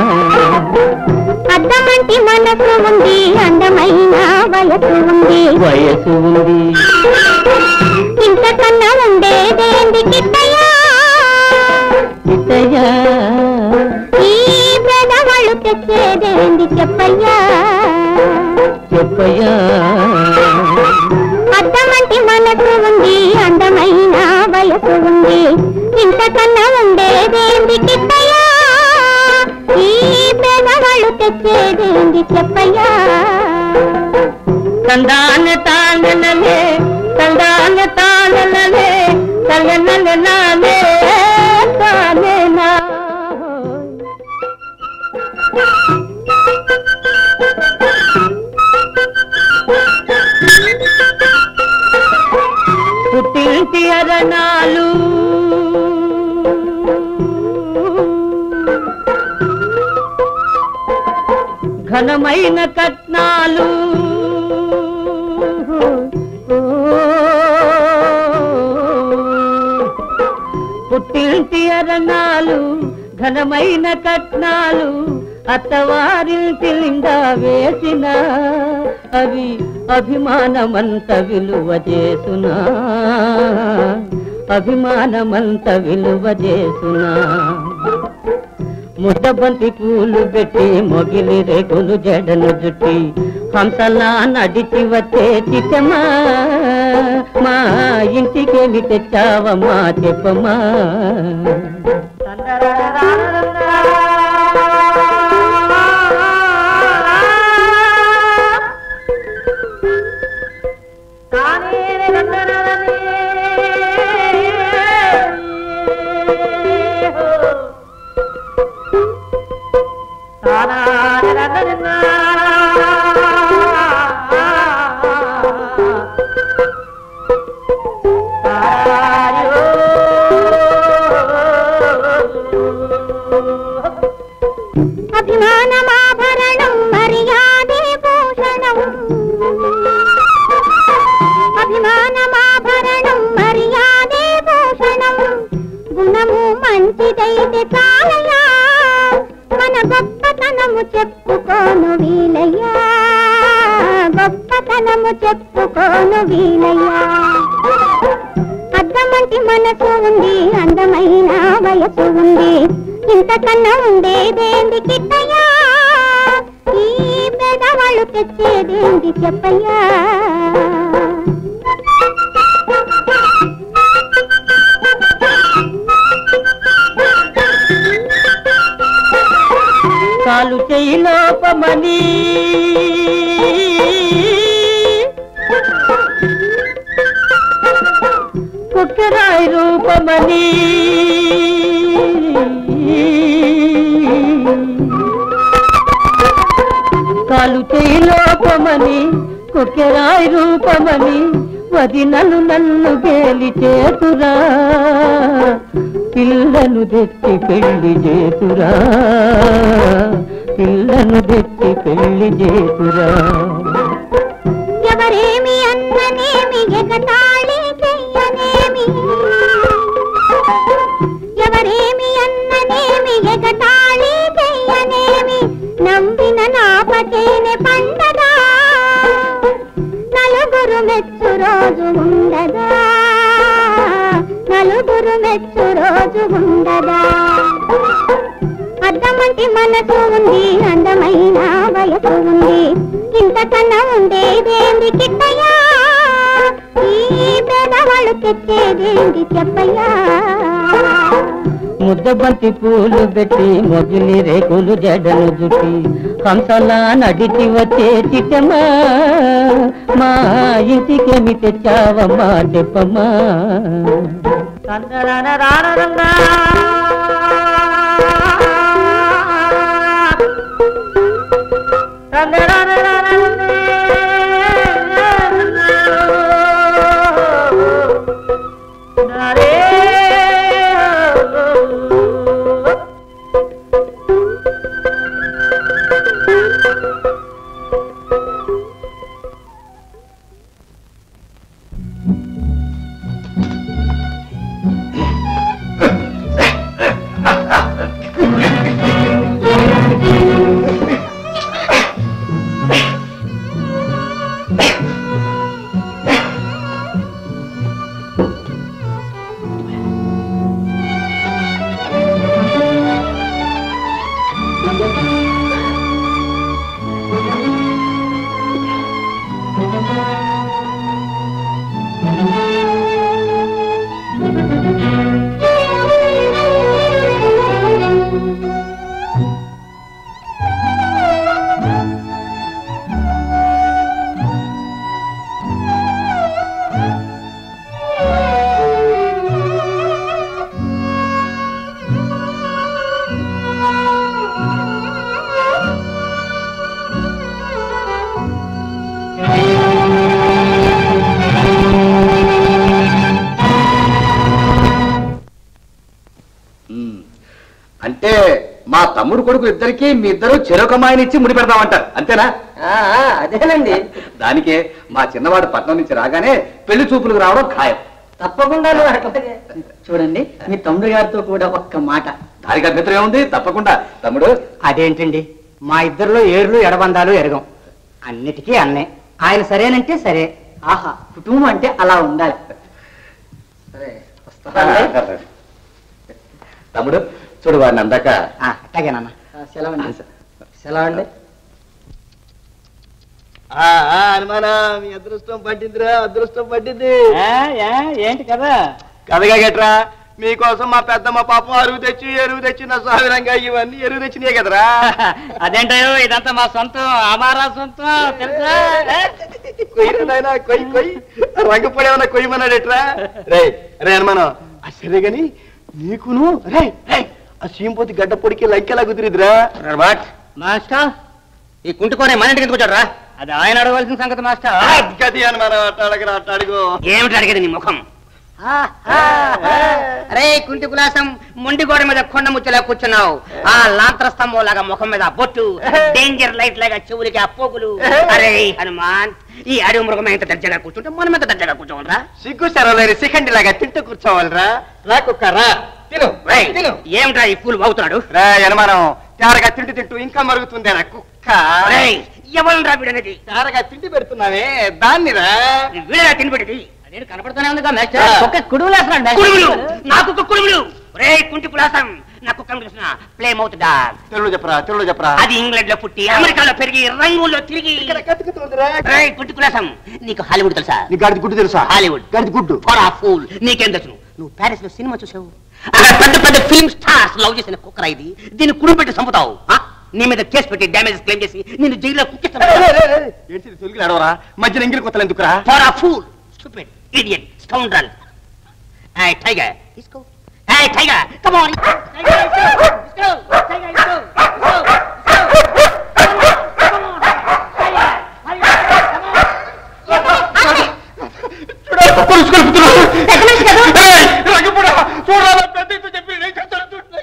అద్దమంటి మనసు ఉంది అందమైన వయసు ఉంది వయసు ఉంది ఇంతకన్నా ఉండేదేంది కిట్టయ్యా ఇతయా ఈ పేదవాళ్ళు తెచ్చేదేంది చెప్పయ్యా చెప్పయ్యా అద్దమంటి మనసు ఉంది అందమైన వయసు ఉంది ఇంతకన్నా ఉండేదేంది కిట్టయ్యా ఈ పేదవాళ్ళు తెచ్చేదేంది చెప్పయ్యా తందాన తానలలే తందాన తానలలే తలనల నాలే తానే నా పుట్టింటి అరణాలు ఘనమైన కట్నాలు పుట్టింటి అరణాలు ఘనమైన కట్నాలు అత్తవారింటి నిండా వేసిన అవి అభిమానమంత విలువ చేసునా అభిమానమంత విలువ చేసునా ముద్దబంతి పూలు పెట్టి మొగిలి రేకులు జడను జుట్టి హంసలా నడిచి వచ్చే చిట్టమా మా ఇంటికేమి తెచ్చావమ్మా చెప్పమ్మా అభిమానమాభరణం మర్యాదే భూషణం అభిమానమాభరణం మర్యాదే భూషణం గుణము మంచిదైతే చాలయ్యా మన గొప్పతనము చెప్పుకోను వీలయ్యా గొప్పతనము చెప్పుకోను వీలయ్యా అద్దమంటి మనసు ఉంది అందమైన వయసు ఉంది ఇంతకన్నా ఉండేదేంది కిట్టయ్యా ఈ పేదవాళ్ళు తెచ్చేదేంది చెప్పయ్యా కాలు చెయ్యి లోపమని కుక్కరాయి రూపమని కాలు చెయ్యి లోపమని కొక్కెరాయి రూపమని వదినలు నన్ను గేలి చేతురా పిల్లను తెచ్చి పెళ్లి చేతురా పిల్లను తెచ్చి పెళ్లి చేతురా ఎవరేమి అన్ననేమి ఎగతాళి చెయ్యనేమి ఎవరేమి అన్ననేమి ఎగతాళి చెయ్యనేమి నమ్మిన నాపతేనే పండదా నలుగురు మెచ్చు రోజు ఉండదా నలుగురు మెచ్చు రోజు ఉండదా అద్దమంటి మనసు ఉంది అందమైన వయసు ఉంది ఇంతకన్నా ఉండేదేంది కిట్టయ్యా ఈ పేదవాళ్ళు తెచ్చేదేంది చెప్పయ్యా ముద్దబంతి పూలు పెట్టి మొగిలి రేకులు జడను జుట్టి హంసలా నడిచి వచ్చే చిట్టమ్మా మా ఇంటికేమి తెచ్చావమ్మా చెప్పమ్మా ఉమ్. అంటే మా తమ్ముడు కొడుకు ఇద్దరికి మీ ఇద్దరు చెరొకమాయని ఇచ్చి ముడి పెడతామంటారు అంతేనా అదేనండి దానికే మా చిన్నవాడు పట్నం నుంచి రాగానే పెళ్లి చూపులకు రావడం ఖాయం తప్పకుండా అట్లాగే చూడండి మీ తమ్ముడు గారితో కూడా ఒక్క మాట దానికి అభ్యంతరం ఏముంది తప్పకుండా తమ్ముడు అదేంటండి మా ఇద్దరిలో ఏర్లు ఎడబందాలు ఎరగం అన్నిటికీ అన్నే ఆయన సరేనంటే సరే ఆహా కుటుంబం అంటే అలా ఉండాలి సరే వస్తానండి. తమ్ముడు చూడు వాడిని అందాక ఆ, అట్టాగేనన్నా ఆ, సెలవండి సెలవండి అనుమానం మీ అదృష్టం పట్టిందిరా అదృష్టం పట్టింది ఏంటి కదా కదగా గట్రా మీకోసం మా పెద్దమ్మ పాపం అరువు తెచ్చి ఎరువు తెచ్చి నా సావిరంగా ఇవన్నీ ఎరువు తెచ్చినాయి కదరా అదేంటో ఇదంతా మా సొంతం అమారా సొంతం తెలుసా కొయ్యి నాయనా కొయ్యి కొయ్యి రంగపడి ఏమన్నా కొయ్యమన్నాడెట్రా రే రే అనుమానం ఆ సరే గాని నీకును రే రే ఆ సీంపోతి గడ్డ పొడికి లంకెలా కుదిరిద్దిరా మాస్టర్ ఈ కుంటుకోనే మన ఇంటికి ఎందుకు వచ్చాడు రా అది ఆయన అడగవలసిన సంగతి మాస్టర్ గది అనుమానం అట్ట అడగరా అట్ట అడుగు ఏమిటి అడిగేది నీ ముఖం అరే కుంటి కులాసం మొండి గోడ మీద కొండ ముచ్చలా కూర్చున్నావు ఆ లాంతర స్తంభం లాగా ముఖం మీద బొట్టు డేంజర్ లైట్ లాగా చెవులకి ఆ పోగులు అరే హనుమాన్ ఈ అడవి మృగం ఎంత దర్జాగా కూర్చుంటే మనం ఎంత దర్జాగా కూర్చోవాలరా సిగ్గు సెరవలేని సిఖండి లాగా తింటూ కూర్చోవాలిరా రా కుక్క రా తిను రేయ్, తిను ఏమిట్రా ఈ పూలు బాగుతున్నాడు రా అనుమానం తేరగా తింటూ తింటూ ఇంకా మరుగుతుంది నా కుక్క ఎవరు వీడనేది తేరగా తిండి పెడుతున్నావే దాన్ని రా వీడరా తినిపెట్టేది నేను కనపడుతూనే ఉంది మాస్టర్ ఒక్క కుడుగులు వేస్తున్నాడు కుడుములు నాకు ఒక కుడుములు రే కుంటి పులాసం నా కుక్కను చూసిన ప్లే మౌత్ డాగ్ తెలుగు చెప్పరా తెలుగు చెప్పరా అది ఇంగ్లాండ్ లో పుట్టి అమెరికాలో పెరిగి రంగుల్లో తిరిగి ఇక్కడ కతుకుతుందిరా రే కుంటి పులాసం నీకు హాలీవుడ్ తెలుసా నీ గాడిది గుడ్డు తెలుసా హాలీవుడ్ గాడిది గుడ్డు ఫర్ ఆ ఫూల్ నీకేం తెలుసు నువ్వు ప్యారిస్ లో సినిమా చూసావు అక్కడ పెద్ద పెద్ద ఫిల్మ్ స్టార్స్ లవ్ చేసిన కుక్కరా ఇది దీన్ని కుడుం పెట్టి చంపుతావు ఆ? నీ మీద కేసు పెట్టి డ్యామేజ్ క్లెయిమ్ చేసి నిన్ను జైల్లో కుక్కిస్తాను ఏంటి తెలుగు అడవరా మధ్యన ఎంగిలి కొత్తలు ఎందుకురా ఫర్ ఆ fool stupid idiot scoundrel Hey, Tiger. Let's go. Hey, Tiger. Come on. Tiger, let's go. Let's go. Tiger, let's go. Let's go. Let's go. Come on. Come on. Tiger. Hurry up. Come on. కుక్కలు కలుపుతున్నావు పెద్ద మనిషి కదా రంగపూడ చూడాలా పెద్ద ఇంత చెప్పి నేను చేస్తాను చూడు.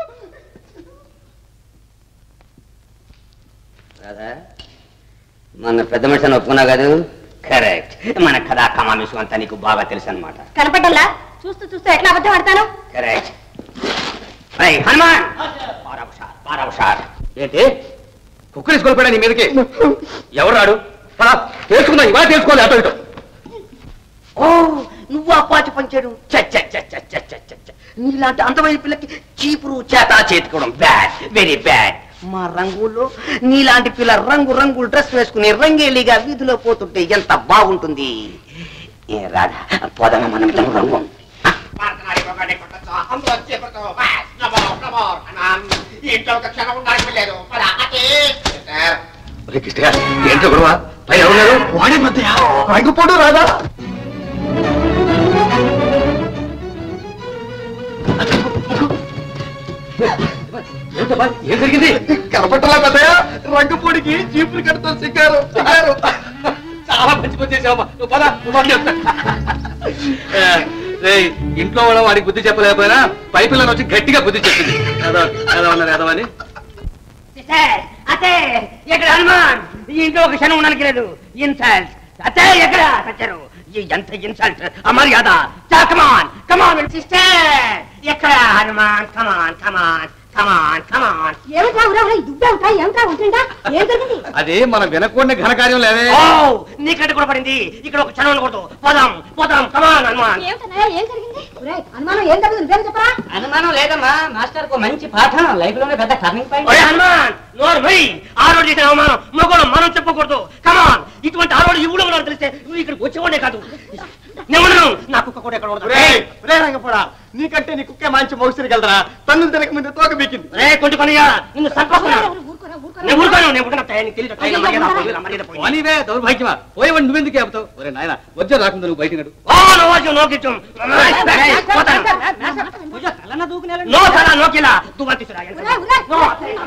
రాధా మన పెద్ద మనిషి అని ఒప్పుకున్నావు కాదు కరెక్ట్ మన కథా కమామిషం అంతా నీకు బాగా తెలుసు అనమాట కనపడ్డల్లా చూస్తూ చూస్తూ ఎట్లా అబద్ధం ఆడతాను కరెక్ట్ రై హనుమాన్ పారావు షార్ పారావు షార్ ఏంటి కుక్కలు తీసుకొని నీ మీదకి ఎవరు రాడు పద, తెలుసుకుందాం ఇవాళ తెలుసుకోవాలి అటు ఇటు ఓ నువ్వు ఆ పాచి పంచాడు నీలాంటి అందమైన పిల్లకి చీపురు చేత చేతుకోవడం బ్యాడ్ వెరీ బ్యాడ్ మా రంగుల్లో నీలాంటి పిల్ల రంగు రంగులు డ్రెస్ వేసుకుని రంగేలిగా వీధిలో పోతుంటే ఎంత బాగుంటుంది ఏ రాధా పోదామా మనం ఇద్దరం రంగు ఒరే కృష్ణయ్య ఏంటో గొడవ పైన ఎవరున్నారు వాడే మధ్య రంగపోడు రాదా ఏంటబ్బా? ఏం జరిగింది కనపట్టలా పెద్దయ్య రంగపూడికి చీపురు కడుతో సిగ్గారు సిగ్గారు చాలా మంచి పని చేసావమ్మా నువ్వు పద నువ్వు పద చెప్తా. ఏ, రేయ్, ఇంట్లో వాళ్ళ వాడికి బుద్ధి చెప్పలేకపోయినా పై పిల్లని వచ్చి గట్టిగా బుద్ధి చెప్పింది ఏదో ఏదో అన్నారు ఏదో అని అతే ఎక్కడ హనుమాన్ ఈ ఇంట్లో ఒక క్షణం ఉండడానికి లేదు ఇన్సల్ట్ అతే ఎక్కడ సచ్చారు ఈ ఎంత ఇన్సల్ట్ అమర్యాద కమాన్ కమాన్ సిస్టర్ ఎక్కడ హనుమాన్ కమాన్ కమాన్ కమాన్ కమాన్ ఏమిటా ఉరా ఉరా, ఈ దుబ్బే ఉంటాయి ఏమిటా ఉంటుందా ఏం జరిగింది అది మనం వినకూడని ఘనకార్యం లేవే ఓ నీకంటే కూడా పడింది ఇక్కడ ఒక క్షణం ఉండకూడదు పోదాం పోదాం కమాన్ హనుమాన్ ఏమిటన్నా ఏం జరిగింది ఒరేయ్, అనుమానం ఏం జరిగింది నువ్వేం చెప్పరా అనుమానం లేదమ్మా మాస్టర్ మంచి పాఠం లైఫ్ లోనే పెద్ద టర్నింగ్ ఒరే హనుమాన్ నోరు మొయ్ ఆరోడు చేసిన అవమానం మగోడు మనం చెప్పకూడదు కమాన్ ఇటువంటి ఆరోడు ఈ ఊళ్ళో తెలిస్తే నువ్వు ఇక్కడికి వచ్చేవాడే కాదు నేను ఉండను. నా కుక్క కూడా ఎక్కడ ఉండదు. రేయ్, రే రంగపోడా నీకంటే నీ కుక్కే మంచి మౌసరి గలరా తన్నులు తినక ముందు తోక బీకింది రే కొంచెం కొనియా నిన్ను సంపాదన ఊరుకోరా ఊరుకోరా నేను ఊరుకోను నేను ఊరుకున్నా నీకు తెలియదు టైం మర్యాద పోయి, మర్యాద పోయి. పోనీవే దౌర్భాగ్యమా పోయేవాడిని నువ్వెందుకు చెబుతావు ఒరే నాయన వజ్జ రాకుండా నువ్వు బయట నడు ఓ నో వాచు నో కిచ్చు పోతాను తలన దూకునే నో తల నో కిలా దువ్వ తీసురా ఉరా, ఉరా. నో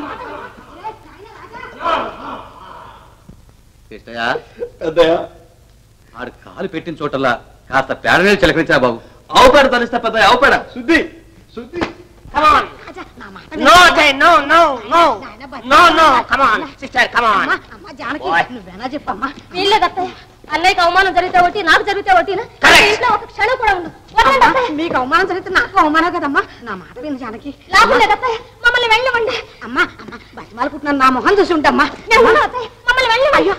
కృష్ణయ్య పెద్దయ్య ఆడు కాలు పెట్టిన చోటల్లా కాస్త పేడనీళ్ళు చిలకరించా బాబు ఆవు పేడ తలిస్తే పెద్దయ్య ఆవు పేడ శుద్ధి శుద్ధి కమాన్ అచ్చా, నా మాట no say no no no నాయనా, బయట no no come on sister come on అమ్మా, అమ్మా జానకి ఓయ్. నువ్వేనా చెప్పమ్మా వీళ్ళే అత్తయ్య అన్నయ్యకి అవమానం జరిగితే ఒకటి నాకు జరిగితే ఒకటినా Correct. ఇంట్లో ఒక క్షణం కూడా ఉండు వదలండి అత్తయ్య. మీకు అవమానం జరిగితే నాకు అవమానం కదమ్మా నా మాట విను జానకి లాభం లేదు అత్తయ్య మమ్మల్ని వెళ్ళమండి అమ్మా అమ్మా బతిమాలుకుంటున్నాను నా మొహం చూసి ఉంటామ్మా నేను ఉండను అత్తయ్య మమ్మల్ని వెళ్ళి అయ్యో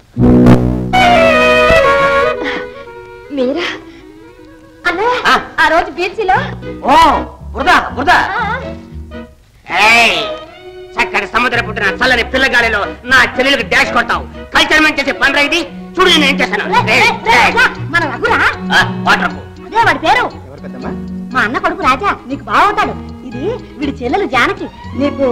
మీరా అన్నయ్య ఆ. ఆ రోజు బీచ్లో ఓ బురద బురద ఏయ్ చక్కటి సముద్ర పుట్టిన చల్లని పిల్లగాలిలో నా చెల్లెలకు డాష్ కొడతావు కల్చర్ మంచి చేసే పని రా ఇది చూడు నేను ఏం చేశాను రే, రే, రే, రా, మన రఘురా వాటర్ అదే వాడి పేరు మా అన్న కొడుకు రాజా నీకు బాగుంటాడు ఇది వీడి చెల్లెలు జానకి నీకు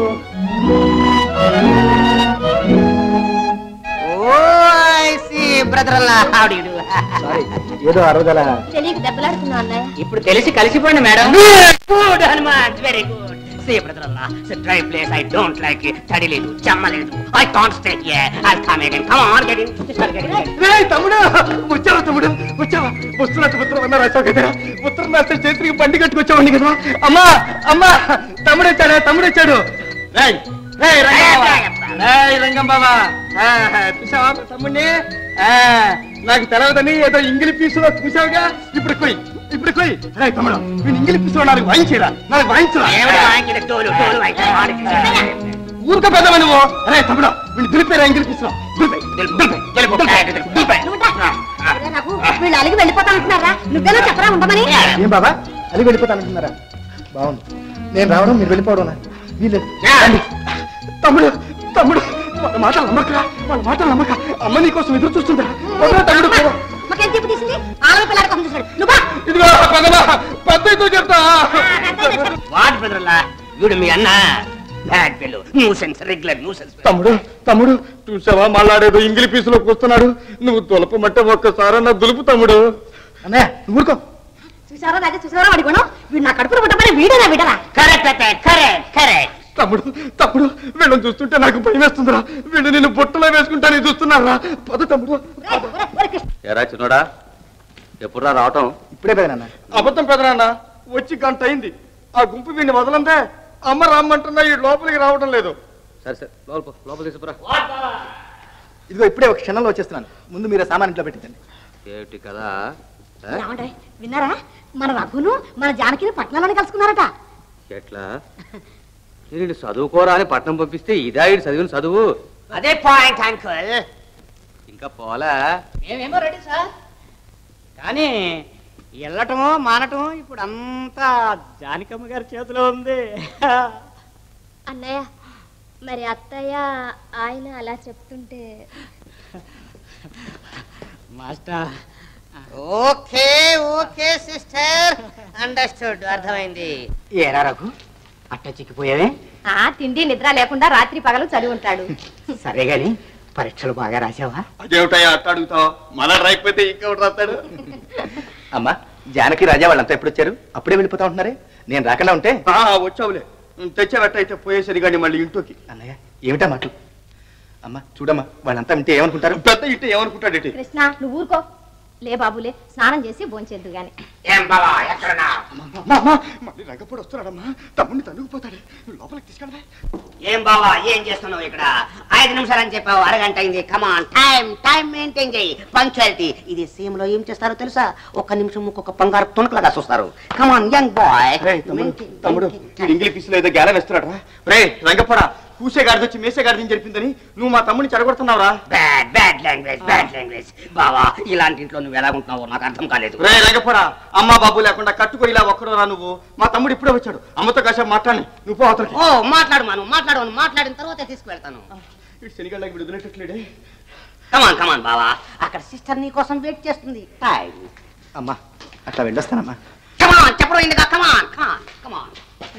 oh I see brother in law how do you do ఏదో అరవదల తెలియక దెబ్బలాడుతున్నా అన్నయ్య ఇప్పుడు తెలిసి కలిసిపోండి madam good Hanuman very good see brother in law it's dry place I don't like it తడి లేదు చెమ్మ లేదు I can't stay here I come again come on get in sister get in రే తమ్ముడు వచ్చావా తమ్ముడు వచ్చావా వస్తున్నట్టు ఉత్తరం అన్నా రాసావు కదా ఉత్తరం రాస్తే చేతికి బండి కట్టుకొచ్చావండి కదా అమ్మా అమ్మా తమ్ముడు వచ్చాడు తమ్ముడు వచ్చాడు రేయ్ రేయ్ రంగం రేయ్ రంగం బాబా ఆ, చూసావా మా తమ్ముడిని ఆ, నాకు తెలవదని ఏదో ఇంగిలి పీసులో చూసావుగా ఇప్పుడు కొయ్ ఇప్పుడు కొయ్ రే తమ్ముడు నేను ఇంగిలి పీసులో నాకు వాయించేరా నాకు వాయించరా ఏమిటి వాంకిన టోలు టోలు వాంకిన ఊరుక పెద్దవ నువ్వు రే తమ్ముడు వీళ్ళు దులిపేరా ఇంగిలి పీసులో దులిపే దులిపే దులిపే అరే రఘు వీళ్ళు అలిగి వెళ్ళిపోతానంటున్నారా నువ్వేనా చెప్పరా ఉండమని ఏం బాబా అది వెళ్ళిపోతానంటున్నారా బాగుంది నేను రావడం మీరు వెళ్ళిపోవడం వీలేదు తమ్ముడు తమ్ముడు వాళ్ళ మాటలు నమ్మకరా వాళ్ళ మాటలు నమ్మక అమ్మ నీ కోసం ఎదురు చూస్తుందా వదరా తమ్ముడు పో. మాకేం చెప్పు తీసింది ఆమె పిల్లాడి కోసం చూసాడు నువ్వు ఇదిగో పెద్దవా పెద్దతో చెప్తా వాట్ బ్రదర్ అల్లా వీడు మీ అన్న బ్యాడ్ పిల్లు న్యూసెన్స్ రెగ్యులర్ న్యూసెన్స్ తమ్ముడు తమ్ముడు చూసావా మళ్ళాడేదో ఇంగిలి పీసులో కూస్తున్నాడు నువ్వు దులపమంటే ఒక్కసారన్నా దులుపు తమ్ముడు అన్నయ్య ఊరుకో చూసారా రాజా చూసారా వాడి గుణం వీడు నా కడుపులో పుట్టమని వీడేనా విడరా కరెక్ట్ కరెక్ట్ కరెక్ట్ తమ్ముడు తమ్ముడు వీళ్ళని చూస్తుంటే నాకు భయం వేస్తుందిరా వీళ్ళు నేను బుట్టలో వేసుకుంటానని చూస్తున్నారా పద తమ్ముడు ఎరా చిన్నోడా ఎప్పుడురా రావటం ఇప్పుడే పెదనాన్న అబద్ధం పెదనాన్న వచ్చి గంట అయింది ఆ గుంపు వీడిని వదలందే అమ్మ రమ్మంటున్నా ఈ లోపలికి రావడం లేదు సరే సరే లోపల లోపల తీసుకురా ఇదిగో ఇప్పుడే ఒక క్షణంలో వచ్చేస్తున్నాను ముందు మీరు ఆ సామాన్ ఇంట్లో పెట్టిందండి ఏమిటి కదా ఆ? ఏమంటాయి విన్నారా మన రఘును మన జానకిని పట్నంలోనే కలుసుకున్నారట ఎట్లా నేను చదువుకోరా అని పట్నం పంపిస్తే ఇదా ఈడు చదివిన చదువు అదే పాయింట్ అంకుల్ ఇంకా పోలా మేమేమో రెడీ సార్ కానీ వెళ్ళటమో మానటమో ఇప్పుడు అంతా జానకమ్మ గారి చేతిలో ఉంది అన్నయ్య మరి అత్తయ్య ఆయన అలా చెప్తుంటే master okay okay sister understood అర్థమైంది ఏరా రఘు అట్ట చిక్కిపోయావే ఆ తిండి నిద్ర లేకుండా రాత్రి పగలు చదివి ఉంటాడు సరే గాని పరీక్షలు బాగా రాసావా అదేమిటయ్యా అట్ట అడుగుతావు మన రాయిపోతే ఇంకొకటి రాస్తాడు అమ్మా జానకి రాజా వాళ్ళంతా ఎప్పుడు వచ్చారు అప్పుడే వెళ్ళిపోతా ఉంటున్నారే నేను రాకుండా ఉంటే వచ్చావులే తెచ్చావట్టయితే పోయేసరి కానీ మళ్ళీ ఇంట్లోకి అన్నయ్య ఏమిటా మాటలు అమ్మా చూడమ్మా వాళ్ళంతా వింటే ఏమనుకుంటారు పెద్ద ఇంటే ఏమనుకుంటాడు కృష్ణ నువ్వు ఊరుకో లే బాబులే స్నానం చేసి భోంచేద్దు గాని ఏం బావా ఎక్కడన్నా మళ్ళీ రంగపూడి వస్తున్నాడమ్మా తమ్ముడిని తనుగుపోతాడే లోపలికి తీసుకెళ్ళవా ఏం బావా ఏం చేస్తున్నావు ఇక్కడ ఐదు నిమిషాలు అని చెప్పావు అరగంట అయింది కమాన్ టైం టైం మెయింటైన్ చేయి పంక్చువాలిటీ ఇది సేమ్ లో ఏం చేస్తారో తెలుసా ఒక్క నిమిషం ఒక్కొక్క బంగారు తుణుకులాగా చూస్తారు కమాన్ యంగ్ బాయ్ తమ్ముడు వీడు ఇంగిలి పిసిలో ఏదో గేల వేస్తున్నాడు రే రంగపూడ కూసే గాడిది వచ్చి మేసే గాడిదని జరిపిందని నువ్వు మా తమ్ముడిని చెడగొడుతున్నావురా bad bad language bad language బావా ఇలాంటి ఇంట్లో నువ్వు ఎలా ఉంటున్నావో నాకు అర్థం కాలేదు రే రంగపూడ అమ్మా బాబు లేకుండా కట్టుకొని ఇలా ఒక్కడోరా నువ్వు మా తమ్ముడు ఇప్పుడే వచ్చాడు అమ్మతో కాసేపు మాట్లాడి నువ్వు పో అవతలకి ఓ మాట్లాడు మాను మాట్లాడు మాట్లాడిన తర్వాత తీసుకువెళ్తాను వీడు శనిగళ్ళకి వీడు వదిలేటట్లేడే కమాన్ కమాన్ బావా అక్కడ సిస్టర్ నీ కోసం వెయిట్ చేస్తుంది టైం అమ్మా అట్లా వెళ్ళొస్తానమ్మా కమాన్ చెప్పడం ఎందుకు కమాన్ కమాన్ కమాన్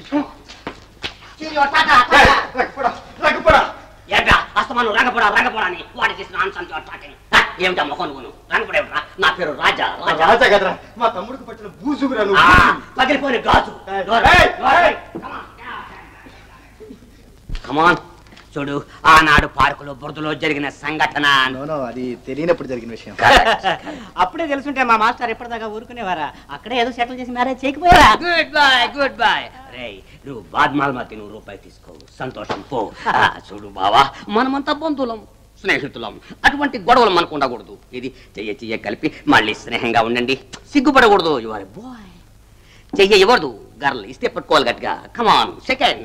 ఏంట్రా అస్తమాను రంగపడ రంగపడ అని వాడి చేసిన ఆన్సర్ టాకింగ్ ఏమిటా మొహం నువ్వు రంగపడ ఏమిట్రా నా పేరు రాజా రాజా రాజా కదరా మా తమ్ముడికి పట్టిన బూజుగురా ఆ, నువ్వు పగిలిపోయిన గాజు ఏయ్, ఏయ్. కమాన్ చూడు ఆనాడు పార్కులో బురదలో జరిగిన సంఘటన నో అది తెలియనప్పుడు జరిగిన విషయం అప్పుడే తెలుసుంటే మా మాస్టర్ ఎప్పటిదాకా ఊరుకునేవారా అక్కడే ఏదో సెటిల్ చేసి మ్యారేజ్ చేయకపోయారా గుడ్ బాయ్ గుడ్ బాయ్ రే నువ్వు బాద్మాల్మతి నువ్వు రూపాయి తీసుకో సంతోషం పో ఆ, చూడు బావా మనమంతా బంధువులం స్నేహితులం అటువంటి గొడవలు మనకు ఉండకూడదు ఇది చెయ్య చెయ్య కలిపి మళ్ళీ స్నేహంగా ఉండండి సిగ్గుపడకూడదు యు ఆర్ బాయ్ చెయ్య ఇవ్వదు గర్ల్ ఇస్తే పట్టుకోవాలి గట్టిగా కమాన్ సెకండ్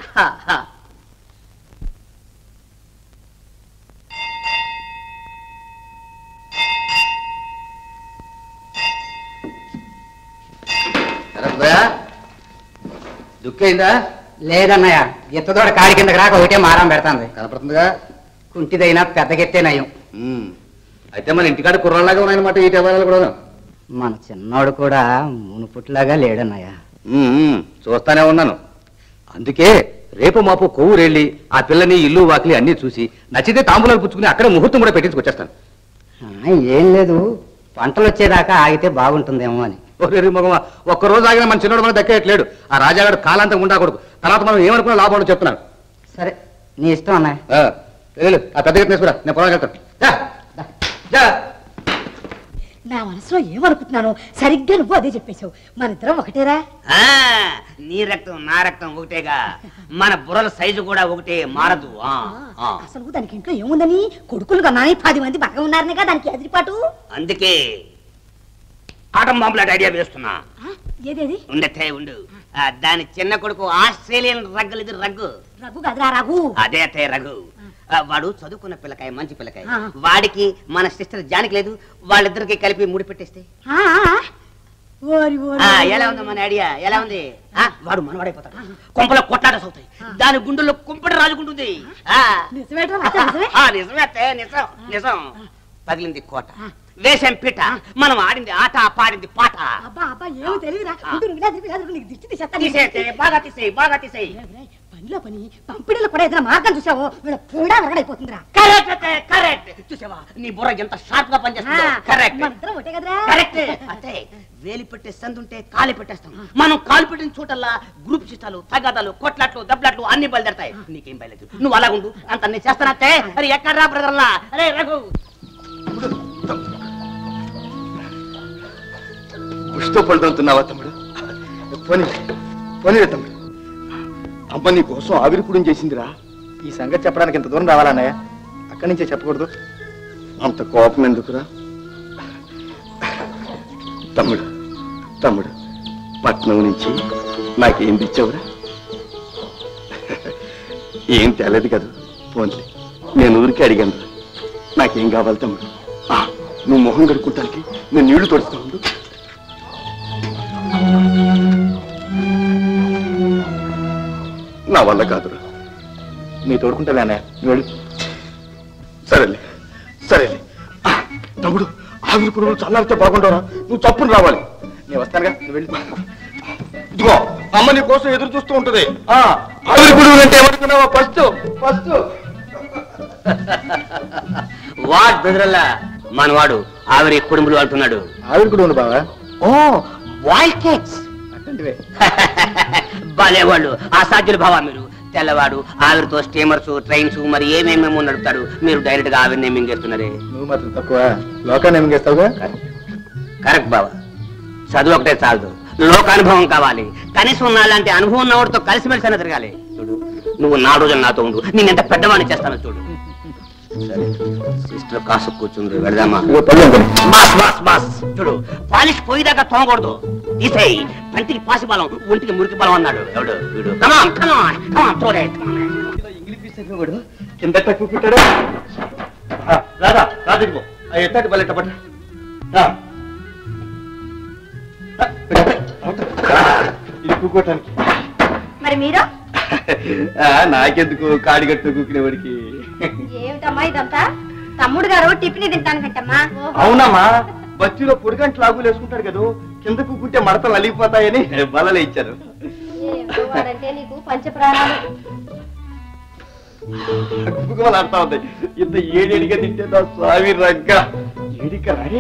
దుఃఖైందా లేదన్నయ్య ఎత్తదోడ కాడి కిందకి రాక ఒకటే మారం పెడతాంది కనపడుతుందిగా కుంటిదైనా పెద్దగెత్తే నయం ఉమ్. అయితే మన ఇంటికాడ కుర్రాళ్ళగా ఉన్నాయన్నమాట ఈ టెవరాలు కూడా మన చిన్నోడు కూడా మునుపుట్లాగా లేడన్నయ్య చూస్తానే ఉన్నాను అందుకే రేపు మాపు కొవ్వూరు వెళ్ళి ఆ పిల్లని ఇల్లు వాకిలి అన్ని చూసి నచ్చితే తాంబూలాలు పుచ్చుకుని అక్కడ ముహూర్తం కూడా పెట్టించుకొచ్చేస్తాను ఆ, ఏం లేదు పంటలు వచ్చేదాకా ఆగితే బాగుంటుందేమో అని ఒరే మగవ ఒక్క రోజు ఆగిన మన చిన్నోడు మనకు దక్కేయట్లేడు ఆ రాజాగాడు కాలాంతం ఉండకూడదు తర్వాత మనం ఏమనుకున్నా లాభం ఉండదు చెప్తున్నాను సరే నీ ఇష్టం అన్నయ్య ఆ, వెళ్ళు ఆ పెద్ద గీత తీసుకురా నేను పొలం వెళ్తాను జా, జా. నా మనసులో ఏమనుకుంటున్నాను సరిగ్గా నువ్వు అదే చెప్పేశావు మన ఇద్దరం ఒకటేరా ఆ, నీ రక్తం నా రక్తం ఒకటేగా మన బుర్రల సైజు కూడా ఒకటే మారదు ఆ, ఆ. అసలు దానికి ఇంట్లో ఏముందని కొడుకులు కన్నాని పది మంది బక్క ఉన్నారనేగా దానికి ఎదిరిపాటు అందుకే ఆటం బాంబులాంటి ఐడియా వేస్తున్నా ఆ, ఏదేది ఉండతే ఉండు ఆ, దాని చిన్న కొడుకు ఆస్ట్రేలియన్ రగ్గులు ఇది రగ్గు రఘు కదరా రఘు అదే అతే రఘు ఆ, వాడు చదువుకున్న పిల్లకాయ మంచి పిల్లకాయ ఆ. వాడికి మన సిస్టర్ జానికి లేదు వాళ్ళిద్దరికి కలిపి ముడి పెట్టేస్తే ఆ, ఆ, ఓరి ఓరి ఆ, ఓరి. ఎలా ఉంది మన ఐడియా ఎలా ఉంది ఆ, వాడు మనవాడైపోతాడు కొంపలో కొట్లాట అవుతాయి దాని గుండెల్లో కుంపటి రాజుకుంటుంది ఆ. నిజమేట్రా రాజా, నిజమే ఆ, నిజమే అత్తే, నిజం నిజం పగిలింది కోట వేషం పిట మనం ఆడింది ఆట పాడింది పాట అబ్బా అబ్బా ఏమో తెలియదురా ఉండు, నువ్వు ఇలా తిరిగి, ఇలా తిరిగి, నీకు దిష్టి తీసేస్తాను. తీసేస్తే బాగా తీసేయి బాగా తీసేయి రేయ్, రేయ్, పనిలో పని పంపిణీలో కూడా ఏదైనా మార్గం చూసావో వీళ్ళ కూడా వెరగడైపోతుందిరా కరెక్ట్ అత్తే, కరెక్ట్ చూసావా నీ బుర్ర ఎంత షార్ప్ గా పనిచేస్తుందో కరెక్ట్ మన ఇద్దరం ఒకటే కదరా కరెక్ట్ అంతే వేలి పెట్టే సందుంటే కాలి పెట్టేస్తాం మనం కాలు పెట్టిన చోటల్లా గ్రూప్ చిట్టాలు తగాదాలు కొట్లాట్లు దెబ్బలాట్లు అన్ని బయలుదేరతాయి నీకేం బయలేదు నువ్వు అలాగుండు అంత నేను చేస్తానంటే అరే ఎక్కడ్రా బ్రదర్లా అరే రఘు బ్రష్తో పడుతుంటున్నావా తమ్ముడు పోనీ పోనీ తమ్ముడు అమ్మ నీ కోసం ఆవిరిపుడం చేసిందిరా ఈ సంగతి చెప్పడానికి ఇంత దూరం రావాలన్నయ్య అక్కడి నుంచే చెప్పకూడదు అంత కోపం ఎందుకురా తమ్ముడు తమ్ముడు పట్నం నుంచి నాకేం తెచ్చావురా ఏం తేలేదు కదా పోన్లే నేను ఊరికి అడిగాను నాకేం కావాలి తమ్ముడు ఆ, నువ్వు మొహం కడుక్కుంటానికి నేను నీళ్లు తొడుస్తా ఉండు నా వల్ల కాదురా నీ తోడుకుంటావే అన్నయ్య నువ్వు వెళ్ళు సరేలే సరేలే ఆ, తమ్ముడు ఆవిరి పురుగులు చల్లారితే బాగుండవురా నువ్వు చప్పును రావాలి నేను వస్తానుగా నువ్వు వెళ్ళు ఇదిగో అమ్మ నీ కోసం ఎదురు చూస్తూ ఉంటది ఆ, ఆవిరి పురుగులు అంటే ఏమనుకున్నావా ఫస్ట్ ఫస్ట్ వాట్ బెదరల్లా మనవాడు ఆవిరి కుడుములు అంటున్నాడు ఆవిడ కూడా ఉండు బావా ఓ బాయిల్ కేక్స్ అట్టంటివే భలేవాళ్ళు అసాధ్యులు భావా మీరు తెల్లవాడు ఆవిరితో స్టీమర్స్ ట్రైన్స్ మరి ఏమేమేమో నడుపుతాడు మీరు డైరెక్ట్ గా ఆవిరిని మింగేస్తున్నారే నువ్వు మాత్రం తక్కువ లోకాన్ని మింగేస్తావుగా కరెక్ట్ బావా చదువు ఒకటే చాలదు లోకానుభవం కావాలి కనీసం నాలాంటి అనుభవం ఉన్నవాడితో కలిసిమెలిసి అయినా తిరగాలి చూడు నువ్వు నా రోజులు నాతో ఉండు నేను ఎంత పెద్దవాడిని చేస్తాను చూడు సిస్టర్ కాసు కూర్చుంది వెళదామా బాస్ బాస్ బాస్ చూడు పాలిష్ పోయిదాకా తోమకూడదు తీసేయి పంటికి పాసి బలం ఒంటికి మురికి బలం అన్నాడు ఎవడు వీడు కమాన్ కమాన్ కమాన్ తోడే ఇంగ్లీష్ కింద తక్కువ పెట్టాడు రాదా రాదిగో ఆ ఎత్తాటి బల్లెట్ట పట్ట ఇది కూకోటానికి మరి మీరు ఆ, నాకెందుకు కాడిగట్టు కూకినవాడికి ఏమిటమ్మా ఇదంతా తమ్ముడు గారు టిఫిన్ తింటాను కట్టమ్మా అవునమ్మా బస్సులో పొడిగంట లాగులు వేసుకుంటాడు కదా కింద కూకుంటే మడతలు నలిగిపోతాయని బలలే ఇచ్చారు ఏమిటో వాడంటే నీకు పంచప్రాణాలు గుబగుమలాడుతా ఉంది ఇంత ఏడేడిగా తింటే నా స్వామి రగ్గ ఏడిక రాడే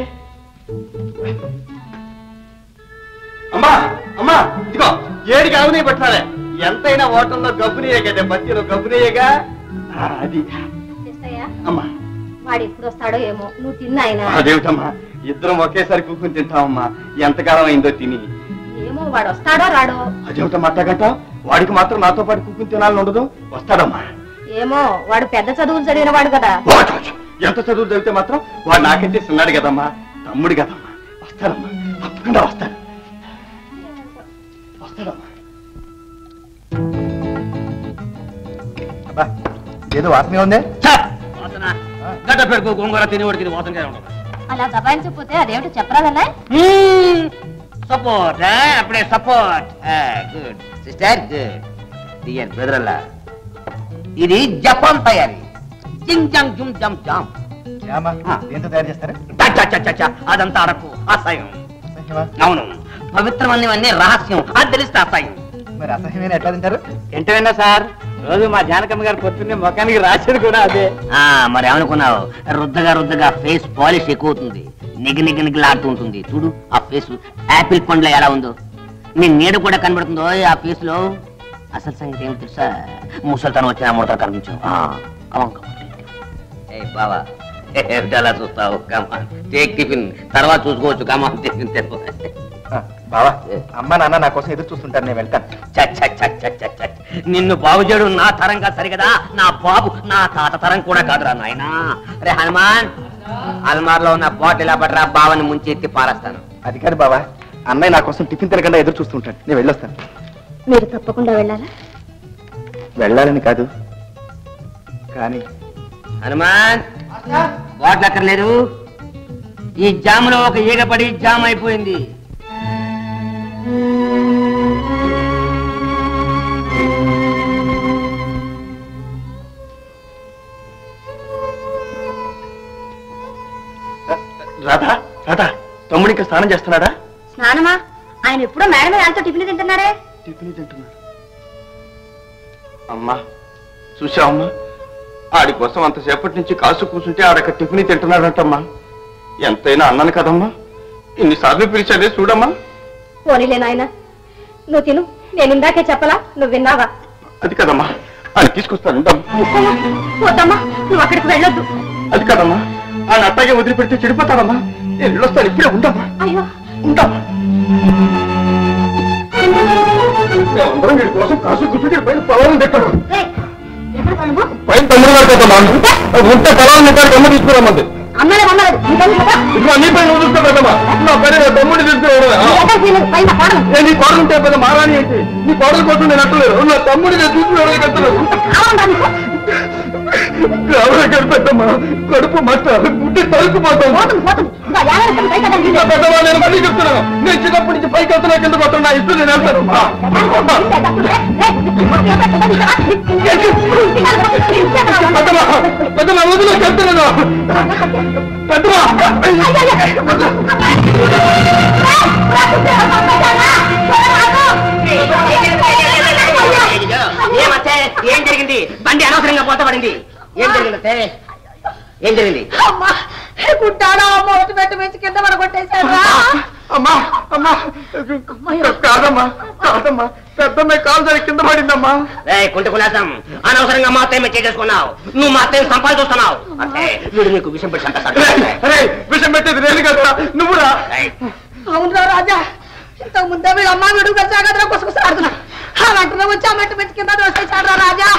అమ్మా అమ్మా ఇదిగో ఏడికి అవునే పట్టాలే ఎంతైనా హోటల్లో గబ్బునేయే కదా బస్తీలో గబ్బునేయగా ఆ, అది చేస్తాయా అమ్మా వాడు ఎప్పుడు వస్తాడో ఏమో నువ్వు తిన్నాయన అదేమిటమ్మా ఇద్దరం ఒకేసారి కూకుని తింటామమ్మా ఎంతకాలం అయిందో తిని ఏమో వాడు వస్తాడో రాడో అదేమిటమ్మా అట్టగంట వాడికి మాత్రం నాతో పాటు కూకుని తినాలని ఉండదు వస్తాడమ్మా ఏమో వాడు పెద్ద చదువులు చదివిన వాడు కదా వాచ్ వాచ్. ఎంత చదువు చదివితే మాత్రం వాడు నాకంటే చిన్నాడు కదమ్మా తమ్ముడు కదమ్మా వస్తాడమ్మా తప్పకుండా వస్తాడు వస్తాడమ్మా అబ్బా ఏదో వాసనే ఉందే గడ్డ పెరుగు గోంగూర తినేవాడికి ఇది వాసనగా ఉండదు అలా దబాయించకపోతే అదేమిటో చెప్పరాదన్నా సపోర్ట్ అప్పుడే support good sister good dear brother in law ఇది జపాన్ తయారీ జింగ్ జంగ్ జుమ్ జమ్ జామ్ ఏమా దేంతో తయారు చేస్తారు చ, చ, చ, చ, అదంతా అరకు అసహ్యం అసహ్యమా అవును పవిత్రమన్నవన్నీ రహస్యం అది తెలిస్తే అసహ్యం మరి అసహ్యమైన ఎట్లా తింటారు ఏంటైనా సార్ రోజు మా జానకమ్మ గారు పొద్దున్నే ముఖానికి రాసేది కూడా అదే ఆ మరి ఏమనుకున్నావు రుద్దగా రుద్దగా ఫేస్ పాలిష్ ఎక్కువ అవుతుంది నిగి నిగి నిగిలాడుతూ ఉంటుంది చూడు ఆ ఫేస్ యాపిల్ పండ్లో ఎలా ఉందో నీ నీడ కూడా కనబడుతుందో ఆ ఫేస్ లో అసలు సంగతి ఏమి తెలుసా ముసలితనం వచ్చిన ముడత కనిపించు ఏ బావా ఏమిటి అలా చూస్తావు కమాన్ టేక్ టిఫిన్ తర్వాత చూసుకోవచ్చు కమాన్ టిఫిన్ తెలు ఆ, బావా అమ్మ నాన్న నా కోసం ఎదురు చూస్తుంటారు నేను వెళ్తాను చ, చ, చ, చ, చ, చ. నిన్ను బాగు చేయడం నా తరంగా సరిగదా నా బాబు నా తాత తరం కూడా కాదురా నాయనా రే హనుమాన్ అల్మార్లో ఉన్న బాటిల్ ఇలా పట్టరా బావని ముంచి ఎత్తి పారేస్తాను అది కాదు బావా అన్నయ్య నా కోసం టిఫిన్ తినకుండా ఎదురు చూస్తుంటాడు నేను వెళ్ళొస్తాను మీరు తప్పకుండా వెళ్ళాలా వెళ్ళాలని కాదు కానీ హనుమాన్ బాటిల్ అక్కర్లేదు ఈ జాములో ఒక ఈగ పడి జామ్ అయిపోయింది రాధా రాధా తమ్ముడు ఇంకా స్నానం చేస్తున్నాడా స్నానమా ఆయన ఎప్పుడో మేడం మీద ఆయనతో టిఫిన్ తింటున్నారే టిఫిన్ తింటున్నాడు అమ్మా చూసావమ్మా ఆడి కోసం అంతసేపటి నుంచి కాసు కూర్చుంటే ఆడక టిఫిన్ తింటున్నాడంటమ్మా ఎంతైనా అన్నాను కదమ్మా ఇన్నిసార్లు పిలిచాడే చూడమ్మా పోనీలే నాయన నువ్వు తిను నేను ఇందాకే చెప్పలా నువ్వు విన్నావా అది కదమ్మా ఆయన తీసుకొస్తాను ఉండమ్మా. వద్దమ్మా నువ్వు అక్కడికి వెళ్ళొద్దు అది కదమ్మా ఆయన అట్టాగే వదిలిపెడితే చెడిపోతాడమ్మా నేను వెళ్ళొస్తాను ఇప్పుడే ఉండమ్మా అయ్యో ఉంటాం మేమందరం వీడి కోసం కాసు కూర్చుంటే పైన పొలం పెట్టాడు పైన తమ్ముడు గారు పెద్దమ్మా ఉంటే పొలం పెట్టాడు తమ్ముడు తీసుకురామంది అమ్మలే అమ్మలేదు నీ తల్లి కదా? ఇదిగో నీ పైన చూస్తా పెద్దమ్మా నా పైన నా తమ్ముడు తీసుకురావడం నీ ఎక్కడ తీయలేదు, పైన పాడను. ఏ, నీ కోడలు ఉంటే పెద్ద మారాని ఏంటి నీ కోడల కోసం నేను అట్టలేదు నా తమ్ముడిని నేను చూసుకురావడానికి అట్టలేదు కావాలంటా నీకు? రావణ గారు పెద్దమ్మ కడుపు మట్ట గుడ్డి తలుకుపోతాం పోతుంది, పోతుంది. ఇంకా యాభై రూపాయలు పైకి కదండి. ఇంకా పెద్దమ్మ నేను మళ్ళీ చెప్తున్నాను నేను చిన్నప్పటి నుంచి పైకి వెళ్తున్నా కింద పోతున్నా నా ఇష్టం నేను వెళ్తాను ఆ, పెద్దమ్మ పెద్దమ్మ వదిలే చెప్తున్నాను పెద్దమ్మ ఏమత్తే ఏం జరిగింది బండి అనవసరంగా పోత పడింది ఏం జరిగింది అత్తే ఏం జరిగింది అమ్మా గుడ్డాడా మోటు పెట్టి మించి కింద మన కొట్టేశాడు అమ్మా అమ్మా కాదమ్మా కాదమ్మా పెద్దమ్మ కాలు సరి కింద పడిందమ్మా రే కుంటి కులాసం అనవసరంగా మా అత్తయ్య మెచ్చే చేసుకున్నావు నువ్వు మా అత్తయ్య సంపాదించి చూస్తున్నావు అంటే వీడు నీకు విషయం పెట్టి చంపేస్తాడు రే విషం పెట్టేది నేను కదా నువ్వురా రేయ్, అవునురా రాజా ఇంతకు ముందే వీళ్ళ అమ్మ వీడు గచ్చాగదరా కుసకుసలాడుతున్నా అలాంటిలో వచ్చి ఆ మట్టి పెంచి కింద దోసేశాడు రాజా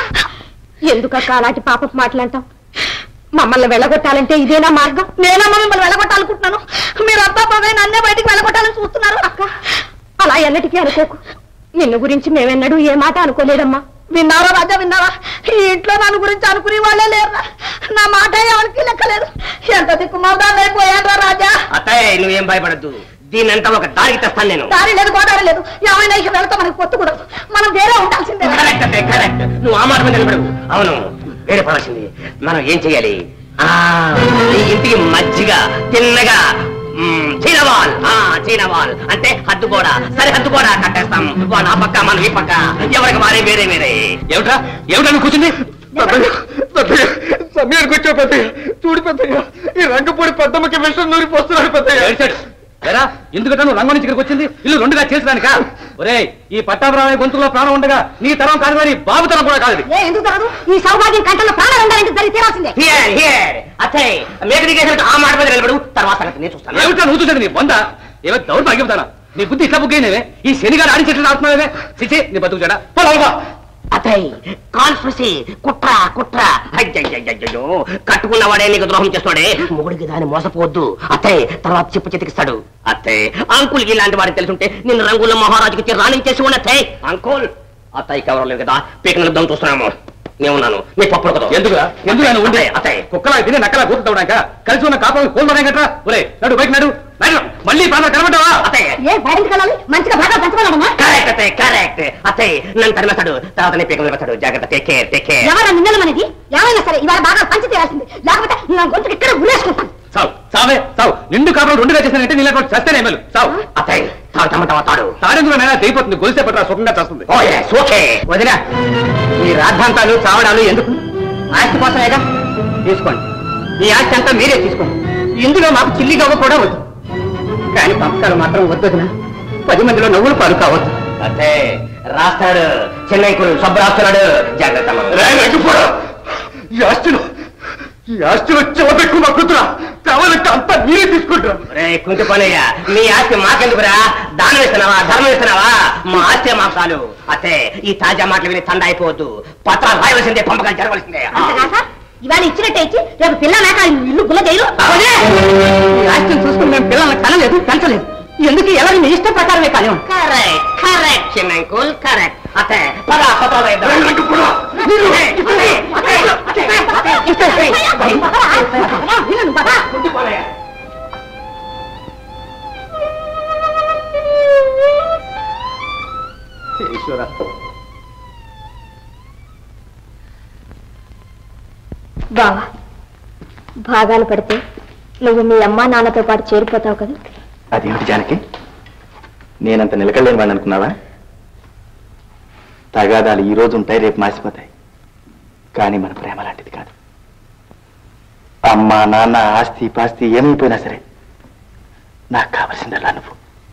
ఎందుకక్క అలాంటి పాపపు మాటలంటాం మమ్మల్ని వెళ్ళగొట్టాలంటే ఇదేనా మార్గం నేనమ్మా మిమ్మల్ని వెళ్ళగొట్టాలనుకుంటున్నాను మీరు అబ్బా బాబాయ్ నన్నే బయటికి వెళ్ళగొట్టాలని చూస్తున్నారు అక్క అలా ఎన్నటికీ అనుకోకు నిన్ను గురించి మేమెన్నడూ ఏ మాట అనుకోలేదమ్మా విన్నారా రాజా విన్నారా ఈ ఇంట్లో నన్ను గురించి అనుకునే వాళ్ళే లేరురా నా మాట ఎవరికి లెక్కలేదు ఎంత దిక్కుమార్దాన్ని అయిపోయాను రాజా అత్తయ్య నువ్వేం భయపడద్దు దీని అంతా ఒక దారికి తెస్తాను నేను దారి లేదు గోదావరి లేదు ఏమైనా ఇక వెళ్తా మనకి పొత్తు కూడా మనం వేరే ఉండాల్సిందే కరెక్ట్ అత్తయ్య కరెక్ట్ నువ్వు ఆ మాట మీద నిలబడు అవును వేరే పడాల్సింది మనం ఏం చెయ్యాలి ఆ ఈ ఇంటికి మజ్జిగ తిన్నగా మ్మ్, చీనవాల్ ఆ చీనవాల్ అంటే హద్దు కూడా సరిహద్దు కూడా కట్టేస్తాం వాడు ఆ పక్క మనం ఈ పక్క ఎవరికి మారే వేరే వేరే ఏమిట్రా ఏమిటా నువ్వు కూర్చుంది పెద్దయ్య పెద్దయ్య సమయానికి వచ్చావు పెద్దయ్య చూడు పెద్దయ్య ఈ రంగపూడి పెద్దమ్మకి విషం నూరి పోస్తున్నాడు పెద్దయ్య ఏడ్చాడు. ఏరా ఎందుకంటే నువ్వు రంగం నుంచి ఇక్కడికి వచ్చింది ఇల్లు రెండుగా చేసడానికా ఒరేయ్ ఈ పట్టాభిరామయ్య గొంతులో ప్రాణం ఉండగా నీ తరం కాదు కానీ బాబు తరం కూడా కాదు ఇది. ఏ ఎందుకు కాదు ఈ సౌభాగ్యం కంటలో ప్రాణం ఉండాలంటే జరిగి తీరాల్సిందే హియర్ హియర్ అత్తయ్య మేక దిగేసినట్టు ఆ మాట మీద నిలబడు తర్వాత సంగతి నేను చూస్తాను ఏమిటా నువ్వు చూసేది నీ బొంద ఏమో దౌర్భాగ్యం చెబుతానా నీ బుద్ధి ఇట్లా బుగ్గైనవే ఈ శనిగారు ఆడి చెట్లు ఆడుతున్నావే చిచి నీ బతుకు చెడా పొలవా అత్తయ్య కాన్స్పరసీ కుట్ర కుట్ర అయ్యయ్యయ్యో కట్టుకున్నవాడే నీకు ద్రోహం చేస్తాడే మొగుడికి దాన్ని మోసపోవద్దు అత్తయ్య తర్వాత చెప్పు చెతికిస్తాడు అత్తయ్య అంకుల్ ఇలాంటి వాడిని తెలుసుంటే నిన్ను రంగుల మహారాజుకి ఇచ్చి రాణించేసి ఉన్న అత్తయ్య అంకుల్ అత్తయ్యకి ఎవరు లేదు కదా పీక నిలుద్దాం చూస్తున్నాము నేనున్నాను నీ పప్పుడు కదా ఎందుకురా ఎందుకు నువ్వు ఉండే అత్తయ్య కుక్కలా తిని నక్కలా కూతుతావుడాక కలిసి ఉన్న కాపాలు కోల్మడాకట్రా ఒరే నడు బయట నడు నడు మళ్ళీ ప్రాణాలు కనబడ్డావా అత్తయ్య ఏ బయటికి వెళ్ళాలి మంచిగా బాగా పంచుకోవాలమ్మా కరెక్ట్ అత్తయ్య కరెక్ట్ అత్తయ్య నన్ను తరిమేస్తాడు తర్వాత నీ పీక నిలబెడతాడు జాగ్రత్త టేక్ కేర్ టేక్ కేర్ ఎవరా నిన్నలమనేది ఏమైనా సరే ఇవాళ బాగా పంచి తీరాల్సింది లేకపోతే నా గొంతుకి ఇక్కడ ఉరేసుకుంటాను సావు సావే సావు నిండు కాపాలు రెండుగా చేశానంటే నీళ్ళ చస్తేనే మేలు సావు అత్తయ్య తాడు తమ్మంటావా తాడు తాడెందుకు నైనా తెగిపోతుంది గొలిసే పట్ల సుఖంగా చేస్తుంది ఓ ఎస్ ఓకే వదినా ఈ రాద్ధాంతాలు చావడాలు ఎందుకు ఆస్తి కోసమేగా తీసుకోండి ఈ ఆస్తి అంతా మీరే తీసుకోండి ఇందులో మాకు చిల్లి గవ్వ కూడా వద్దు కానీ పంపకాలు మాత్రం వద్దు వదినా. పది మందిలో నవ్వులు పాలు కావద్దు అత్తే రాస్తాడు చెన్నైకుడు సబ్బు రాస్తున్నాడు జాగ్రత్త అమ్మ. రంగపూడ ఈ ఆస్తిలో ఈ ఆస్తిలో చెవబెక్కు మా కూతురా కావాలంటే అంతా మీరే తీసుకుంటారు రేయ్ కుంటి పనయ్య నీ ఆస్తి మాకెందుకురా దానం ఇస్తున్నావా ధర్మం ఇస్తున్నావా మా ఆస్తి మాకు చాలు అత్తే ఈ తాజా మాటలు విని తండ అయిపోవద్దు పత్రాలు రాయవలసిందే పంపకాలు జరగవలసిందే ఆ. అంతేకాక ఇవాళ ఇచ్చినట్టే ఇచ్చి రేపు పిల్లలాక ఇల్లు గుల్ల చేయరు ఈ ఆస్తిని చూసుకుని మేము పిల్లల్ని కనలేదు పెంచలేదు ఎందుకు ఎవరి మీ ఇష్ట ప్రకారమే కాలేము కరెక్ట్ కరెక్ట్ చిన్నైకుల్ కరెక్ట్ అత్తే పద పత్రాలు రాయిద్దాం. ఏయ్, అత్తే, అత్తే, అత్తే, అత్తే, అత్తే. కుంటి పనయ్య. ఈశ్వర బావా భాగాలు పడితే నువ్వు మీ అమ్మా నాన్నతో పాటు చేరిపోతావు కదా అదేమిటి జానకి నేనంత నిలకలేని వాడిని అనుకున్నావా తగాదాలు ఈ రోజు ఉంటాయి రేపు మాసిపోతాయి కానీ మన ప్రేమ లాంటిది కాదు అమ్మ నాన్న ఆస్తి పాస్తి ఏమైపోయినా సరే నాకు కావలసిందల్లా నువ్వు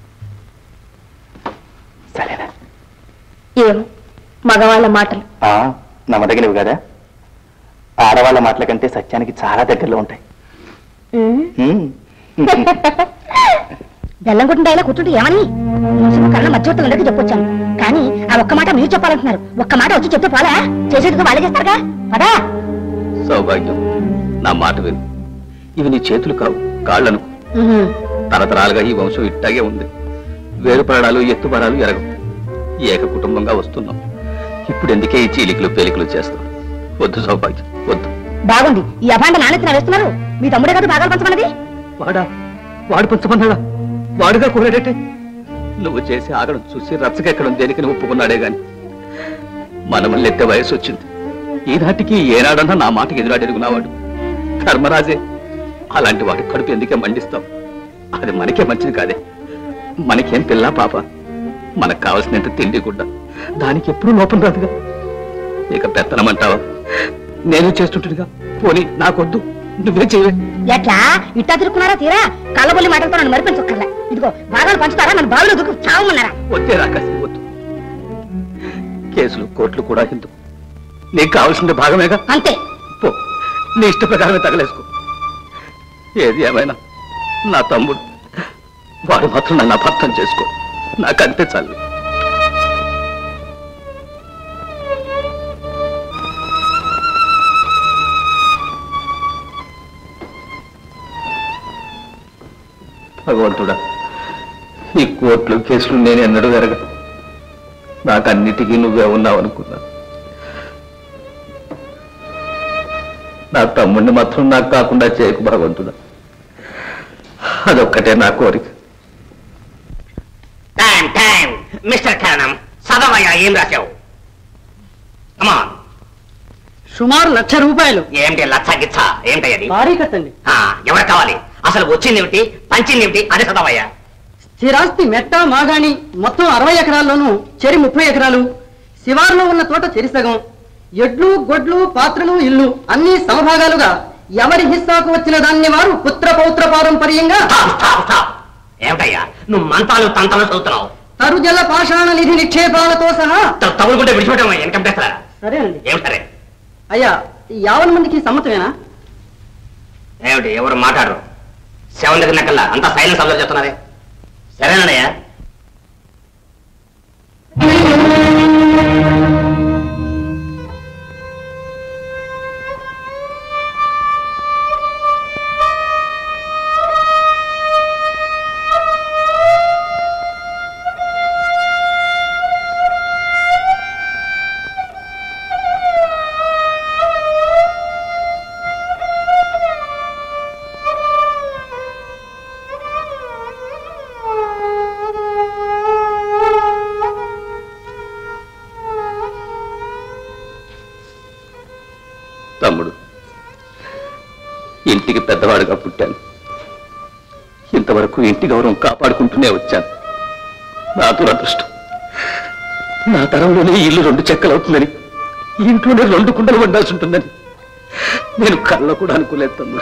సరేనా ఏం మగవాళ్ళ మాటలు ఆ, నమ్మదగినవి కదా ఆడవాళ్ళ మాటల కంటే సత్యానికి చాలా దగ్గరలో ఉంటాయి ఉమ్. హ్మ్. బెల్లం కొట్టిన ఇలా కూర్చుంటే ఏమని ముసుగు కళ్ళ మధ్యవర్తులందరికీ చెప్పొచ్చాను కానీ ఆ ఒక్క మాట మీరు చెప్పాలంటున్నారు ఒక్క మాట వచ్చి చెప్తే పోలా చేసేది వాళ్ళే చేస్తారుగా పదా సౌభాగ్యం నా మాట విను ఇవి నీ చేతులు కావు కాళ్ళను తరతరాలుగా ఈ వంశం ఇట్టాగే ఉంది వేరుపడాలు ఎత్తుపడాలు ఎరగవు ఏక కుటుంబంగా వస్తున్నాం ఇప్పుడు ఎందుకే ఈ చీలికలు పేలికలు చేస్తాం వద్దు సౌభాగ్యం వద్దు బాగుంది ఈ అభాండ నాణ్యత వేస్తున్నారు మీ తమ్ముడే కదా భాగాలు పంచమన్నది వాడా వాడు పంచమన్నాడా వాడుగా కోరాడటే నువ్వు చేసి ఆగడం చూసి రచ్చకెక్కడం దేనికి నువ్వు ఒప్పుకున్నాడే గాని మనమల్ని ఎత్తే వయసు వచ్చింది ఈనాటికి ఏనాడన్నా నా మాటకి ఎదురాడెరుగున్నావాడు ధర్మరాజే అలాంటి వాడి కడుపు ఎందుకే మండిస్తాం అది మనకే మంచిది కాదే మనకేం పిల్ల పాప మనకు కావలసినంత తిండి గుడ్డ దానికి ఎప్పుడూ లోపం రాదుగా ఇక పెత్తనమంటావా నేను చేస్తుంటుగా పోనీ నాకొద్దు నువ్వే చేయవే ఎట్లా ఇట్టా తిరుక్కున్నారా తీరా కళ్ళబొల్లి మాటలతో నన్ను మరిపించక్కర్లే ఇదిగో భాగాలు పంచుతారా మన బావిలో దూకు చావమన్నారా వద్దే రాకాసి వద్దు కేసులు కోర్టులు కూడా ఎందుకు నీకు కావాల్సిన భాగమేగా అంతే పో నీ ఇష్ట ప్రకారమే తగలేసుకో ఏది ఏమైనా నా తమ్ముడు వాడు మాత్రం నన్ను అబద్ధం చేసుకో నాకు అంతే చాలు భగవంతుడా ఈ కోర్టులు కేసులు నేను ఎన్నడూ ఎరగ నాకు అన్నిటికీ నువ్వే ఉన్నావు అనుకున్నా నా తమ్ముడిని మాత్రం నాకు కాకుండా చేయకు భగవంతుడా అదొక్కటే నా కోరిక టైం టైం మిస్టర్ కారణం చదవయ్యా ఏం రాశావు అమ్మా సుమారు లక్ష రూపాయలు ఏమిటి లచ్చ గిచ్చ ఏమిటి అది భారీ కట్టండి ఆ, ఎవరికి కావాలి అసలు వచ్చింది ఏమిటి పంచింది ఏమిటి అది చదవయ్యా స్థిరాస్తి మెట్ట మాగాణి మొత్తం అరవై ఎకరాల్లోనూ చెరి ముప్పై ఎకరాలు శివారులో ఉన్న తోట చెరి సగం ఎడ్లు గొడ్లు పాత్రలు ఇల్లు అన్ని సమభాగాలుగా ఎవరి హిస్సాకు వచ్చిన దాన్ని వారు పుత్ర పౌత్ర పారంపర్యంగా ఏమిటయ్యా నువ్వు మంతాలు తంతాలు చదువుతున్నావు తరుజల పాషాణ నిధి నిక్షేపాలతో సహా త- తగులుకుంటే విడిచిపెట్టడం ఇన్కమ్ ట్యాక్స్ సరే అండి ఏమిటి సరే అయ్యా ఈ యావన్ మందికి సమ్మతమేనా ఏమిటి ఎవరు మాట్లాడరు సెవెన్ దగ్గర నకల్లా అంతా సైలెన్స్ అబ్జర్వ్ చేస్తున్నారే సరేనయ్యా తమ్ముడు ఇంటికి పెద్దవాడుగా పుట్టాను ఇంతవరకు ఇంటి గౌరవం కాపాడుకుంటూనే వచ్చాను నా దురదృష్టం నా తరంలోనే ఈ ఇల్లు రెండు చెక్కలవుతుందని ఈ ఇంట్లోనే రెండు కుండలు వండాల్సి ఉంటుందని నేను కళ్ళ కూడా అనుకోలేదు తమ్ముడు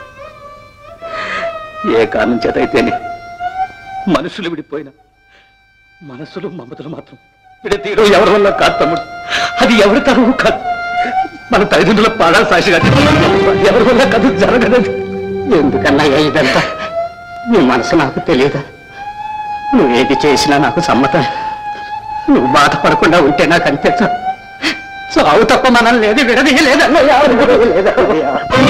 ఏ కారణం చేత అయితేనే మనుషులు విడిపోయినా మనసులు మమతలు మాత్రం విడతీరు ఎవరి వల్ల కాదు తమ్ముడు అది ఎవరి తరవు కాదు మన తల్లిదండ్రుల పాడా సాక్షిగా ఎవరి వల్ల కాదు జరగదు ఎందుకన్నా ఇదంతా నీ మనసు నాకు తెలియదు నువ్వేది చేసినా నాకు సమ్మతం నువ్వు బాధపడకుండా ఉంటే నాకు అంతే చాలు. చావు తప్ప మనం లేదు విడదీ లేదన్నయ్యా విడదీ లేదన్నయ్యా.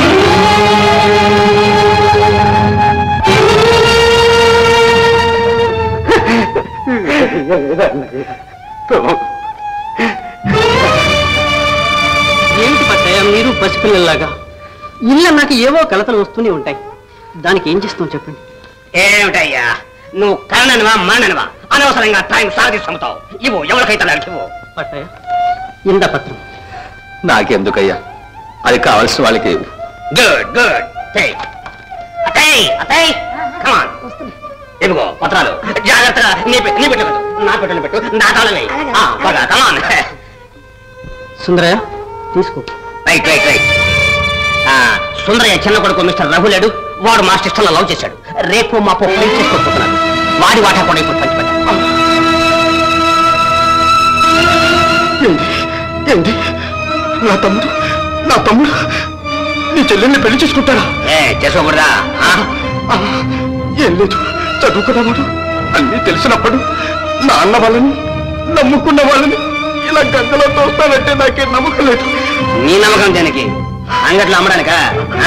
ఏంటి పట్టయ్య మీరు పసిపిల్లల్లాగా ఇల్లు నాకు ఏవో కలతలు వస్తూనే ఉంటాయి దానికి ఏం చేస్తాం చెప్పండి ఏమిటయ్యా నువ్వు కరణనువా మాననువా అనవసరంగా టైం సాగదీసి అమ్ముతావు ఇవ్వు ఎవరికైతే నాకు ఇవ్వు పట్టయ్య ఇంద పత్రం నాకెందుకయ్యా అది కావాల్సిన వాళ్ళకి ఇవ్వు. గుడ్ గుడ్ అతయ్ అతయ్ కమాన్ ఇదిగో పత్రాలు జాగ్రత్తగా నీ పె- నీ పెట్టు పెట్టు నా పెట్టు పెట్టు నా తాళమే బాగా కమాన్ సుందరయ్య తీసుకో రైట్ రైట్ రైట్ సుందరయ్య చిన్న కొడుకు మిస్టర్ రఘులేడు వాడు మా సిస్టర్లో లవ్ చేశాడు రేపు మాపు పెళ్లి చేసుకోబోతున్నాడు వాడి వాటా కూడా ఇప్పుడు పంచిపెట్టాడు ఏంటి ఏంటి నా తమ్ముడు నా తమ్ముడు నీ చెల్లెల్ని పెళ్లి చేసుకుంటాడా ఏ చేసుకోకూడదా ఆ? ఆ, ఏం లేదు చదువుకున్నవాడు అన్నీ తెలిసినప్పుడు నా అన్న వాళ్ళని నమ్ముకున్న వాళ్ళని ఇలా గంగలో తోస్తానంటే నాకే నమ్మకం లేదు నీ నమ్మకం దానికి అంగట్లో అమ్మడానికా ఆ?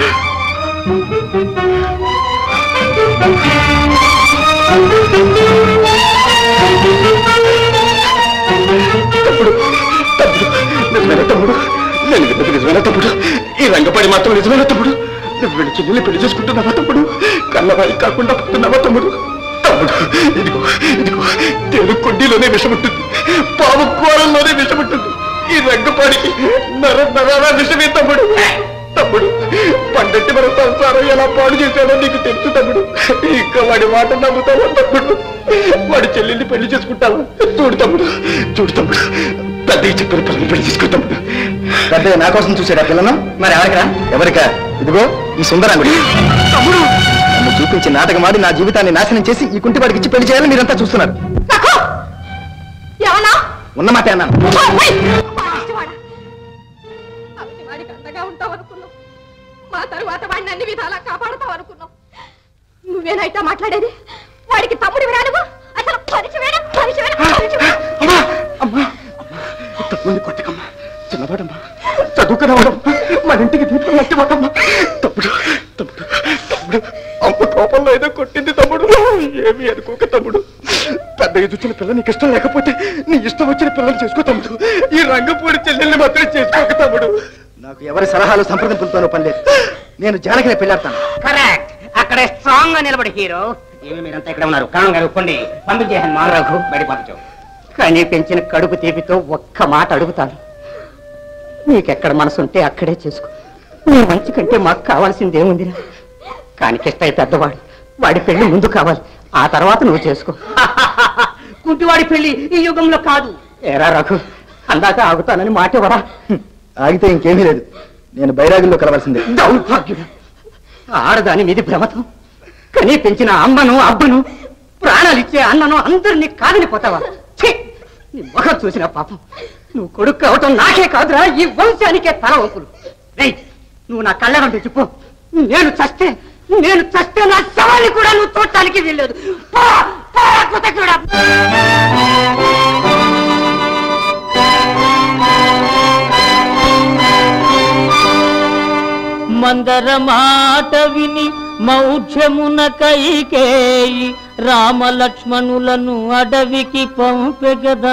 తప్పుడు తప్పుడు నిజమైన తమ్ముడు నేను విన్నది నిజమైన తమ్ముడు ఈ రంగపడి మాత్రం నిజమైన తమ్ముడు నువ్వు వీళ్ళ చెల్లెల్ని పెళ్లి చేసుకుంటున్నావా తమ్ముడు కన్నవాయి కాకుండా పుట్టున్నావా తమ్ముడు తమ్ముడు ఇదిగో ఇదిగో తేలు కొండిలోనే విషముంటుంది పాము కూరల్లోనే విషముంటుంది ఈ రంగపాడికి నర నరాల విషమే తమ్ముడు తమ్ముడు పండట్టి మన సంసారం ఎలా పాడు చేశాడో నీకు తెలుసు తమ్ముడు ఇంకా వాడి మాట నమ్ముతావా తమ్ముడు వాడి చెల్లెల్ని పెళ్లి చేసుకుంటావా చూడు తమ్ముడు చూడు తమ్ముడు పెద్దకి చెప్పిన పిల్లల్ని పెళ్లి చేసుకో తమ్ముడు పెద్ద నా కోసం చూసాడా పిల్లను మరి ఎవరికా ఎవరికా ఇదిగో ఈ సుందరాంగుడి తమ్ముడు నన్ను చూపించి నాటకం ఆడి నా జీవితాన్ని నాశనం చేసి ఈ కుంటివాడికి ఇచ్చి పెళ్లి చేయాలని మీరంతా చూస్తున్నారు ఏమన్నా ఉన్నమాట అన్నాను వాడికి అండగా ఉంటావు అనుకున్నావు మా తరువాత వాడిని అన్ని విధాలా కాపాడుతావు అనుకున్నావు నువ్వేనైతే మాట్లాడేది వాడికి తమ్ముడు విరానుగు అసలు పరిచయమేనా పరిచయమేనా పరిచయమేనా తమ్ముడిని కొట్టకమ్మా చిన్నవాడమ్మా చదువుకున్నవాడమ్మా మన ఇంటికి దీపం లట్టివాడమ్మా తమ్ముడు తమ్ముడు తమ్ముడు అమ్మ కోపంలో ఏదో కొట్టింది తమ్ముడు ఏమి అనుకోక తమ్ముడు పెద్ద ఎదుచిన పిల్ల నీకు ఇష్టం లేకపోతే నీ ఇష్టం వచ్చిన పిల్లలు చేసుకో తమ్ముడు ఈ రంగపూడి చెల్లెల్ని మాత్రం చేసుకోక తమ్ముడు నాకు ఎవరి సలహాలు సంప్రదింపులతోనూ పని లేదు నేను జానకిని పెళ్ళాడతాను కరెక్ట్ అక్కడే స్ట్రాంగ్ గా నిలబడి హీరో ఏమి మీరంతా ఇక్కడ ఉన్నారు కారణం గారు ఒప్పుకోండి పంపించేసాను మారాకు బయట పంపించు కానీ పెంచిన కడుపు తీపితో ఒక్క మాట అడుగుతాను నీకెక్కడ మనసు ఉంటే అక్కడే చేసుకో నీ మంచి కంటే మాకు కావాల్సిందేముందిరా కానీ కిష్టయ్య పెద్దవాడు వాడి పెళ్లి ముందు కావాలి ఆ తర్వాత నువ్వు చేసుకో కుంటివాడి పెళ్లి ఈ యుగంలో కాదు ఏరా రఘు అందాక ఆగుతానని మాటేవరా ఆగితే ఇంకేమీ లేదు నేను బైరాగుల్లో కలవాల్సిందే దౌర్భాగ్యుడు ఆడదాని మీది భ్రమతం కనీ పెంచిన అమ్మను అబ్బను ప్రాణాలు ఇచ్చే అన్నను అందరినీ కాదని పోతావా ఛీ! నీ ముఖం చూసిన పాపం నువ్వు కొడుకు అవటం నాకే కాదురా ఈ వంశానికే తల వంపులు రేయ్ నువ్వు నా కళ్ళ నుండి చెప్పు నేను చస్తే నేను చస్తే నా శవాన్ని కూడా నువ్వు చూడటానికి వెళ్ళలేదు పో, పో, కృతజ్ఞుడా. మందర మాట విని మౌఢ్యమున కైకేయి రామలక్ష్మణులను అడవికి పంపెగదా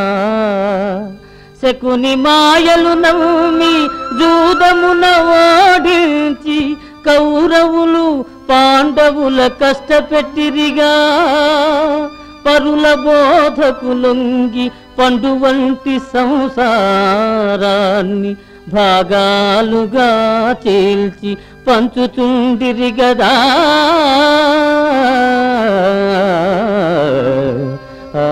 శకుని మాయలు నవ్వి జూదమున ఓడించి కౌరవులు పాండవుల కష్టపెట్టిరిగా పరుల బోధకులొంగి పండు వంటి సంసారాన్ని భాగాలుగా చీల్చి పంచుతుండిరి గదా ఆ.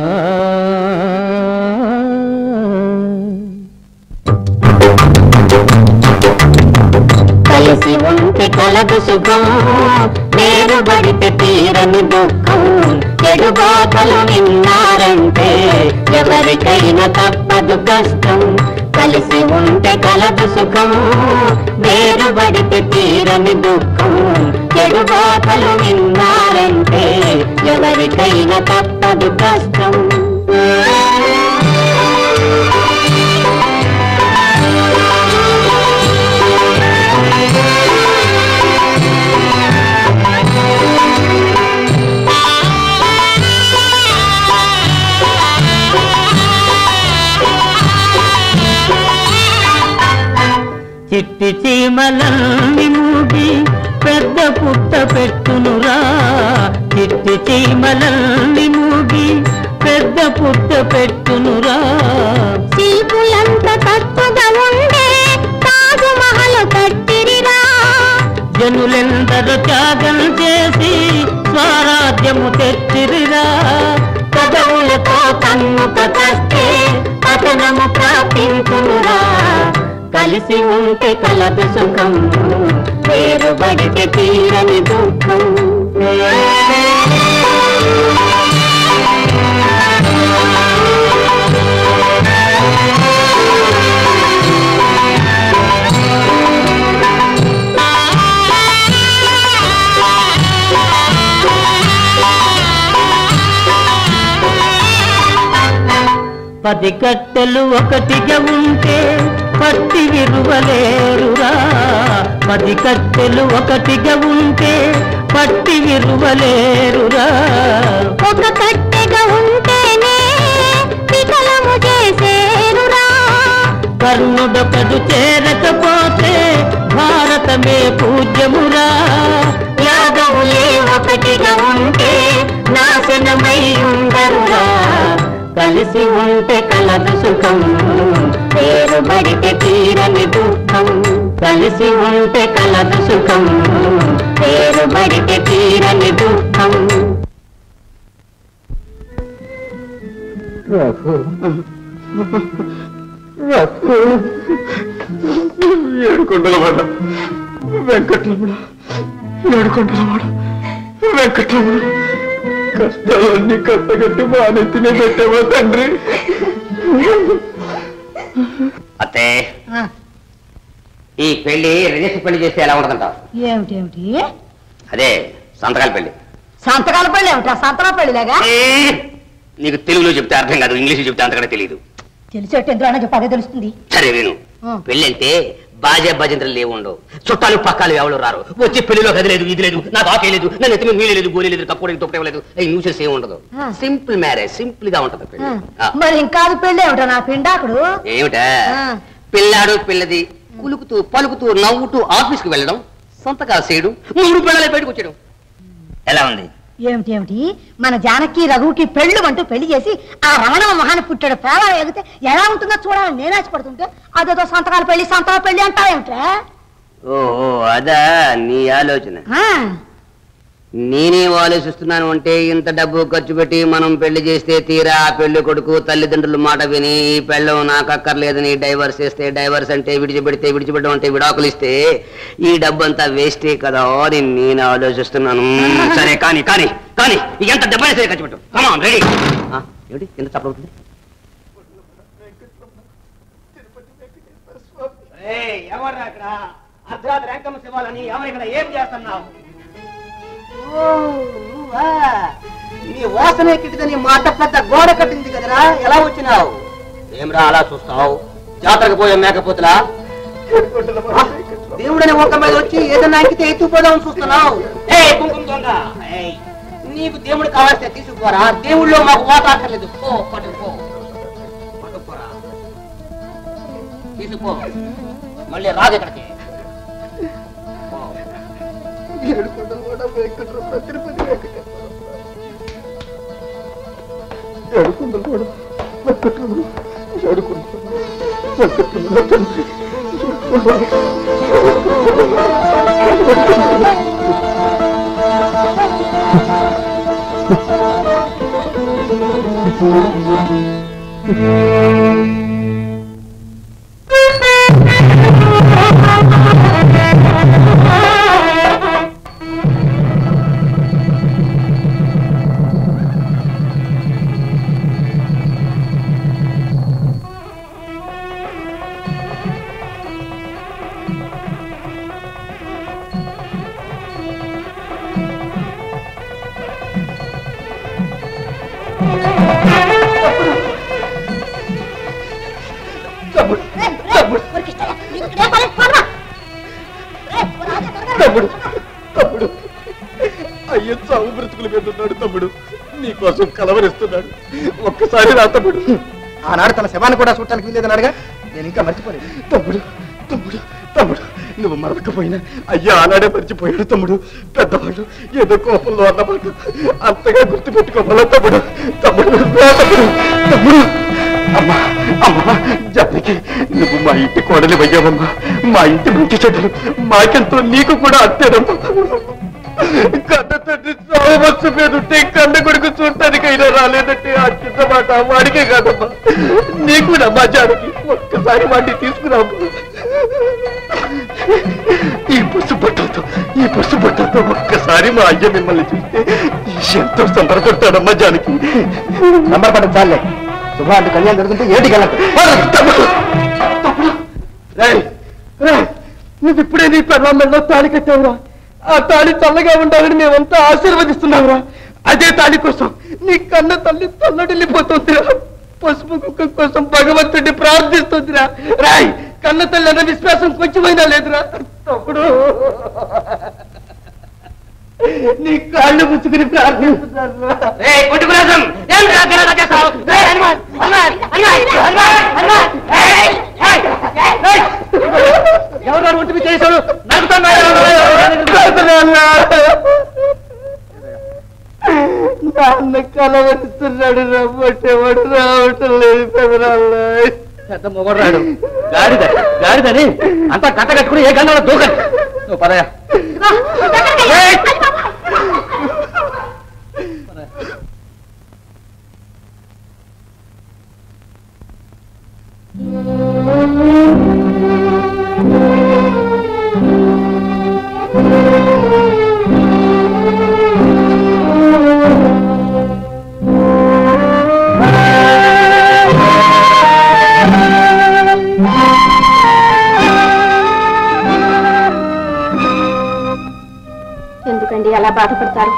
కలిసి ఉంటే కలదు సుఖం వేరుబడితే తీరని దుఃఖం చెడు బాధలు విన్నారంటే ఎవరికైనా తప్పదు కష్టం కలిసి ఉంటే కలదు సుఖం వేరుబడితే తీరని దుఃఖం చెడు బాధలు విన్నారంటే ఎవరికైనా తప్పదు కష్టం చిట్టి చీమలన్ని మూగి పెద్ద పుట్ట పెట్టునురా చిట్టి చీమలన్ని మూగి పెద్ద పుట్ట పెట్టునురా శిల్పులంత తక్కువగా ఉండే తాజు మహలు కట్టిరిరా జనులెందరూ త్యాగం చేసి స్వరాజ్యము తెచ్చిరిరా పదవులతో కన్నుక కస్తే పతనము ప్రాప్తించునురా కలిసి ఉంటే కలదు సుఖం వేరుబడితే తీరని దుఃఖం పది కట్టెలు ఒకటిగా ఉంటే పట్టి విరువలేరురా పది కట్టెలు ఒకటిగా ఉంటే పట్టి విరువలేరురా ఒక కట్టెగా ఉంటేనే వికలము చేసేరురా కర్ణుడొకడు చేరకపోతే భారతమే పూజ్యమురా యాదవులే ఒకటిగా ఉంటే నాశనమై ఉండరురా కలిసి ఉంటే కలదు సుఖం పేరుబడితే తీరని దుఃఖం కలిసి ఉంటే కలదు సుఖం పేరుబడితే తీరని దుఃఖం ఏడుకొండలవాడ వెంకటరమణ ఏడుకొండలవాడ వెంకటరమణ కష్టాలన్నీ కట్టగట్టి మా నెత్తినే పెట్టావా తండ్రి అత్తే ఈ పెళ్లి రిజిస్టర్ పెళ్లి చేస్తే ఎలా ఉండదంటావు ఏమిటి ఏమిటి అదే సంతకాల పెళ్లి సంతకాల పెళ్ళి ఏమిటి సంతకాల పెళ్ళిలాగా ఏ, నీకు తెలుగులో చెప్తే అర్థం కాదు ఇంగ్లీష్ చెప్తే అంతకంటే తెలియదు తెలిసేట్టు ఎందులో అన్నా చెప్పు అదే తెలుస్తుంది సరే విను ఆ. పెళ్లి అంటే బాజా భజంత్రులు లేవు ఉండవు చుట్టాలు పక్కాలు ఎవరు రారు వచ్చి పెళ్లిలో గది లేదు ఇది లేదు నాకు ఆకే లేదు నన్ను ఎత్తి మీద నీళ్ళు లేదు గోలీ లేదు కప్పుకోవడానికి తొక్కడం లేదు ఈ న్యూసెస్ ఏమి ఉండదు ఆ. సింపుల్ మ్యారేజ్ సింపుల్ గా ఉంటది పెళ్లి ఆ. మరి ఇంకా అది పెళ్ళి ఏమిటా నా పిండాకుడు ఏమిటా ఆ. పిల్లాడు పిల్లది కులుకుతూ పలుకుతూ నవ్వుతూ ఆఫీస్ కి వెళ్ళడం సంతకాలు చేయడం మూడు పిల్లలే బయటకు వచ్చేయడం ఎలా ఉంది ఏమిటి ఏమిటి మన జానకి రఘుకి పెళ్ళు అంటూ పెళ్లి చేసి ఆ రమణ మహాన్ని పుట్టాడు పేద ఎగితే ఎలా ఉంటుందో చూడాలని నేను ఆశపడుతుంటే అదేదో సంతకాల పెళ్లి సంతకాల పెళ్లి అంటావేమిట్రా ఓహో అదా నీ ఆలోచన ఆ, నేనేం ఆలోచిస్తున్నాను అంటే ఇంత డబ్బు ఖర్చు పెట్టి మనం పెళ్లి చేస్తే తీరా ఆ పెళ్లి కొడుకు తల్లిదండ్రుల మాట విని ఈ పెళ్ళం నాకు అక్కర్లేదని డైవర్స్ చేస్తే డైవర్స్ అంటే విడిచిపెడితే విడిచిపెట్టడం అంటే విడాకులు ఇస్తే ఈ డబ్బు అంతా వేస్టే కదా అని నేను ఆలోచిస్తున్నాను సరే కానీ కానీ కానీ ఎంత డబ్బైనా సరే ఖర్చు పెట్టు కమాన్ రెడీ ఏమిటి ఎంత తప్పవుతుంది ఎవరు అక్కడ అర్ధరాత్రి ర్యాంకమ్మ శివాలని ఎవరు ఇక్కడ ఏం చేస్తున్నావు నీ వాసన ఎక్కిటిదని మాట పెద్ద గోడ కట్టింది కదరా ఎలా వచ్చినావు ఏమ్రా అలా చూస్తావు జాతరకు పోయే మేకపోతులా దేవుడని ఒక మీద వచ్చి ఏదైనా అంకితే ఎత్తుకుపోదామని చూస్తున్నావు ఏ కుంకుమ దొంగ ఏయ్, నీకు దేవుడు కావాల్సిన తీసుకుపోరా దేవుళ్ళో మాకు వాట అక్కర్లేదు పో పట్టుకుపో పట్టుకుపోరా తీసుకుపో మళ్ళీ రాదు ఇక్కడికి పో. తమ్ముడు తమ్ముడు అయ్యో చావు బ్రతుకుల మీద ఉన్నాడు తమ్ముడు నీకోసం కలవరిస్తున్నాడు ఒక్కసారి రా తమ్ముడు ఆనాడు తన శవాన్ని కూడా చూడటానికి వీలేదన్నాడుగా నేను ఇంకా మర్చిపోలేదు తమ్ముడు తమ్ముడు తమ్ముడు నువ్వు మరవకపోయినా అయ్యా ఆనాడే మర్చిపోయాడు తమ్ముడు పెద్దవాళ్ళు ఏదో కోపంలో అన్నమాట అంతగా గుర్తు పెట్టుకోవాలా తమ్ముడు తమ్ముడు రా తమ్ముడు తమ్ముడు అమ్మా అమ్మా జానకి నువ్వు మా ఇంటి కోడలి అయ్యావమ్మా మా ఇంటి మంచి చెడ్డలు మాకెంతో నీకు కూడా అంతేనమ్మా కన్న తండ్రి చావు బస్సు మీద ఉంటే కన్న కొడుకు చూడటానికైనా రాలేదంటే ఆ చిన్న మాట వాడికే కాదమ్మా నీకు కూడా మా జానకి ఒక్కసారి వాడిని తీసుకురామ్మా ఈ పసు బట్టలతో ఈ పసు బట్టలతో ఒక్కసారి మా అయ్య మిమ్మల్ని చూస్తే ఎంతో సంబరపడతాడమ్మా జానకి సంబరపడ చాలే శుభాంటి కళ్యాణం జరుగుతుంటే ఏటి గలదు తమ్ముడు తమ్ముడు రేయ్, రేయ్, నువ్వు ఇప్పుడే నీ పెర్వాళ్ళలో తాళి కట్టావురా ఆ తాళి చల్లగా ఉండాలని మేమంతా ఆశీర్వదిస్తున్నావురా అదే తాళి కోసం నీ కన్న తల్లి తల్లడిల్లిపోతుందిరా పసుపు కుక్క కోసం భగవంతుడిని ప్రార్థిస్తుందిరా రాయ్ కన్న తల్లి అన్న విశ్వాసం కొంచెమైనా లేదురా తప్పుడు నీ కాళ్ళు ముచ్చుకుని ప్రార్థిస్తున్నాను ఎవరు ఒంటిమి చేశాడు నాన్న కలవరిస్తున్నాడు రమ్మంటేవాడు రావటం లేదు పెదరాళ్ళ పెద్ద మొగడు గాడిద గాడిదని అంతా కట్ట కట్టుకుని ఏ గంటలో దూకండి నువ్వు పదయా ఎందుకండి అలా బాధపడతారు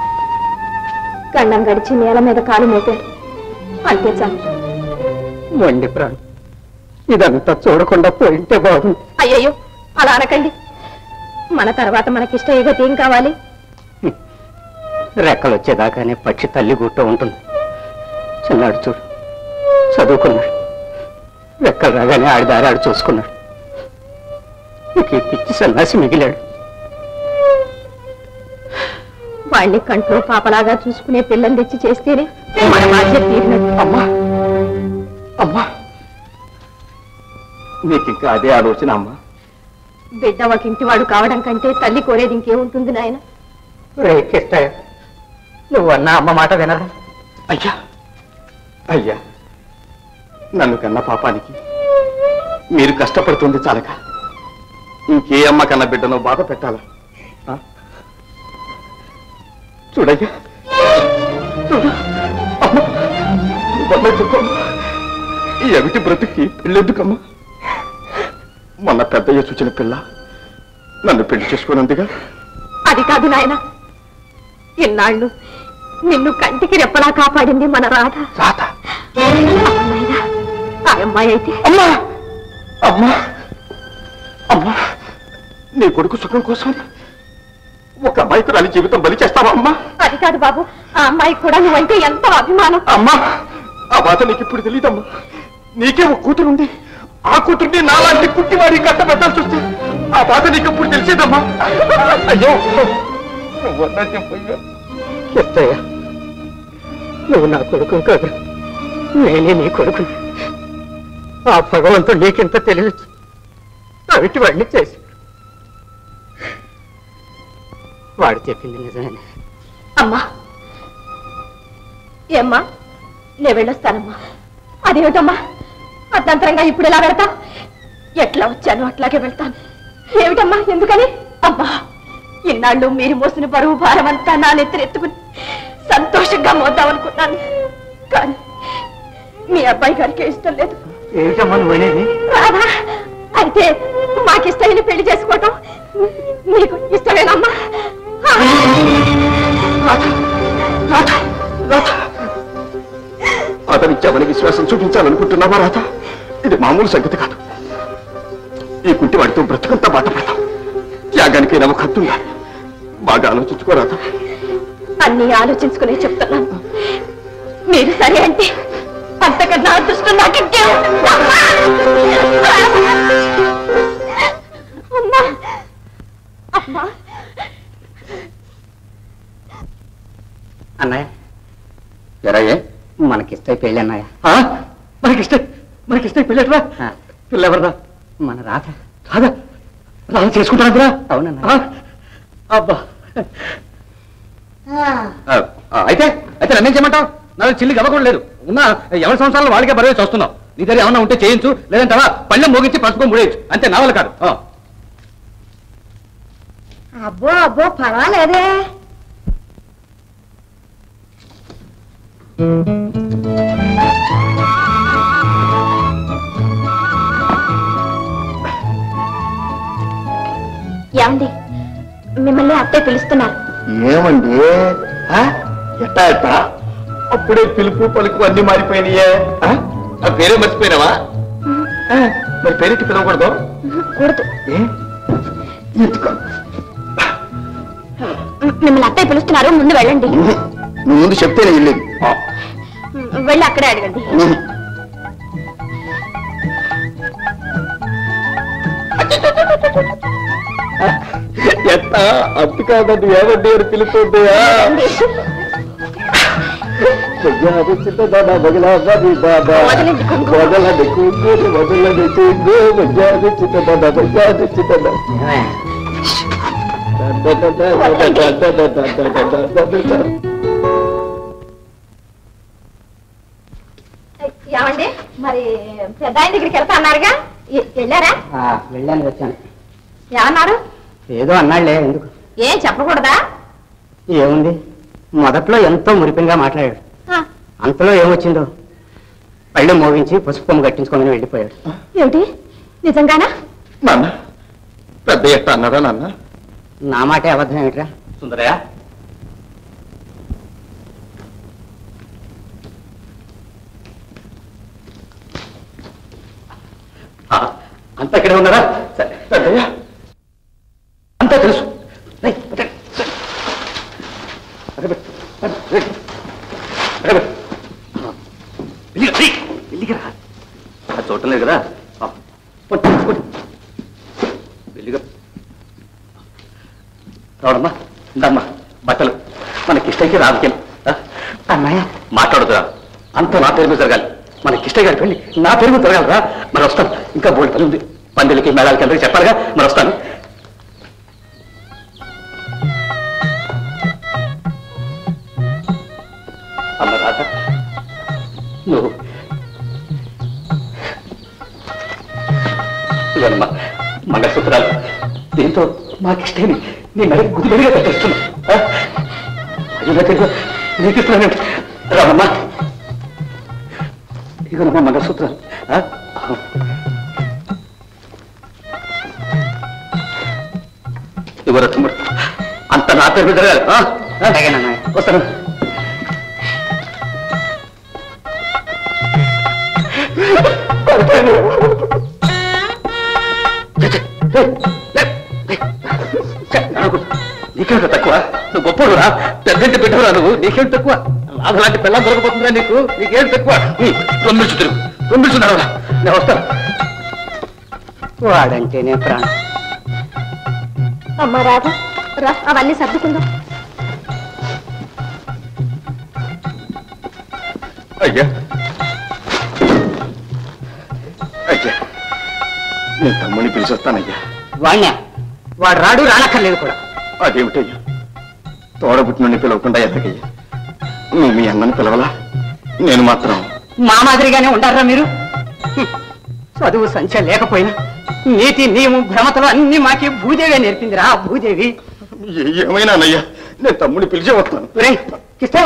గండం గడిచి నేల మీద కాలు మోపారు అంతే చాలు మొండి ప్రాణం ఇదంతా చూడకుండా పోయింటే బాగుంది అయ్యయ్యో అలా అనకండి మన తర్వాత మనకిష్ట గతి ఏం కావాలి రెక్కలు వచ్చేదాకానే పక్షి తల్లి గుట్ట ఉంటుంది చిన్నాడు చూడు చదువుకున్నాడు రెక్కలు రాగానే ఆడి దారి ఆడు చూసుకున్నాడు ఇక ఈ పిచ్చి సన్నాసి మిగిలాడు వాణ్ణి కంట్లో పాపలాగా చూసుకునే పిల్లని తెచ్చి చేస్తేనే మన బాధ్యత తీరినట్టు అమ్మా అమ్మా నీకు ఇంకా అదే ఆలోచన అమ్మా బిడ్డ ఒక ఇంటివాడు కావడం కంటే తల్లి కోరేది ఇంకేముంటుంది నాయన రే కిష్టయ్య నువ్వు అన్న అమ్మ మాట వినరా అయ్యా అయ్యా నన్ను కన్న పాపానికి మీరు కష్టపడుతుంది చాలక ఇంకే అమ్మ కన్న బిడ్డను బాధ పెట్టాలా ఆ? చూడయ్యా చూడు అమ్మా వల్ల చెప్పమ్మా ఈ అవిటి బ్రతుకి పెళ్ళెందుకమ్మా మొన్న పెద్దయ్య చూచిన పిల్ల నన్ను పెళ్లి చేసుకున్నందుగా అది కాదు నాయన ఇన్నాళ్ళు నిన్ను కంటికి రెప్పలా కాపాడింది మన రాధ రాత అవునాయనా? ఆ అమ్మాయి అయితే అమ్మా అమ్మా అమ్మా నీ కొడుకు సుఖం కోసం ఒక అమాయకురాలి జీవితం బలి చేస్తావా అమ్మా అది కాదు బాబు ఆ అమ్మాయికి కూడా నువ్వంటే ఎంతో అభిమానం అమ్మా ఆ బాధ నీకు ఇప్పుడు తెలియదమ్మా నీకే ఒక కూతురుంది ఆ కూతుర్ని నాలాంటి పుట్టివాడి కట్ట పెట్టాల్సి వస్తే ఆ బాధ నీకు ఇప్పుడు తెలిసేదమ్మా అయ్యో నువ్వన్నా చెప్పయ్యా కిష్టయ్య నువ్వు నా కొడుకు కాదు నేనే నీ కొడుకు ఆ భగవంతుడు నీకింత తెలివి అవిటి వాడిని చేసి వాడు చెప్పింది నిజమేనే అమ్మా ఏమ్మా నేను వెళ్ళొస్తానమ్మా అదేమిటమ్మా అర్థంతరంగా ఇప్పుడు ఎలా వెళ్తాం ఎట్లా వచ్చాను అట్లాగే వెళ్తాను ఏమిటమ్మా ఎందుకని అమ్మా ఇన్నాళ్ళు మీరు మోసిన బరువు భారం అంతా నా నెత్తిరెత్తుకుని సంతోషంగా మోద్దామనుకున్నాను కానీ మీ అబ్బాయి గారికి ఇష్టం లేదు ఏమిటమ్మా నువ్వు అనేది రాధా అయితే మాకిష్టమైన పెళ్లి చేసుకోవటం నీకు ఇష్టమేనమ్మా అతనిచ్చామని విశ్వాసం చూపించాలనుకుంటున్నావా రాత ఇది మామూలు సంగతి కాదు ఈ కుంటి వాడితో బ్రతుకంతా బాటపడతాం త్యాగానికి నమ్మకం హద్దుందా బాగా ఆలోచించుకోరాదా అన్ని ఆలోచించుకునే చెప్తున్నాను మీరు సరే అంటే అంతకన్నా అదృష్టం నాకు ఇంకే ఉంటుంది. అమ్మా! అమ్మా! అమ్మా అన్నయ్య ఎరాయే మనకిస్తే పెళ్ళి అన్నయ్య మనకిష్ట మనకిష్ట పిల్లట్రా పిల్లెవరదా మన రాధ రాదా రాదా చేసుకుంటారా అవునన్నయ్య అబ్బా అయితే అయితే నన్నేం చేయమంటావు నాకు చిల్లి గవ్వకుండా లేదు ఉన్న ఎవరి సంవత్సరాలు వాళ్ళకే బరువే చూస్తున్నావు నీ దగ్గర ఏమన్నా ఉంటే చేయించు లేదంటే పళ్ళెం మోగించి పసుపు ముడేయచ్చు అంతే నా వల్ల కాదు ఆ. అబ్బో అబ్బో పర్వాలేదే ఏమండి మిమ్మల్ని అత్తే పిలుస్తున్నారు ఏమండి ఆ? ఎట్టా ఎట్టా అప్పుడే పిలుపు పలుకు అన్ని మారిపోయినాయే ఆ? ఆ పేరే మర్చిపోయినావా ఆ, మరి పేరెట్టి పిలవకూడదు కూడదు ఏ? ఎందుకు? మిమ్మల్ని అత్తయ్య పిలుస్తున్నారు ముందు వెళ్ళండి నువ్వు ముందు చెప్తేనే వెళ్ళేది ఆ. వెళ్ళి అక్కడే అడగండి ఎత్త అత్తి కాదండి ఏమండి అని పిలుస్తుంటాయా వదలండి, కుంకుమ. వదలండి కుంకుమ వదలండి చింగు మధ్యాహ్నం చిన్నదన్న మధ్యాహ్నం చిన్నదన్న ఏమండి మరి పెద్ద ఆయన దగ్గరికి వెళ్తా అన్నారుగా ఎ- వెళ్ళారా వెళ్ళాను వచ్చాను ఏమన్నారు ఏదో అన్నాళ్లే ఎందుకు ఏం చెప్పకూడదా ఏముంది మొదట్లో ఎంతో మురిపెంగా మాట్లాడాడు ఆ, అంతలో ఏమొచ్చిందో పళ్ళు మోగించి పసుపు కొమ్ము కట్టించుకోమని వెళ్ళిపోయాడు ఏమిటి నిజంగానా నాన్న పెద్ద ఎట్ట అన్నారా నాన్న నా మాటే అబద్ధం ఏమిట్రా సుందరయ్య ఆ, అంతా ఇక్కడే ఉన్నారా సరే పెద్దయ్య అంతా తెలుసు రేయ్, పెట్టండి. అక్కడ పెట్టు. రేయ్. అక్కడ పెట్టు. వెళ్ళిరా, రేయ్, వెళ్ళిరా. అది చూడటం లేదు కదా ఆ, కొట్టు, కొట్టు. వెళ్ళిగా రావడమ్మా ఇందమ్మా బట్టలు మన కిష్టయ్యకి రాజకీయం అన్నయ్య మాట్లాడుతురా అంతా నా పేరు మీద జరగాలి మన కిష్టయ్య గారి పెళ్లి నా పేరు మీద జరగాలరా మరి వస్తాను ఇంకా బోల్డ్ పని ఉంది పందిలకి మేళాలకి అందరికీ చెప్పాలిగా మరి వస్తాను అమ్మ రాత నువ్వు ఇవన్నమ్మా మంగళసూత్రాలు దీంతో మాకిష్టేమి నీ మెడ గుదిమెడిగా కట్టేస్తున్నా అయ్యో దగ్గర నీకు ఇస్తున్నాను రామమ్మా ఇగోనమ్మా మంగళసూత్రాలు ఆ? ఇవ్వరా తమ్ముడు అంత నా పేరు మీద జరగాలి ఆ? ఆ? అలాగేనన్నయ్య. వస్తాను నీకేమిటో తక్కువ నువ్వు గొప్పడురా పెద్దంటి బిడ్డరా నువ్వు నీకేమిటి తక్కువ అలాంటి పిల్లలు దొరకపోతుందా నీకు నీకేం తక్కువ తొమ్మిది తిరుగు తొమ్మిది నడవరా నేను వస్తాను వాడంటేనే ప్రాణం అమ్మ రాధా రా అవన్నీ సర్దుకుందాం అయ్యా అయ్యా నేను తమ్ముని పిలిచొస్తానయ్యా వాణ్ణా వాడు రాడు రానక్కర్లేదు కూడా అదేమిటయ్యా తోడబుట్టినని పిలవకుండా ఎత్తకయ్యా నువ్వు మీ అన్నని పిలవలా నేను మాత్రం మా మాదిరిగానే ఉండారా మీరు హ్మ్. చదువు సంఖ్య లేకపోయినా నీతి నియమం భ్రమతలు అన్ని మాకి భూదేవి నేర్పిందిరా ఆ భూదేవి ఏ- ఏమైనానయ్యా నేను తమ్ముని పిలిచే వస్తాను ఒరేయ్, కిష్టయ్య,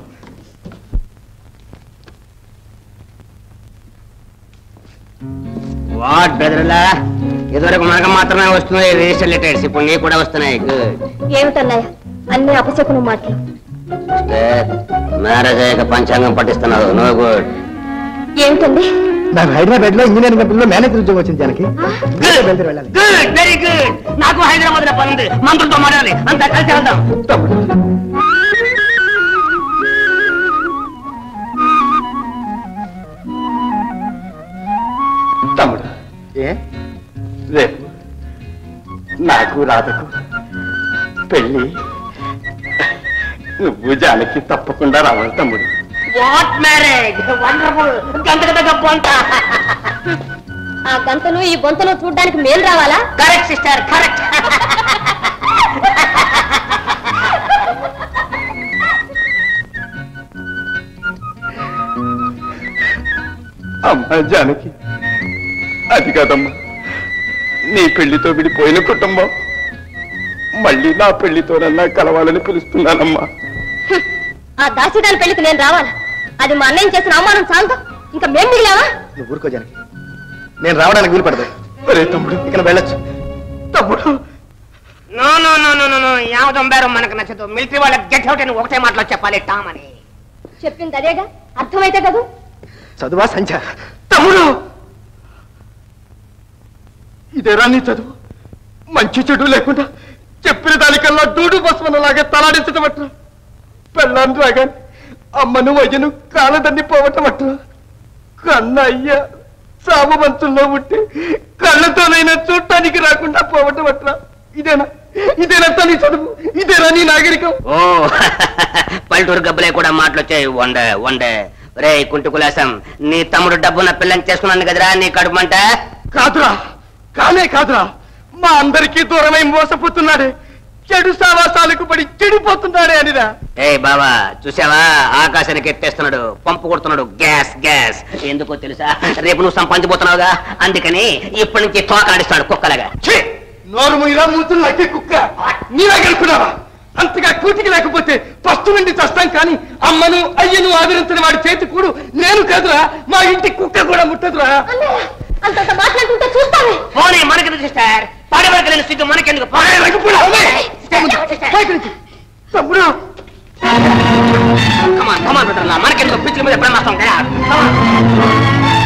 వాట్ బెదరలా ఇదివరకు మనకు మాత్రమే వస్తున్నాయి రిజిస్టర్ లెటర్స్ ఇప్పుడు నీకు కూడా వస్తున్నాయి గుడ్ ఏమిటన్నాయ అన్ని అపశకును మాటలు మ్యారేజ్ అయ్యాక పంచాంగం పట్టిస్తున్నావు నో గుడ్ ఏమిటండి నాకు హైదరాబాద్ లో ఇంజనీరింగ్ కంపెనీలో మేనేజర్ ఉద్యోగం వచ్చింది దానికి బయలుదేరి వెళ్ళాలి గుడ్ వెరీ గుడ్ నాకు హైదరాబాద్ లో పని ఉంది మంత్రులతో మాట్లాడాలి అంతా కలిసి వెళ్దాం తమ్ముడు ఏ రేపు నాకు రాధకు పెళ్ళి నువ్వు జానకి తప్పకుండా రావాలి తమ్ముడు వాట్ మ్యారేజ్ వండర్ఫుల్ గంటకు తగ్గ పొంట ఆ గంతలు ఈ బొంతలు చూడ్డానికి మేలు రావాలా కరెక్ట్ సిస్టర్ కరెక్ట్ అమ్మా జానకి అది కాదమ్మా నీ పెళ్లితో విడిపోయిన కుటుంబం మళ్ళీ నా పెళ్లితోనన్నా కలవాలని పిలుస్తున్నానమ్మా ఆ దాసిదాని పెళ్లికి నేను రావాలా అది మా అన్నయ్య చేసిన అవమానం చాలదు ఇంకా మేం మిగిలావా నువ్వు ఊరుకో జానకి నేను రావడానికి వీలు పడదు ఒరే తమ్ముడు ఇక్కడ వెళ్ళొచ్చు తమ్ముడు no no no no no no యావతం బేరం మనకు నచ్చదు మిలిటరీ వాళ్ళకి గెట్ అవుట్ అని ఒకటే మాటలో చెప్పాలి టామ్ అని చెప్పింది అదేగా అర్థమైతే కదూ చదువా సంధ్య తమ్ముడు ఇదేరా నీ చదువు మంచి చెడు లేకుండా చెప్పిన దానికల్లా డూడు బస్మనలాగా తలాడించడం అట్రా పెళ్ళాను రాగానే అమ్మను వయ్యను కాలదన్ని పోవటం అట్రా కన్నయ్య సాగు మంచుల్లో ఉంటే కళ్ళతోనైనా చూడటానికి రాకుండా పోవటం అట్రా ఇదేనా ఇదేనా నీ చదువు ఇదేనా నీ నాగరికం ఓ పల్లెటూరు గబ్బలే కూడా మాటలొచ్చాయి వండే వండే రే కుంటి కులాసం నీ తమ్ముడు డబ్బున్న పిల్లని చేసుకున్నాను కదరా నీ కడుపుమంట కాదురా కానే కాదురా మా అందరికీ దూరమై మోసపోతున్నాడే చెడు సావాసాలకు పడి చెడిపోతున్నాడే అనిరా ఏ బావా చూసావా ఆకాశానికి ఎత్తేస్తున్నాడు పంపు కొడుతున్నాడు గ్యాస్ గ్యాస్ ఎందుకో తెలుసా రేపు నువ్వు సంపాదించబోతున్నావుగా అందుకని ఇప్పటి నుంచి తోకాడిస్తాడు కుక్కలాగా ఛీ! నోరు ముయిరా మూతులు నక్కే కుక్క నీవే గెలుపున్నావా అంతగా కూటికి లేకపోతే ఫస్ట్ నుండి చస్తాం కానీ అమ్మను అయ్యను ఆదరించిన వాడి చేతి కూడు నేను కాదురా మా ఇంటి కుక్క కూడా ముట్టదురా అంతంత మాట్లాడుతుంటే చూస్తావే పోనీ మనకి సిస్టర్ పడి వరకు నేను సిగ్గు మనకెందుకు పోనీ, రఘుపురా, అవే! పైకి నుంచి. తమ్ముడు కమాన్ కమాన్ బిడ్డలా మనకెందుకు పిచ్చి మీద ఎప్పుడన్నా వస్తాం కదా Come on.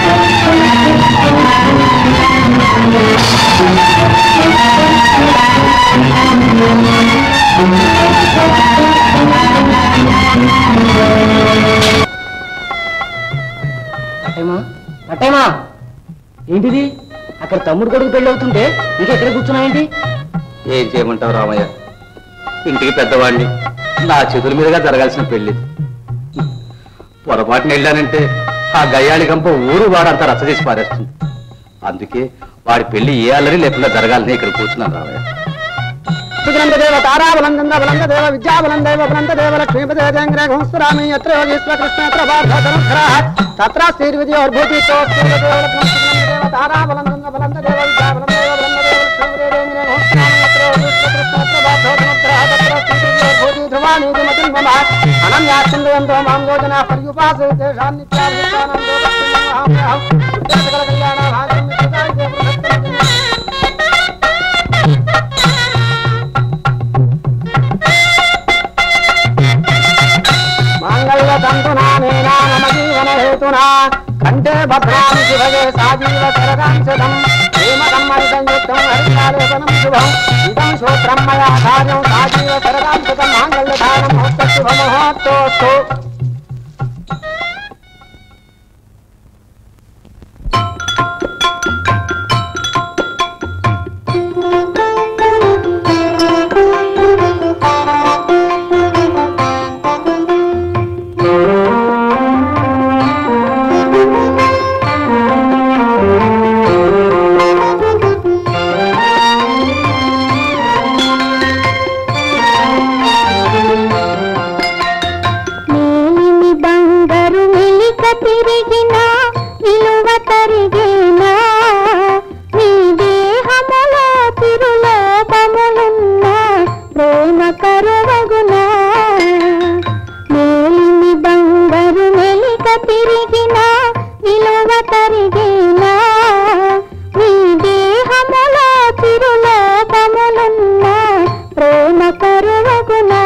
అట్టేమా అట్టేమా ఏంటిది అక్కడ తమ్ముడు కొడుకు పెళ్ళి అవుతుంటే ఇంకా ఎక్కడ కూర్చున్నావేంటి ఏం చేయమంటావు రామయ్య ఇంటికి పెద్దవాడిని నా చేతుల మీదుగా జరగాల్సిన పెళ్లి పొరపాటున వెళ్ళానంటే ఆ గయ్యాళి కంప ఊరు వాడంతా రచ్చ చేసి పారేస్తుంది అందుకే వాడి పెళ్లి ఏ అల్లరి లేకుండా జరగాలని ఇక్కడ కూర్చున్నాను రామయ్య సుగ్రంథ దేవ తారాబలంద బలంద దేవ విద్యాబలం దేవ బలంద దేవ లక్ష్మీపదే జంగ్రే ఘోస్రామి యత్ర యోగీశ్వర కృష్ణ యత్ర భార్గవధనుగ్రహ తత్ర శ్రీర్విద్యోర్భూతి దేవ తారాబలంద బలంద దేవ విద్యాబలం దేవ బలంద దేవ లక్ష్మీపదే జంగ్రే ఘోస్రామి యత్ర యోగీశ్వర కృష్ణ యత్ర భార్గవధనుగ్రహ తత్ర శ్రీర్విద్యోర్భూతి ధ్రువాణి మతిం మమ అనన్యాచిందయంతో మాం యోజనా పర్యుపాసే తేషాం నిత్యాభిష్టానం లోకస్మిన్నమహామ్యహం సకల కళ్యాణ భాగ్యం నిత్యదాయ దేవ మాంగళ్యతంతునా నేనా మమ జీవన హేతునా కంఠే భద్రాం శివగే సాజీవ శరదాంశదం ప్రేమ సమ్మరితం యుక్తం హరికాలేపనం శుభం ఇదం శ్రోత్రం మయా కార్యం సాజీవ శరదాంశదం మాంగళ్యధారం మహోత్సవ శుభ మహోత్తోస్తు మేలిమి బంగారు మెలిక తిరిగిన విలువ తరిగేనా నీ దేహములో తిరులోపములున్న ప్రేమ కరువగునా మేలిమి బంగారు మెలిక తిరిగిన విలువ తరిగేనా నీ దేహములో తిరులోపములున్న ప్రేమ కరువగునా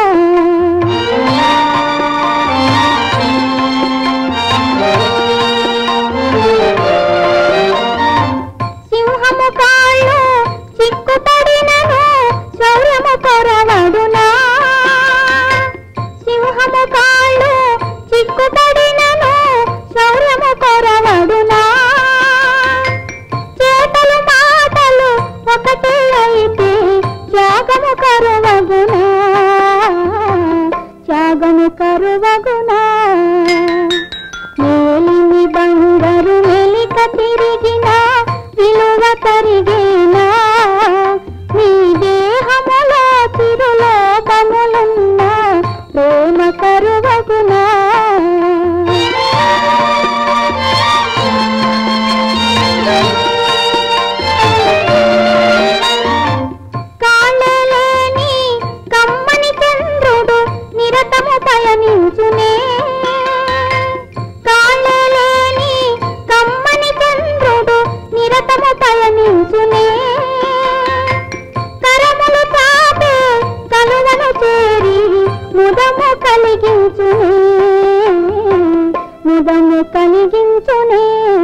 సింహము కాళ్ళు చిక్కుపడినను శౌర్యము కొరవడునా సింహము కాళ్ళు చిక్కుపడినను మోదము కలిగించునే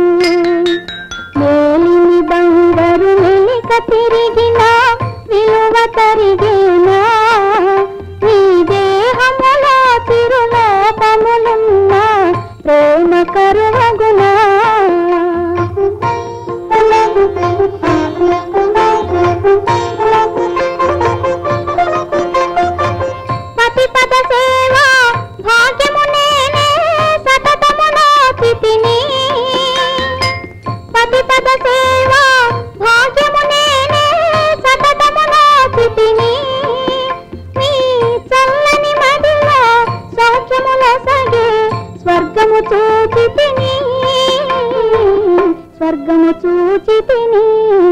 మేలిమి బంగారు మెలిక తిరిగిన విలువ తరిగేనా నీ దేహములో తిరులోపములున్న ప్రేమ కరువగునా పతి పద సేవ భాగ్యము నేనే సతతము నాచితిని పతి పద సేవ భాగ్యము నేనే సతతము నాచితిని నీ చల్లని మదిలో సౌఖ్యముల సగే స్వర్గము చూచితిని స్వర్గము చూచితిని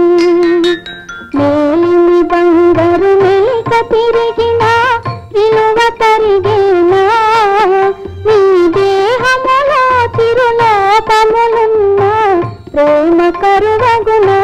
మేలిమి బంగారు మేక తిరిగిన విలువ తరిగేనా నీ దేహములో తిరులోపములున్న ప్రేమ కరువగునా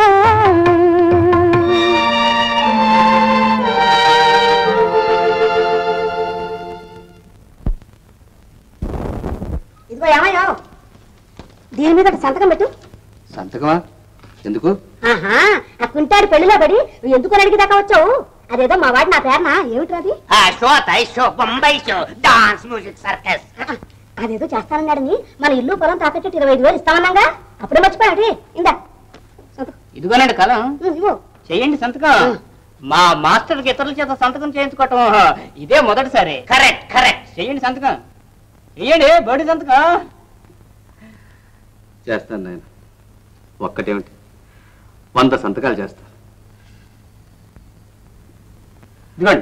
ఇదిగో ఏమయ్యో దీని మీద ఒకటి సంతకం పెట్టు సంతకమా ఎందుకు ఆహా ఆ కుంటాడు పెళ్లిలో పడి నువ్వు ఎందుకు అడిగి దాకా వచ్చావు అదేదో మా వాడి నా పేరున ఏమిట్రది ఆ షో తాయి show Bombay show dance music circus అదేదో చేస్తానన్నాడని మన ఇల్లు పొలం తాకట్టు ఇరవై ఐదు వేలు ఇస్తామన్నాగా అప్పుడే మర్చిపోయాడు ఇందా ఇదిగోనండి కలం ఇవ్వు చెయ్యండి సంతకం మా మాస్టర్కి ఇతరుల చేత సంతకం చేయించుకోవటం ఇదే మొదటిసారి కరెక్ట్ కరెక్ట్ చెయ్యండి సంతకం చెయ్యండి బడి సంతకం చేస్తాను నాయన ఒక్కటేమిటి వంద సంతకాలు చేస్తాను ఇదిగోండి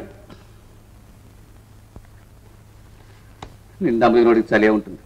నిండా నోడికి చలే ఉంటుంది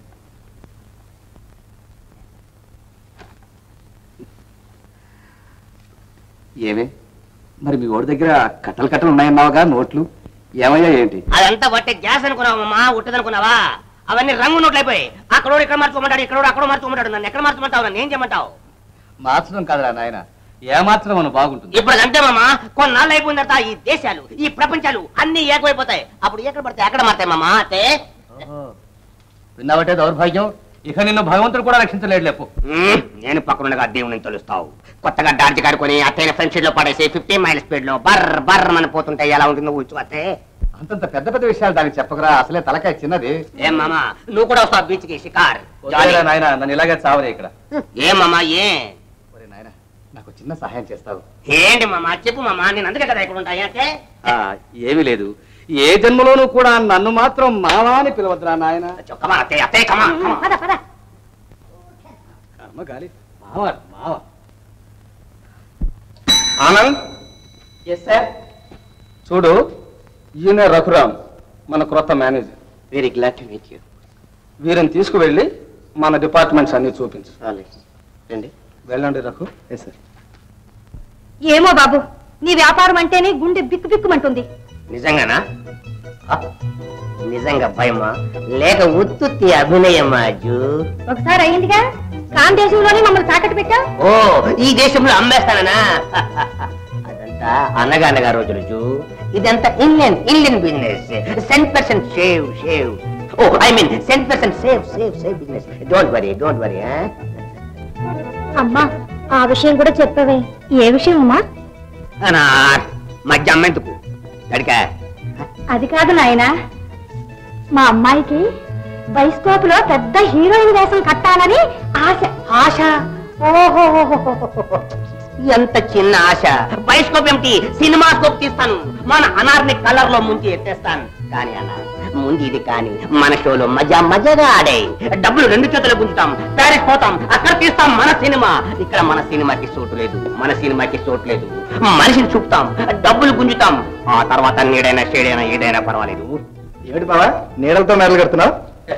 ఏమే మరి మీ ఓడి దగ్గర కట్టలు కట్టలు ఉన్నాయన్నావుగా నోట్లు ఏమయ్యా ఏంటి అదంతా బట్టే గ్యాస్ అనుకున్నావమ్మా ఉట్టదనుకున్నావా అవన్నీ రంగు నోట్లు అయిపోయి అక్కడో ఇక్కడ మార్చుకోమంటాడు ఇక్కడ అక్కడ మార్చుకోమంటాడు నన్ను ఎక్కడ మార్చమంటావు నన్ను ఏం చేయమంటావు మార్చడం కాదురా నాయన ఏమాత్రం మనం బాగుంటుంది ఇప్పుడు అంతే మామా కొన్నాళ్ళు అయిపోయిన తర్వాత ఈ దేశాలు ఈ ప్రపంచాలు అన్ని ఏకమైపోతాయి అప్పుడు ఎక్కడ పడితే అక్కడ మారుతాయి మామా అంతే విన్నావటే దౌర్భాగ్యం ఇక నిన్ను భగవంతుడు కూడా రక్షించలేడు లేపు మ్మ్, నేను పక్కనుండగా దేవుని తెలుస్తావు కొత్తగా డార్జి కారుకొని అత్తైన ఫ్రెండ్షిప్ లో పడేసి ఫిఫ్టీ మైల్ స్పీడ్ లో బర్ర బర్ర మన పోతుంటే ఎలా ఉంటుందో ఊచు అత్తే అంతంత పెద్ద పెద్ద విషయాలు దానికి చెప్పకరా అసలే తలకాయ చిన్నది ఏం మామా నువ్వు కూడా వస్తావు బీచ్ కి షికార్ వదిలేరా నాయన నన్ను ఇలాగే చావరే ఇక్కడ ఏం మామా ఏ ఒరే నాయన నాకు చిన్న సహాయం చేస్తావు ఏంటి మామా చెప్పు మామా నేను అందుకే కదా ఇక్కడ ఉంటాయి అంటే ఆ, ఏమీ లేదు ఏ జన్మలోనూ కూడా నన్ను మాత్రం మావా అని పిలవద్దురా నాయన కమా అత్తే అత్తే కమా కమా పద పద కర్మ గాలి మావ మావ ఆనంద్ ఎస్ సార్ చూడు ఈయన రఘురామ్ మన క్రొత్త manager very glad to meet you వీరిని తీసుకువెళ్ళి మన డిపార్ట్మెంట్స్ అన్ని చూపించు రండి వెళ్ళండి రఘు ఏమో బాబు నీ వ్యాపారం అంటేనే గుండె బిక్కు బిక్కుమంటుంది నిజంగానా ఆ, నిజంగా భయమా లేక ఉత్తుత్తి అభినయమా అజ్జు ఒకసారి అయిందిగా కాన్ దేశంలోనే మమ్మల్ని తాకట్టు పెట్టావు ఓ ఈ దేశంలో అమ్మేస్తానా అదంతా అనగానగా రోజులు జూ ఇదంతా Indian Indian business cent percent save save oh I mean cent percent save save save business don't worry don't worry అమ్మా ఆ విషయం కూడా చెప్పవే ఏ విషయం అమ్మా అనా మధ్య అమ్మెందుకు గడిక అది కాదు నాయనా మా అమ్మాయికి బైస్కోప్ లో పెద్ద హీరోయిన్ వేషం కట్టాలని ఆశ ఆశ ఎంత చిన్న ఆశ బైస్కోప్ ఏమిటి సినిమా స్కోప్ తీస్తాను మన అనార్ని కలర్ లో ముంచి ఎత్తేస్తాను కానీ అన్న ముందు ఇది కానీ మన షోలో మజా మజాగా ఆడే డబ్బులు రెండు చేతులు గుంజుతాం ప్యారిస్ పోతాం అక్కడ తీస్తాం మన సినిమా ఇక్కడ మన సినిమాకి చోటు లేదు మన సినిమాకి చోటు లేదు మనిషిని చూపుతాం డబ్బులు గుంజుతాం ఆ తర్వాత నీడైనా షేడైనా ఏదైనా పర్వాలేదు ఏమిటి బావా నీడలతో మెరలు కడుతున్నావు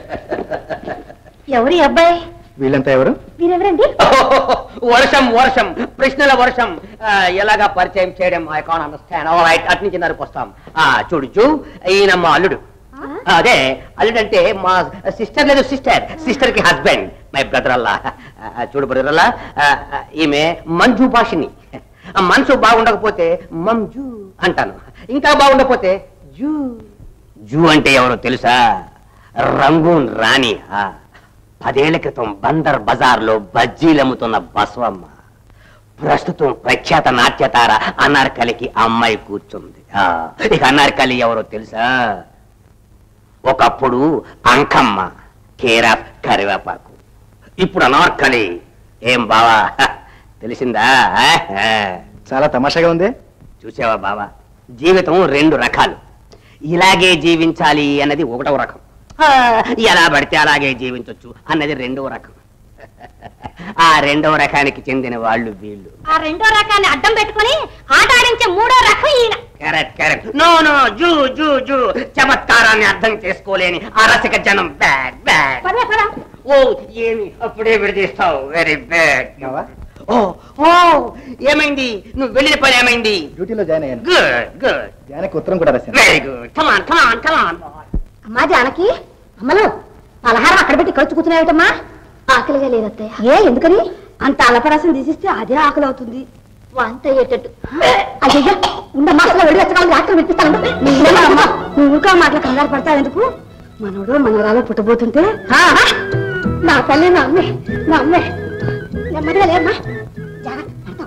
ఎవరి అబ్బాయి వీళ్ళంతా ఎవరు వీరెవరండి వర్షం వర్షం ప్రశ్నల వర్షం ఆ, ఎలాగా పరిచయం చేయడం I can understand all right అటు నుంచి నరకు వస్తాం ఆ చూడు చూ ఈయన మా అల్లుడు అదే అల్లుడు అంటే మా సిస్టర్ లేదు సిస్టర్ సిస్టర్ కి హస్బెండ్ మై బ్రదర్ అల్లా ఆ, చూడు బ్రదర్ అల్లా ఆ, ఆ, ఈమె మంజు భాషిని ఆ మనసు బాగుండకపోతే మంజు అంటాను ఇంకా బాగుండకపోతే జూ జూ అంటే ఎవరో తెలుసా రంగూన్ రాణి ఆ. పదేళ్ల క్రితం బందర్ బజార్లో బజ్జీలమ్ముతున్న బసవమ్మ ప్రస్తుతం ప్రఖ్యాత నాట్యతార అనార్కలికి అమ్మాయి కూర్చుంది ఆ, ఇక అనార్కలి ఎవరో తెలుసా ఒకప్పుడు అంకమ్మ కేరా కరివేపాకు ఇప్పుడు అనార్కలి ఏం బావా హ, తెలిసిందా ఆ, ఆ. చాలా తమాషాగా ఉంది చూసావా బావా జీవితం రెండు రకాలు ఇలాగే జీవించాలి అన్నది ఒకటవ రకం ఆ, ఎలా పడితే అలాగే జీవించొచ్చు అన్నది రెండవ రకం ఆ రెండవ రకానికి చెందిన వాళ్ళు వీళ్ళు ఆ రెండో రకాన్ని అడ్డం పెట్టుకొని ఆట ఆడించే మూడో రకం ఈయన కరెక్ట్ కరెక్ట్ నో నో జూ జూ జూ చమత్కారాన్ని అర్థం చేసుకోలేని ఆ రసిక జనం బ్యాడ్ బ్యాడ్ పద పద ఓ ఏమి అప్పుడే విడదీస్తావు వెరీ బ్యాడ్ ఓ ఓ ఏమైంది నువ్వు వెళ్ళిన పని ఏమైంది డ్యూటీలో జాయిన్ అయ్యాను గుడ్ గుడ్ జానకి ఉత్తరం కూడా రాశాను వెరీ గుడ్ కమాన్ కమాన్ కమాన్ అమ్మా జానకి అమ్మలు పలహారం అక్కడ పెట్టి ఇక్కడ కూర్చున్నావుటమ్మా ఆకలిగా లేదత్తయ్య ఏ ఎందుకని అంత అలపరసం తీసిస్తే అదే ఆకలి అవుతుంది వంట అయ్యేటట్టు అయ్యో ఉండమ్మా అసలు వెళ్ళి వచ్చగా ఆకలి పెట్టిస్తాను అమ్మా నువ్వు ఇంకా మాటలు కంగారు పడతావు ఎందుకు మనోడు మనవరాలు పుట్టబోతుంటే ఆ, ఆ, నా తల్లి నా అమ్మే నా అమ్మే నెమ్మదిగా లేమ్మా జాగ్రత్త పడతావు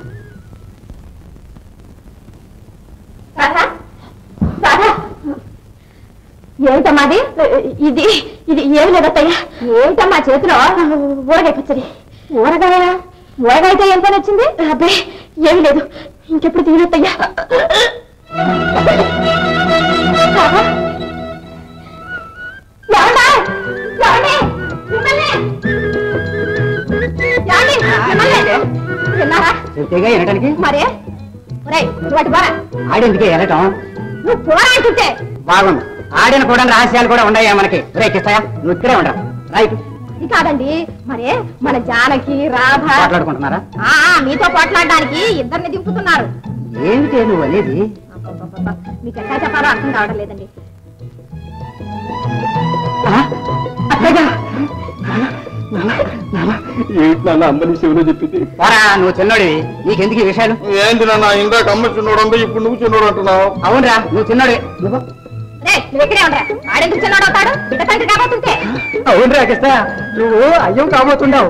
రాధా రాధా ఏమిటమ్మా అది ఇది ఇది ఏమి లేదత్తయ్యా ఏమిటమ్మా చేతిలో ఊరగాయ పచ్చడి ఊరగాయ ఊరగాయతో ఏం పని వచ్చింది అబ్బే ఏమి లేదు ఇంకెప్పుడు తినత్తయ్యా చెప్తేగా వినటానికి మరే ఒరేయ్ నువ్వు అటు పోరా ఆడేందుకే వెళ్ళటం నువ్వు పోరా అంటుంటే బాగుంది ఆడిన కూడా రహస్యాలు కూడా ఉన్నాయా మనకి రే కిస్తాయా నువ్వు ఇక్కడే ఉండరా రైట్ ఇది కాదండి మరే మన జానకి రాధ మాట్లాడుకుంటున్నారా ఆ, మీతో పోట్లాడడానికి ఇద్దరిని దింపుతున్నారు ఏమిటి నువ్వు అనేది అబ్బబ్బబ్బబ్బ, మీకు ఎట్లా చెప్పాలో అర్థం కావడం లేదండి ఏంటి నాన్న అమ్మని శివులో చెప్పింది పోరా నువ్వు చిన్నోడివి నీకెందుకు ఈ విషయాలు ఏంటి నాన్న ఇందాక అమ్మ చిన్నోడు ఇప్పుడు నువ్వు చిన్నోడు అంటున్నావు అవునరా నువ్వు చిన్నోడి నువ్వు రే నువ్వు ఇక్కడే ఉండరా ఆడెందుకు చిన్నాడు అవుతాడు బిడ్డ తండ్రి కాబోతుంటే అవునరా కిస్తా నువ్వు అయ్యం కాబోతుండవు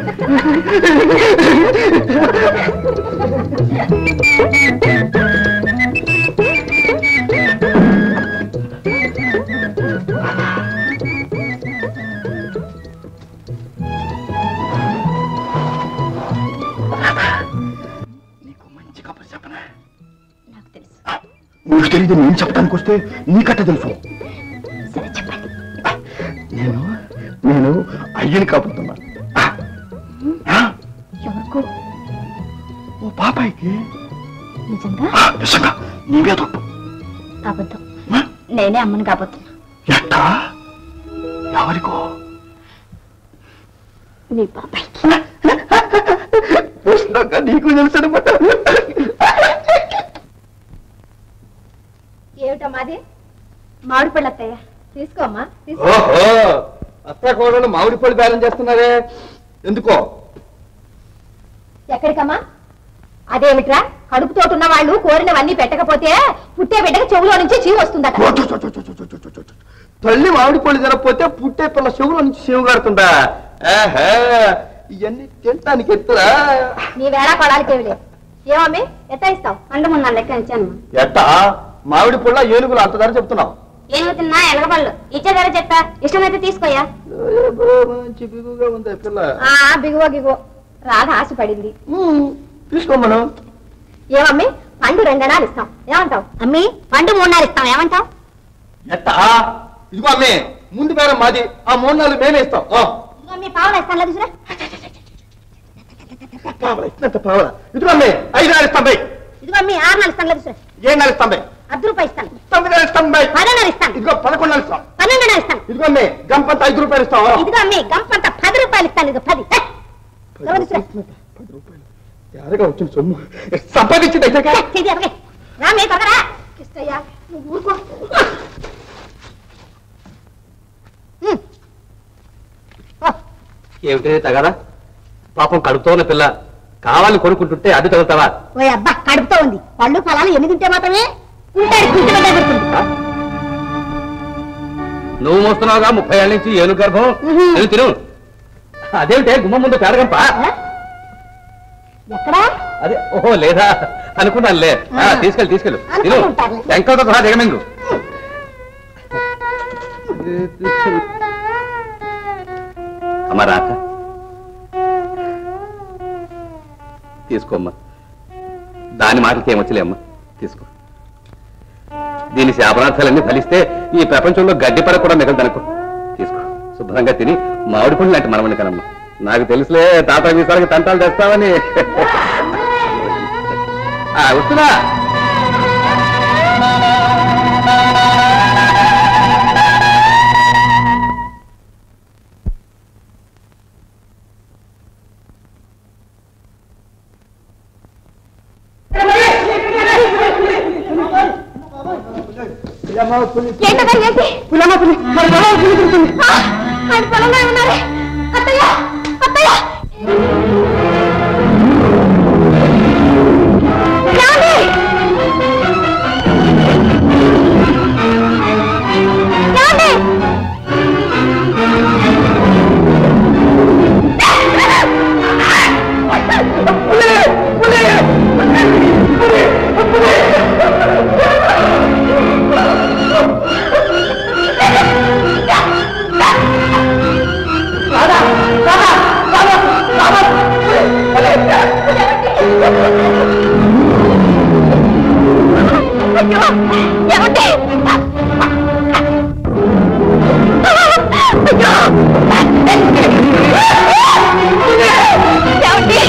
నీకు మంచి కబురు చెప్పనా నాకు తెలుసు నీకు తెలియదు నేను చెప్పడానికి వస్తే నీకట్ట తెలుసు సరే చెప్పండి నేను నేను అయ్యని కాబోతున్నా ఆ, ఆ, ఎవరికో ఓ పాపాయికి నిజంగా ఆ, నిజంగా నీవే తొట్టు అబద్ధం నేనే అమ్మని కాబోతున్నా ఎట్టా ఎవరికో నీ బాబాయ్కి కృష్ణక్క నీకు తెలుసు అనమాట ఏమిటమ్మా అది మామిడి పళ్ళు అత్తయ్య తీసుకో అమ్మా తీసుకో ఓహో అత్త కోడలు మామిడి పళ్ళు బేరం చేస్తున్నారే ఎందుకో ఎక్కడికమ్మా అదేమిట్రా కడుపుతోటున్న వాళ్ళు కోరినవన్నీ పెట్టకపోతే పుట్టే బిడ్డకి చెవులో నుంచి చీ వస్తుందట తల్లి మామిడి పళ్ళు తినకపోతే పుట్టే పిల్ల చెవుల నుంచి చెవు కడుతుందా ఆహా ఇవన్నీ తినటానికి ఎత్తురా నీ వేళ కొడాలికేవి లేదు ఏమమ్మి ఎత్త ఇస్తావు అండమున్నా లెక్క ఇచ్చాను ఎట్టా మామిడి పుల్ల ఏనుగులు అంత ధర చెప్తున్నావు ఏమి తిన్నా ఎలగబళ్ళు ఇచ్చే ధర చెప్పా ఇష్టమైతే తీసుకోయా మంచి బిగుగా ఉంది పిల్ల ఆ బిగువ గిగువ రాధ ఆశపడింది తీసుకో మనం ఏమమ్మి పండు రెండనాలు ఇస్తాం ఏమంటావు అమ్మి పండు మూడున్నర ఇస్తాం ఏమంటావు ఎట్టా ఇదిగో అమ్మే ముందు బేరం మాది ఆ మూడు నాలుగు మేమే ఇస్తాం ఆ. మీ పావులు ఇస్తాను లేదు చూరా పావలా, ఇచ్చినంత పావలా. ఇదిగో అమ్మే ఐదు నాలుగు ఇస్తాం బై ఇదిగో అమ్మి ఆరు నాలుగు ఇస్తాను లేదు చూరా ఏడు నాలుగు ఇస్తాం బై అర్ధ రూపాయి ఇస్తాను తొమ్మిది నాలుగు ఇస్తాం బై పదిన్నర ఇస్తాను ఇదిగో పదకొండు నాలుగు ఇస్తాం పన్నెండున్నర ఇస్తాను ఇదిగో అమ్మే గంపంత ఐదు రూపాయలు ఇస్తాం ఇదిగో అమ్మి గంపంత పది రూపాయలు ఇస్తాను ఇదిగో పది ఏ, ఎవరు చూరా? పది రూపాయలు యారగా వచ్చిన సొమ్ము సంపాదించింది అయితే ఏ, చెయ్యి ఎవరే? రా మీ తొందర కిష్టయ్యా నువ్వు ఊరుకో ఉమ్, ఏమిటి తగదా పాపం కడుపుతో ఉన్న పిల్ల కావాలని కొనుక్కుంటుంటే అది తగులుతావా ఓయ్ అబ్బా కడుపుతో ఉంది పళ్ళు ఫలాలు ఎన్ని తింటే మాత్రమే ఉంటాడు కుంటి బిడ్డ పెడుతుంది నువ్వు మోస్తున్నావుగా ముప్పై ఏళ్ళ నుంచి ఏను గర్భం ఉహు. తిను తిను అదేమిటే గుమ్మ ముందు పేడగంప ఎక్కడా అదే ఓహో లేదా అనుకున్నానులే ఆ, తీసుకెళ్ళి తీసుకెళ్ళు తిను అనుకుంటానులే. వెంకటతో సహా దిగమింగు అమ్మ రాక తీసుకోమ్మా దాని మాటలకి ఏమొచ్చలే అమ్మా తీసుకో దీని శాపనార్థాలన్నీ ఫలిస్తే ఈ ప్రపంచంలో గడ్డి పడ కూడా మిగలదనుకో తీసుకో శుభ్రంగా తిని మామిడి పండు లాంటి మనమని కనమ్మా నాకు తెలుసులే తాత వీసాలకి తంటాలు తెస్తావని ఆ, వస్తున్నా ఏంటదా ఏంటి పులమ్మ పులి మరి పొలం పులి తిరుగుతుంది ఆయన పొలంలో ఉన్నారే అత్తయ్య అత్తయ్య ఏమండి? ఏమండి? అయ్యో, ఏమండి? అయ్యో! ఏమండి?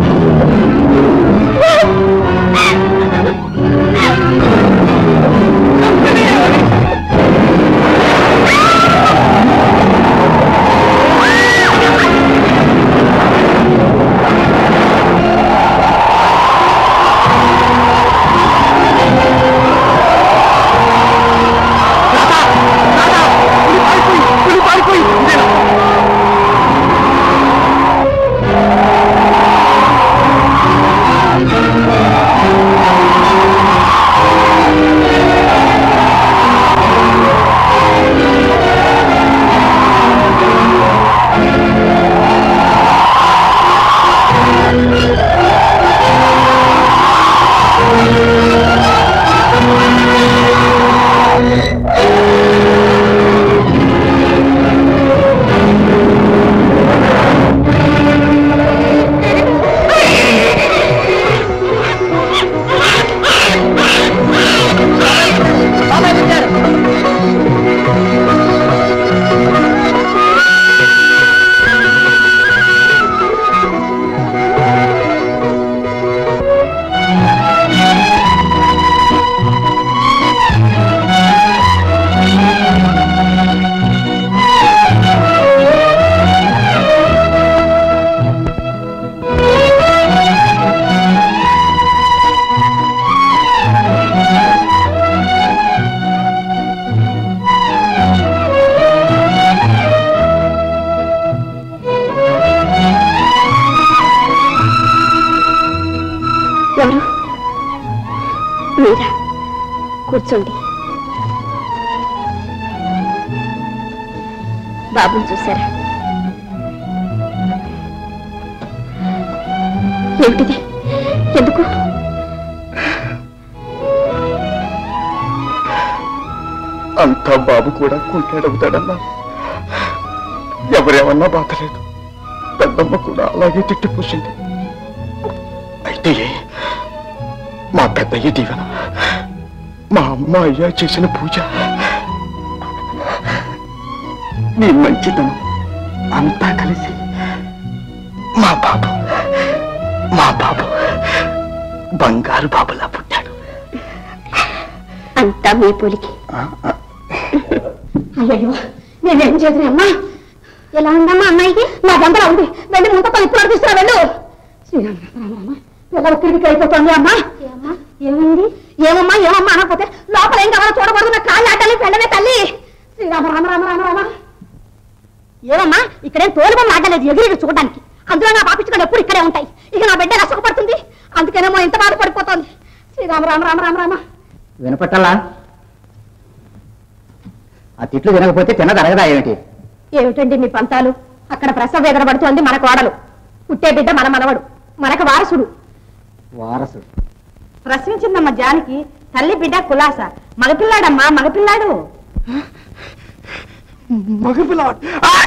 ఎవరు మీరా కూర్చోండి బాబుని చూసారా ఏమిటిది ఎందుకు అంతా బాబు కూడా కుంటాడవుతాడన్నా ఎవరేమన్నా బాధలేదు పెద్దమ్మ కూడా అలాగే తిట్టిపోసింది అయితే మా పెద్దయ్య దీవెన మా అమ్మ అయ్య చేసిన పూజ నీ మంచితనం అంతా కలిసి మా బాబు మా బాబు బంగారు బాబులా పుట్టాడు అంతా మీ పోలికి అయ్యో నేనేం చేసిన అమ్మా ఎలా ఉందమ్మా అమ్మాయికి నా గంటలా ఉంది వెళ్ళి ముందుతో ఇప్పుడు తీసుకురా వెళ్ళు శ్రీరామ పిల్ల ఒక్కడికి అయిపోతుంది అమ్మా ఏమైంది ఏమమ్మా ఏమమ్మా అనకపోతే లోపల ఏం కావాలో చూడకూడదు నా కాళ్ళు ఆటలు వెళ్ళవే తల్లి శ్రీరామ రామ రామ రామ రామ ఏమమ్మా ఇక్కడేం తోలుబొమ్మ ఆడలేదు ఎగిరి చూడడానికి అందులో నా పాపించుకొని ఎప్పుడు ఇక్కడే ఉంటాయి ఇక నా బిడ్డ రసపడుతుంది అందుకేనేమో ఇంత బాధపడిపోతుంది శ్రీరామ రామ రామ రామ రామ వినపట్టాలా ఆ తిట్లు తినకపోతే తిన్నది అరగదా ఏమిటి ఏమిటండి మీ పంతాలు అక్కడ ప్రసవ వేదన పడుతోంది మన కోడలు పుట్టే బిడ్డ మన మనవడు మనకు వారసుడు వారసుడు ప్రశ్నించిందమ్మ జానికి తల్లి బిడ్డ కులాస మగపిల్లాడమ్మా మగపిల్లాడు మగపిల్లవాడు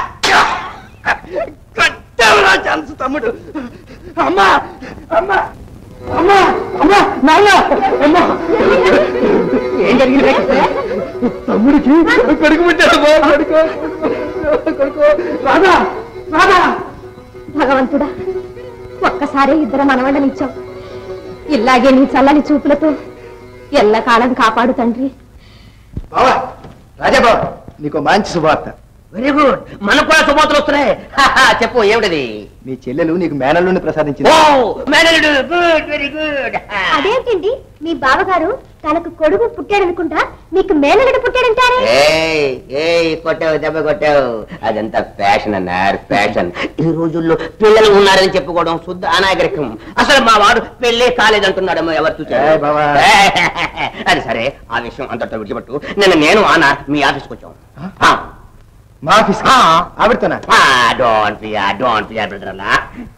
కట్టవరా ఛాన్స్ తమ్ముడు అమ్మా అమ్మా అమ్మా అమ్మా నాన్న అమ్మా ఏం జరిగింది తమ్ముడికి కొడుకు పుట్టాడు బా, కొడుకు కొడుకు రాదా రాదా భగవంతుడా ఒక్కసారి ఇద్దరు మనవళ్ళనిచ్చావు ఇలాగే నీ చల్లని చూపులతో ఎల్లకాలం కాపాడు తండ్రి బావా రాజా బావా నీకు మంచి శుభవార్త వెరీ గుడ్ మనకు కూడా శుభోత్తులు వస్తున్నాయి హాహా, చెప్పు ఏమిటది మీ చెల్లెలు నీకు మేనల్లుని ప్రసాదించింది ఓ మేనలుడు గుడ్ వెరీ గుడ్ అదేంటండి మీ బావగారు తనకు కొడుకు పుట్టాడనుకుంటా మీకు మేనగడ పుట్టాడంటారే ఏయ్ ఏయ్ కొట్టావు దెబ్బ కొట్టావు అదంతా ఫ్యాషన్ అన్నారు ఫ్యాషన్ ఈ రోజుల్లో పిల్లలు ఉన్నారని చెప్పుకోవడం శుద్ధ అనాగరికం అసలు మా వాడు పెళ్ళే కాలేదంటున్నాడేమో ఎవరు ఏయ్ చూచారు బావా. అది సరే ఆ విషయం అంతటితో విడిచిపెట్టు నిన్న నేను ఆనా మీ ఆఫీస్కి వచ్చాం మా ఆఫీస్ ఆవిడతోనా don't fear don't fear brother in law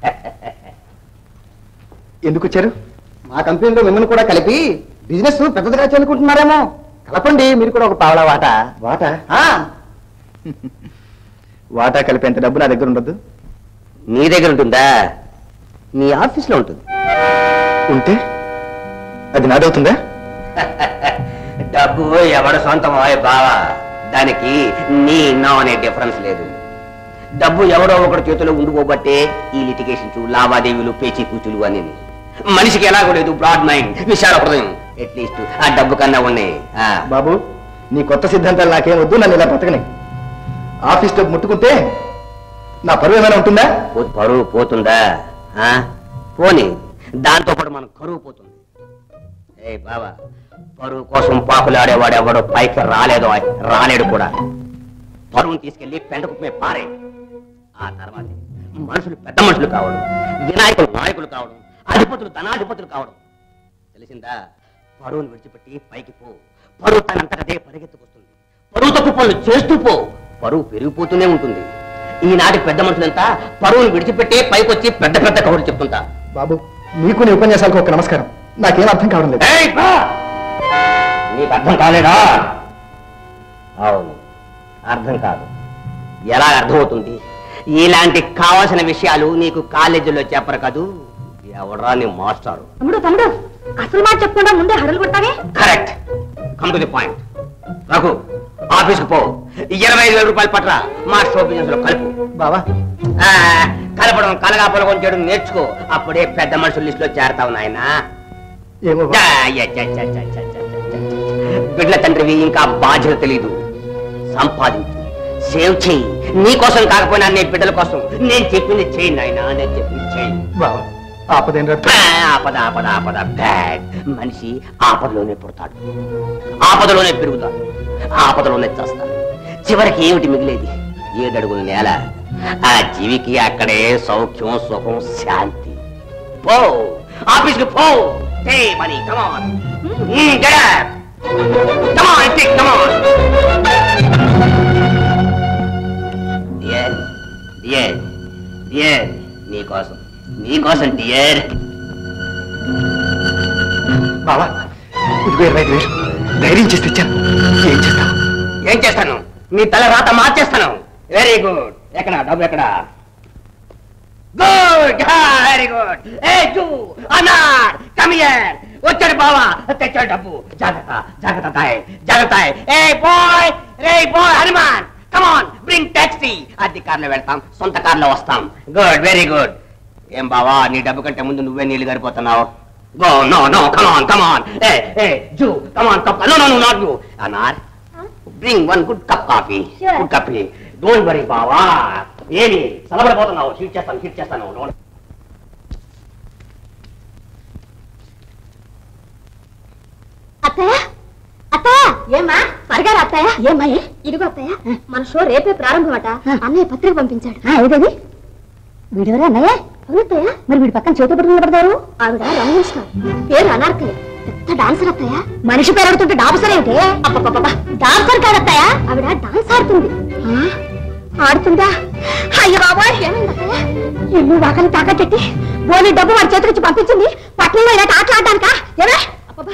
ఎందుకు వచ్చారు మా కంపెనీలో మిమ్మల్ని కూడా కలిపి బిజినెస్ పెద్దదిగా చేయాలనుకుంటున్నారేమో కలపండి మీరు కూడా ఒక పావలా వాటా వాటా వాటా కలిపేంత డబ్బు నా దగ్గర ఉండదు నీ దగ్గర ఉంటుందా నీ ఆఫీస్లో ఉంటుంది ఉంటే అది నాదవుతుందా డబ్బు ఎవడ సొంతమో బావా దానికి నీ నా అనే డిఫరెన్స్ లేదు డబ్బు ఎవడో ఒకటి చేతిలో ఉండిపోబట్టే ఈ లిటిగేషన్స్ లావాదేవీలు పేచీ కూచులు అని మనిషికి ఎలాగో లేదు బ్రాడ్ మైండ్ విశాల హృదయం అట్లీస్ట్ ఆ డబ్బు కన్నా ఉన్నాయి ఆ. బాబు నీ కొత్త సిద్ధాంతాలు నాకేం వద్దు నన్ను ఇలా బ్రతకని ఆఫీస్లో ముట్టుకుంటే నా పరువు ఏమైనా ఉంటుందా పో- పరువు పోతుందా ఆ? పోని దాంతో పాటు మనం కరువు పోతుంది ఏ బావా పరువు కోసం పాకులాడేవాడు ఎవడో పైకి రాలేదో రాలేడు కూడా పరువును తీసుకెళ్లి పెంటకుమే పారే ఆ తర్వాత మనుషులు పెద్ద మనుషులు కావడం వినాయకులు నాయకులు కావడం అధిపతులు ధనాధిపతులు కావడం తెలిసిందా పరువును విడిచిపెట్టి పైకి పో పరువు తనంతటదే పరిగెత్తుకొస్తుంది పరువు తప్పు పనులు చేస్తూ పో పరువు పెరిగిపోతూనే ఉంటుంది ఈనాటి పెద్ద మనుషులంతా పరువును విడిచిపెట్టే పైకొచ్చి పెద్ద పెద్ద కబుర్లు చెప్తుంటా బాబు నీకు నీ ఉపన్యాసాలకు ఒక నమస్కారం నాకేం అర్థం కావడం లేదు ఏయ్ బా! నీకు అర్థం కాలేదా అవును అర్థం కాదు ఎలా అర్థమవుతుంది ఇలాంటి కావాల్సిన విషయాలు నీకు కాలేజీలో చెప్పరు కదూ ఎవడరా నీ మాస్టారు తమ్ముడు తమ్ముడు అసలు మాట చెప్పకుండా ముందే హడలు కొట్టావే correct come to the point Raghu ఆఫీస్కి పో ఇరవై ఐదు వేల రూపాయలు పట్ల మా షో బిజినెస్ లో కలుపు బావా ఆ, కలపడం కలగా పొలగొని చేయడం నేర్చుకో అప్పుడే పెద్ద మనుషుల లిస్ట్ లో చేరతావు నాయనా ఏమో yeah, yeah, yeah, yeah, yeah, yeah, yeah, yeah, yeah. బిడ్ల తండ్రివి ఇంకా బాధ్యత తెలీదు సంపాదించు సేవ్ చెయ్యి నీ కోసం కాకపోయినా నీ బిడ్డల కోసం నేను చెప్పింది చెయ్యి నాయనా నేను చెప్పింది చెయ్యి బావా ఆపదేం రా ఆ, ఆపద ఆపద ఆపద బ్యాడ్ మనిషి ఆపదలోనే పుడతాడు ఆపదలోనే పెరుగుతాడు ఆపదలోనే చేస్తాడు చివరికి ఏమిటి మిగిలేది ఏడడుగుల నేల ఆ జీవికి అక్కడే సౌఖ్యం సుఖం శాంతి పో ఆఫీస్కి పో టే money come on come on come on dear dear dear నీకోసం నీకోసం డియర్ బావా ఇదిగో ఇరవై ఐదు వేలు ధైర్యం చేసి తెచ్చాను ఏం చేస్తావు ఏం చేస్తాను నీ తల రాత మార్చేస్తాను వెరీ గుడ్ ఎక్కడ డబ్బు ఎక్కడ గుడ్ వెరీ గుడ్ ఏ జూ అనార్ కమియర్ వచ్చాడు బావా తెచ్చాడు డబ్బు జాగ్రత్త జాగ్రత్త తాయ్ జాగ్రత్త ఏ బాయ్ రే boy Hanuman come on bring taxi అద్దె కార్లో వెళ్తాం సొంత కార్లో వస్తాం గుడ్ వెరీ గుడ్ ఏం బావా నీ డబ్బు కంటే ముందు నువ్వే నీళ్లు గారిపోతున్నావు go no no come on come on ఏ ఏ జూ come on cup no no no not you అనార్ bring one good cup coffee Sure. Good coffee don't worry బావా ఏమి సలబడిపోతున్నావు హీట్ చేస్తాను హీట్ చేస్తాను Don't- అత్తయ్య అత్తయ్య ఏమ్మా త్వరగా రా అత్తయ్య ఏమ్మా ఇదిగో అత్తయ్య మన షో రేపే ప్రారంభమట అన్నయ్య పత్రిక పంపించాడు ఏదది వీడెవరా అన్నయ్య అవునత్తయ్య మరి వీడి పక్కన చేతి పట్టుకుని నిలబడతారు ఆవిడ రమేష్క పేరు అనార్కలి పెద్ద డాన్సర్ అత్తయ్య మనిషి పేరు అడుగుతుంటే డాబసర్ ఏంటి అబ్బబ్బబ్బబ్బా, డాన్సర్ కాదత్తయ్య ఆవిడ డాన్స్ ఆడుతుంది ఆడుతుందా అయ్యో బాబోయ్ ఇల్లు వాకని తాకట్టెట్టి బోని డబ్బు వాడి చేతికి పంపించింది పట్టణంలో ఇలా ఆటలాడడానికా ఏమే అబ్బబ్బా.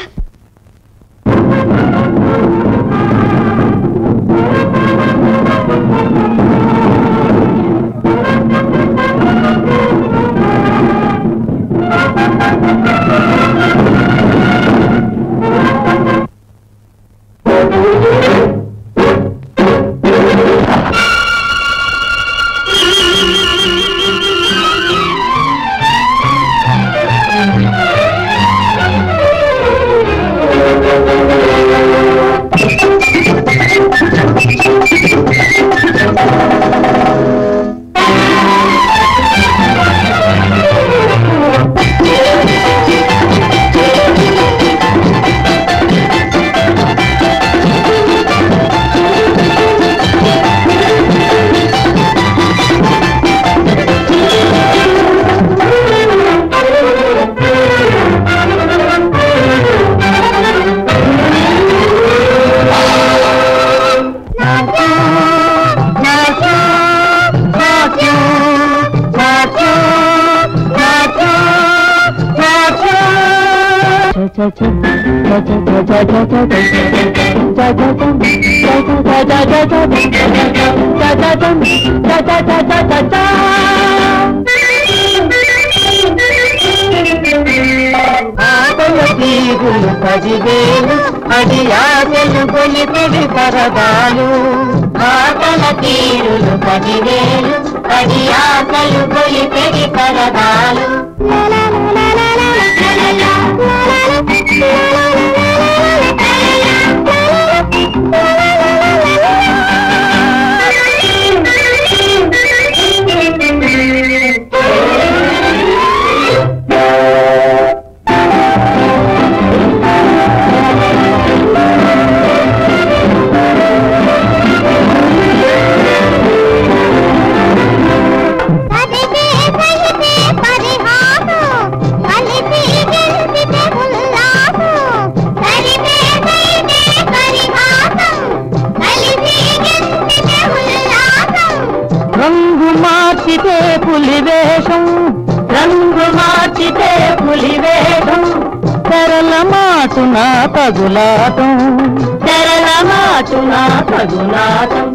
ఆటల తీరులు పదివేలు అది ఆటలు కొలిపిడి పరదాలు ఆటల తీరులు పదివేలు అది ఆటలు కొలిపిడి పరదాలు రంగు మార్చితే పులి వేషం రంగు మార్చితే పులి వేషం తెరల మాటున తగులాటం తెరల మాటున తగులాటం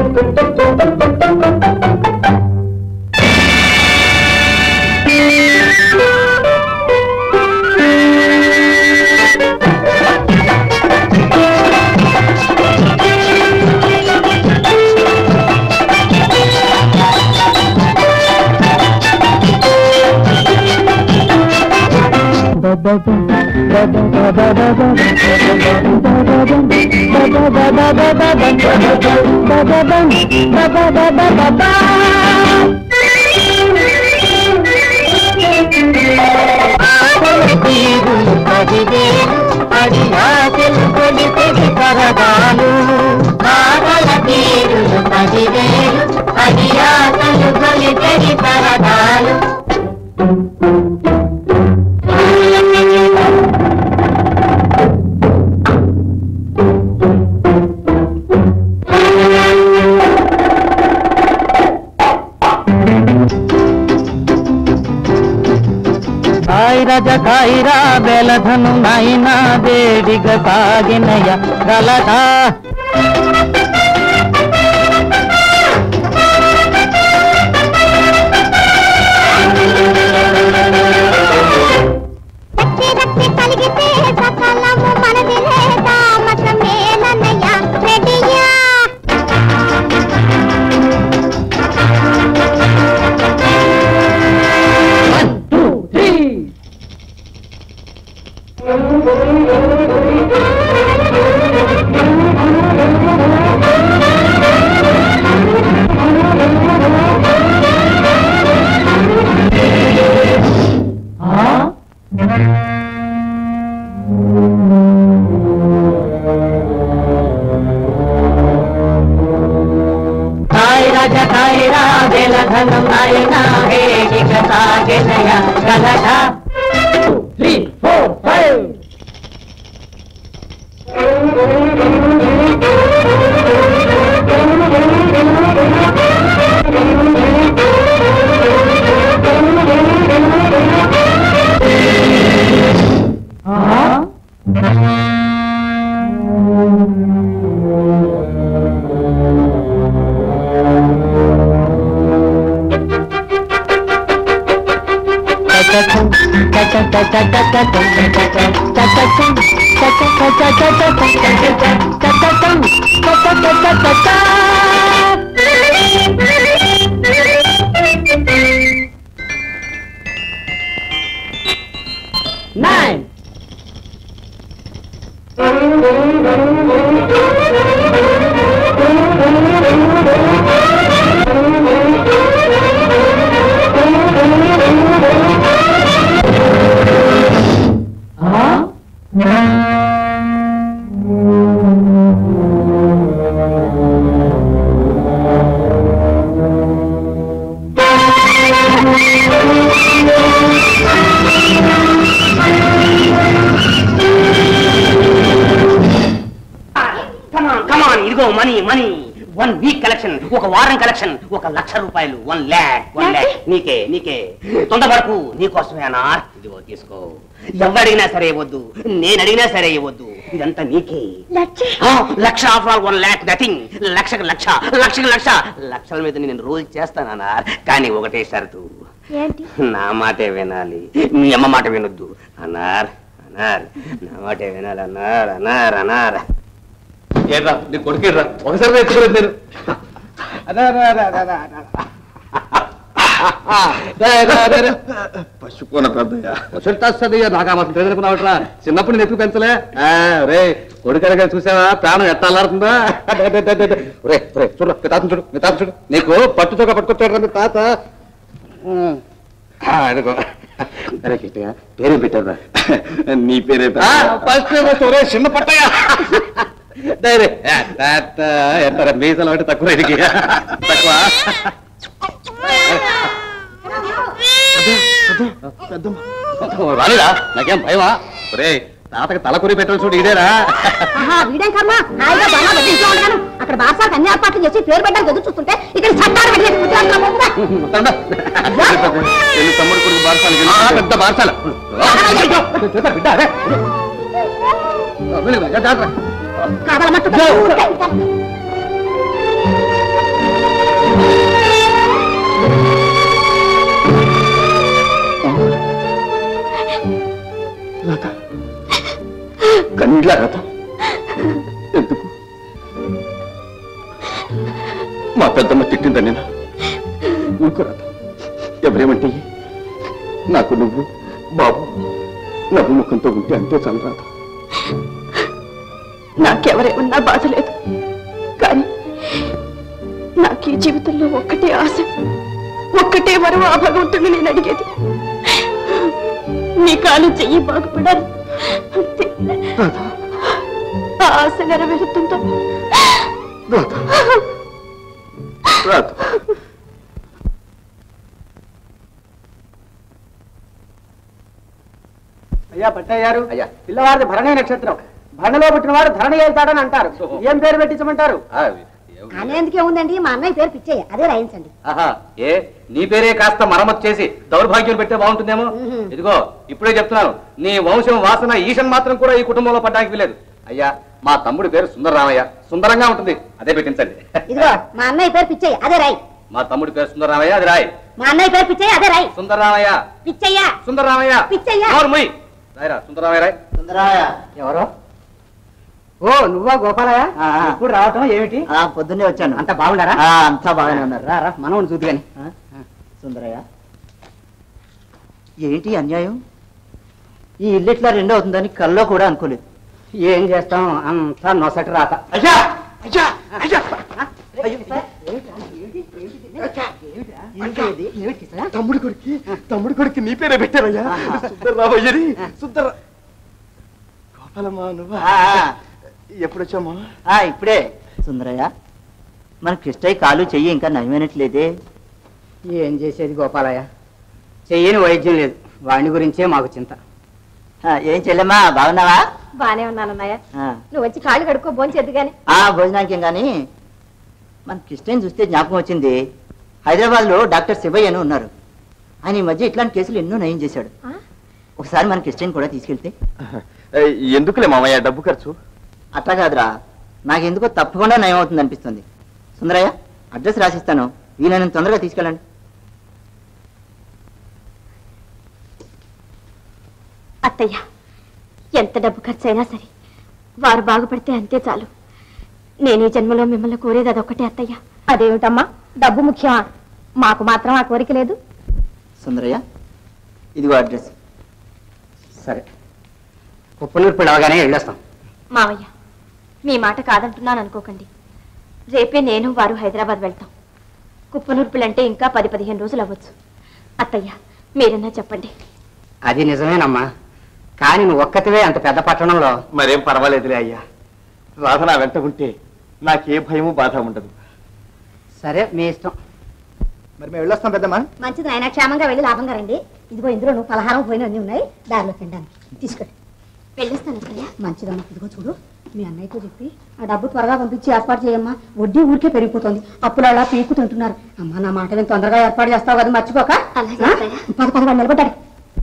అది ఆశలు కొలిపిడి పరదాలు ఆటల తీరులు పదివేలు అది ఆశలు కొలిపిడి పరదాలు కాయి రజ కాయిరా బెలధను నైనా వేడిగ సాగినయ గలదా కలిగితే సకలము మనది లేదా మతమేనన్నయ్య రెడ్డియా One, two, three. Nine. Come on come on ఇదిగో money money one week collection ఒక వారం కలెక్షన్ ఒక లక్ష రూపాయలు వన్ ల్యాక్ వన్ ల్యాక్ నీకే నీకే తొందరపడకు నీకోసమే అన్నా ఇదిగో తీసుకో ఎవడడిగినా సరే ఇవ్వద్దు నేను అడిగినా సరే ఇవ్వద్దు ఇదంతా నీకే ఆ, lakh of all one lakh nothing లక్షకు లక్ష లక్షకు లక్ష లక్షల మీద నేను రోజు చేస్తానన్నా కానీ ఒకటే షరతు ఏంటి నా మాటే వినాలి మీ అమ్మ మాట వినొద్దు అన్నారు అన్నారు నా మాటే వినాలి అన్నారు అన్నారు అన్నారు ఏరా నీ కొడుకేరా ఒకసారి ఎత్తుకోలేదు నేను అదే అదే అదే అదే అదే అదే. రే, రే, రే, రే. పశుకోన పెద్దయ్య వసంతయ్య నాకు ఆ మాత్రం తెలియనుకున్నావట్రా చిన్నప్పుడు నేను ఎప్పుడు పెంచలే ఆ, రే కొడుకనగా చూసావా ప్రాణం ఎట్లా అల్లాడుతుందా రే రే చూడు మీ తాత చూడు మీ తాత చూడు నీకు పట్టుతో పట్టుకొచ్చాడు మీ తాత ఆ, అడుగు అరే కిట్టయ్య పేరు పెట్టారా నీ పేరే ఫస్ట్ ఫస్ట్ ఒరే చిన్న పట్టయ్య డైరే తాత ఎంతరా మీసలు ఒకటి తక్కువ ఇదికి తక్కువ రాలేదా నాకేం భయమా ఒరే తాతకి తల కొరి పెట్టాలి చూడు ఇదేరా ఆహా, వీడేం కర్మ హాయిగా బాగా పెద్ద ఇంట్లో ఉండగాను అక్కడ బాసాలకు అన్ని ఏర్పాట్లు చేసి పేరు పెట్టాలి ఎదురు చూస్తుంటే ఇక్కడ చట్టాలు పెట్టేసి కూర్చోవాల్సిన పోతుందా? వెళ్ళి తమ్ముడు కొడుకు బారసాలు పెద్ద బారసాల బిడ్డ అదే వెళ్ళు, జాగ్రత్త. కథల మట్టు కండ్ల రథం ఎందుకు మా పెద్దమ్మ తిట్టిందని నేను ఊరుకో రథం ఎవరేమంటే నాకు నువ్వు బాబు నవ్వు ముఖంతో ఉంటే అంతే చాలు రాదు నాకెవరే ఉన్నా బాధ లేదు కానీ నాకు ఈ జీవితంలో ఒక్కటే ఆశ ఒక్కటే వరం ఆ భగవంతుని నేను అడిగేది నీ కాలు చెయ్యి బాగుపడాలి అంతే ఆ ఆశ నెరవేరుతుందో రాదు అయ్యా పట్టయ్యారు అయ్యా పిల్లవారిది భరణి నక్షత్రం భరణలో పుట్టిన వారు ధరణి వెళ్తాడని అంటారు ఏం పేరు పెట్టించమంటారు అనేందుకే ఉందండి మా అన్నయ్య పేరు పిచ్చయ్య అదే రాయించండి ఆహా ఏ నీ పేరే కాస్త మరమ్మతు చేసి దౌర్భాగ్యం పెట్టే బాగుంటుందేమో ఇదిగో ఇప్పుడే చెప్తున్నాను నీ వంశం వాసన ఈషన్ మాత్రం కూడా ఈ కుటుంబంలో పడ్డానికి వీలేదు అయ్యా మా తమ్ముడి పేరు సుందరరామయ్య సుందరంగా ఉంటుంది అదే పెట్టించండి ఇదిగో మా అన్నయ్య పేరు పిచ్చయ్య అదే రాయి మా తమ్ముడి పేరు సుందరరామయ్య అది రాయ్ మా అన్నయ్య పేరు పిచ్చయ్య అదే రాయి సుందరరామయ్య పిచ్చయ్య సుందరరామయ్య పిచ్చయ్య నోరు మూయ్. రాయరా సుందరరామయ్య రాయ్ సుందరాయ ఎవరో ఓ నువ్వా గోపాలయ్య ఇప్పుడు రావటం ఏమిటి పొద్దున్నే వచ్చాను అంత బాగుండారా అంతా బాగానే ఉన్నారు రా రా మనం చూద్దుగాని సుందరయ్య ఏంటి అన్యాయం ఈ ఇల్లు ఇట్లా రెండో అవుతుందని కల్లో కూడా అనుకోలేదు ఏం చేస్తాం అంతా నొసటి రాత అయ్యా అయ్యా అయ్యా తమ్ముడు కొడుకు తమ్ముడు కొడుకు నీ పేరే పెట్టారయ్యా సుందరరామయ్యని సుందర గోపాలమ్మా నువ్వా ఎప్పుడు వచ్చామా ఆ, ఇప్పుడే సుందరయ్య మన కృష్ణయ్య కాలు చెయ్యి ఇంకా నయమైనట్లేదే ఏం చేసేది గోపాలయ్య చెయ్యని వైద్యం లేదు వాడిని గురించే మాకు చింత ఆ, ఏం చెల్లెమ్మా బాగున్నావా బానే ఉన్నానన్నయ్య ఆ, నువ్వు వచ్చి కాళ్ళు కడుక్కో భోంచేద్దు గాని ఆ భోజనానికి ఏం కానీ మన కృష్ణయ్యని చూస్తే జ్ఞాపకం వచ్చింది హైదరాబాద్లో డాక్టర్ శివయ్య అని ఉన్నారు ఆయన ఈ మధ్య ఇట్లాంటి కేసులు ఎన్నో నయం చేశాడు ఆ? ఒకసారి మన కృష్ణయ్యని కూడా తీసుకెళ్తే ఎందుకులే మామయ్య డబ్బు ఖర్చు అట్లా కాదురా నాకెందుకో తప్పకుండా నయం అవుతుంది అనిపిస్తుంది సుందరయ్య అడ్రస్ రాసిస్తాను వీలైనంత తొందరగా తీసుకెళ్ళండి అత్తయ్య ఎంత డబ్బు ఖర్చైనా సరే వారు బాగుపడితే అంతే చాలు నేను ఈ జన్మలో మిమ్మల్ని కోరేది అదొక్కటే అత్తయ్య అదేమిటమ్మా డబ్బు ముఖ్యమా మాకు మాత్రం ఆ కోరిక లేదు సుందరయ్య ఇదిగో అడ్రస్ సరే ఉప్పునూరు పిలవగానే వెళ్ళొస్తాం మావయ్య మీ మాట కాదంటున్నాను అనుకోకండి రేపే నేను వారు హైదరాబాద్ వెళ్తాం కుప్పనూర్పులంటే ఇంకా పది పదిహేను రోజులు అవ్వచ్చు అత్తయ్య మీరన్నా చెప్పండి అది నిజమేనమ్మా కానీ నువ్వు ఒక్కతివే అంత పెద్ద పట్టణంలో మరేం పర్వాలేదులే అయ్యా రాధ నా వెంట ఉంటే నాకే భయము బాధ ఉండదు సరే మీ ఇష్టం మరి మేము వెళ్ళొస్తాం పెద్దమ్మా మంచిది ఆయన క్షేమంగా వెళ్ళి లాభంగా రండి ఇదిగో ఇందులో నువ్వు పలహారం పోయిన అన్ని ఉన్నాయి దారిలో తినడానికి తీసుకోండి వెళ్ళొస్తాను అత్తయ్య మంచిదమ్మా ఇదిగో చూడు మీ అన్నయ్యతో చెప్పి ఆ డబ్బు త్వరగా పంపించి ఏర్పాటు చేయమ్మా వడ్డీ ఊరికే పెరిగిపోతుంది అప్పులు అలా పీకు తింటున్నారు అమ్మా నా మాట నేను తొందరగా ఏర్పాటు చేస్తావు కదా మర్చిపోక అలాగే ఆ? అత్తయ్య. పద పద వాడు నిలబడ్డాడు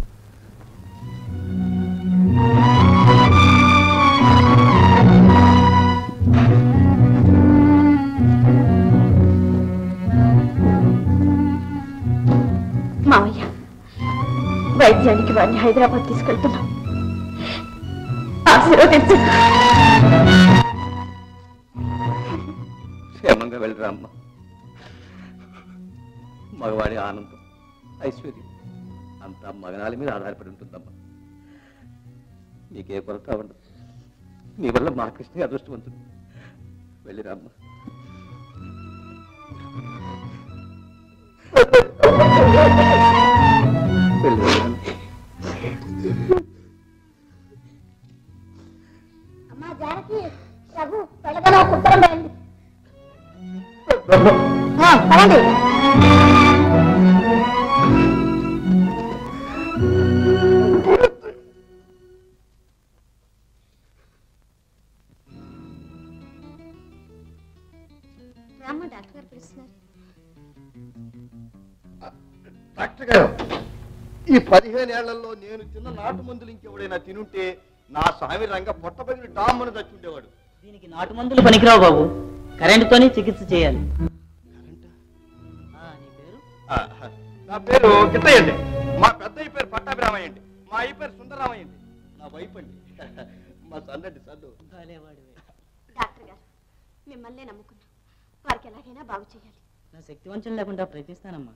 మావయ్య వైద్యానికి వారిని హైదరాబాద్ తీసుకెళ్తున్నాం ఆశీర్వదించు క్షేమంగా వెళ్ళరా అమ్మ మగవాడి ఆనందం ఐశ్వర్యం అంతా మగనాలి మీద ఆధారపడి ఉంటుందమ్మా నీకే కొరత ఉండదు నీ వల్ల మా కృష్ణ అదృష్టవంతుడు వెళ్ళిరా అమ్మ వెళ్ళిరా అమ్మా జానకి రఘు వెళ్ళగల ఉత్తరం వేయండి ఆ, పదండి రామ్మ డాక్టర్ గారు పిలుస్తున్నారు డాక్టర్ గారు ఈ పదిహేను ఏళ్లలో నేను తిన్న నాటు మందులు ఇంకెవడైనా తినుంటే నా స్వామి రంగ పొట్టపగిలి డామ్మని చచ్చుండేవాడు దీనికి నాటు మందులు పనికిరావు బాబు కరెంటుతోనే చికిత్స చేయాలి ఆ, నీ పేరు ఆ, నా పేరు గిట్టయ్య అండి మా పెద్దయ్య పేరు పట్టాభిరామయ్య అండి మా అయ్య పేరు సుందరరామయ్య అండి నా వైఫ్ అండి మా సన్నండి సన్ను భలేవాడివే. డాక్టర్ గారు మిమ్మల్నే నమ్ముకున్నాం వారికి ఎలాగైనా బాగు చేయాలి నా శక్తి వంచన లేకుండా ప్రయత్నిస్తానమ్మా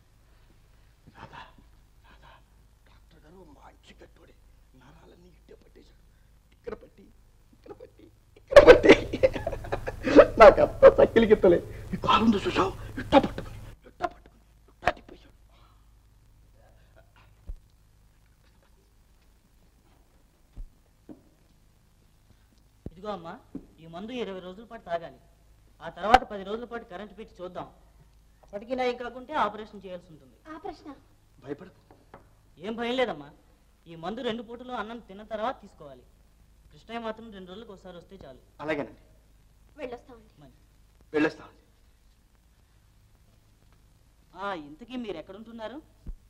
డాక్టర్ గారు మంచి గట్టోడే నరాలన్నీ ఇట్టే పట్టేశాడు ఇక్కడ పట్టి ఇక్కడ పట్టి ఇక్కడ పట్టి నాకంతా చక్కిలి గిత్తలే ఈ కాలుందో చూసావు ఇట్ట పట్టుకుని ఇట్ట పట్టుకుని ఇట్ట తిప్పేశాడు ఇదిగో అమ్మా ఈ మందు ఇరవై రోజుల పాటు తాగాలి ఆ తర్వాత పది రోజుల పాటు కరెంటు పెట్టి చూద్దాం అప్పటికి నయం కాకుంటే ఆపరేషన్ చేయాల్సి ఉంటుంది ఆ ప్రశ్న భయపడకు ఏం భయం లేదమ్మా ఈ మందు రెండు పూటలు అన్నం తిన్న తర్వాత తీసుకోవాలి కృష్ణయ్య మాత్రం రెండు రోజులకు ఒకసారి వస్తే చాలు అలాగేనండి వెళ్ళొస్తామండి మరి వెళ్ళొస్తామండి ఆ ఇంతకీ మీరు ఎక్కడుంటున్నారు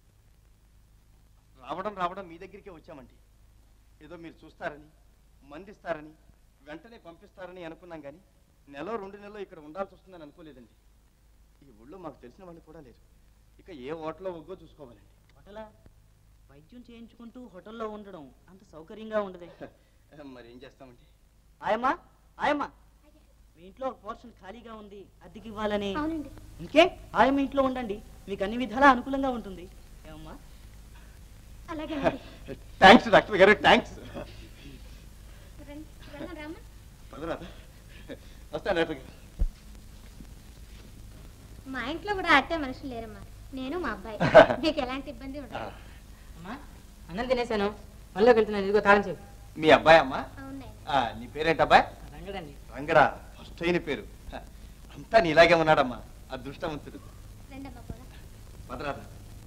రావడం రావడం మీ దగ్గరికే వచ్చామండి ఏదో మీరు చూస్తారని మందిస్తారని వెంటనే పంపిస్తారని అనుకున్నాం కానీ నెల రెండు నెలలు ఇక్కడ ఉండాల్సి వస్తుందని అనుకోలేదండి ఈ ఊళ్ళో మాకు తెలిసిన వాళ్ళు కూడా లేరు ఇక ఏ హోటల్లో ఒగ్గో చూసుకోవాలండి హోటలా వైద్యం చేయించుకుంటూ హోటల్లో ఉండడం అంత సౌకర్యంగా ఉండదే మరి ఏం చేస్తామండి ఆయమ్మా ఆయమ్మా మీ ఇంట్లో ఒక పోర్షన్ ఖాళీగా ఉంది అద్దెకి ఇవ్వాలని అవునండి ఇంకే ఆయమ్మ ఇంట్లో ఉండండి మీకు అన్ని విధాలా అనుకూలంగా ఉంటుంది ఏమమ్మా అలాగే అండి థ్యాంక్స్ డాక్టర్ గారు థ్యాంక్స్ రామ్మా పదరాదా వస్తాను డాక్టర్ గారు మా ఇంట్లో కూడా అట్టే మనుషులు లేరమ్మా నేను మా అబ్బాయి మీకు ఎలాంటి ఇబ్బంది ఉండదు అమ్మా అన్నం తినేసాను మళ్ళీ వెళ్తున్నాను ఇదిగో తాళం చెప్పు మీ అబ్బాయి అమ్మా అవునాయి ఆ, నీ పేరేంటి అబ్బాయి రంగడండి రంగడా ఫస్ట్ అయిన పేరు హ, అంతా నీలాగే ఉన్నాడమ్మా అదృష్టవంతుడు రండమ్మా పోదాం పదరాదా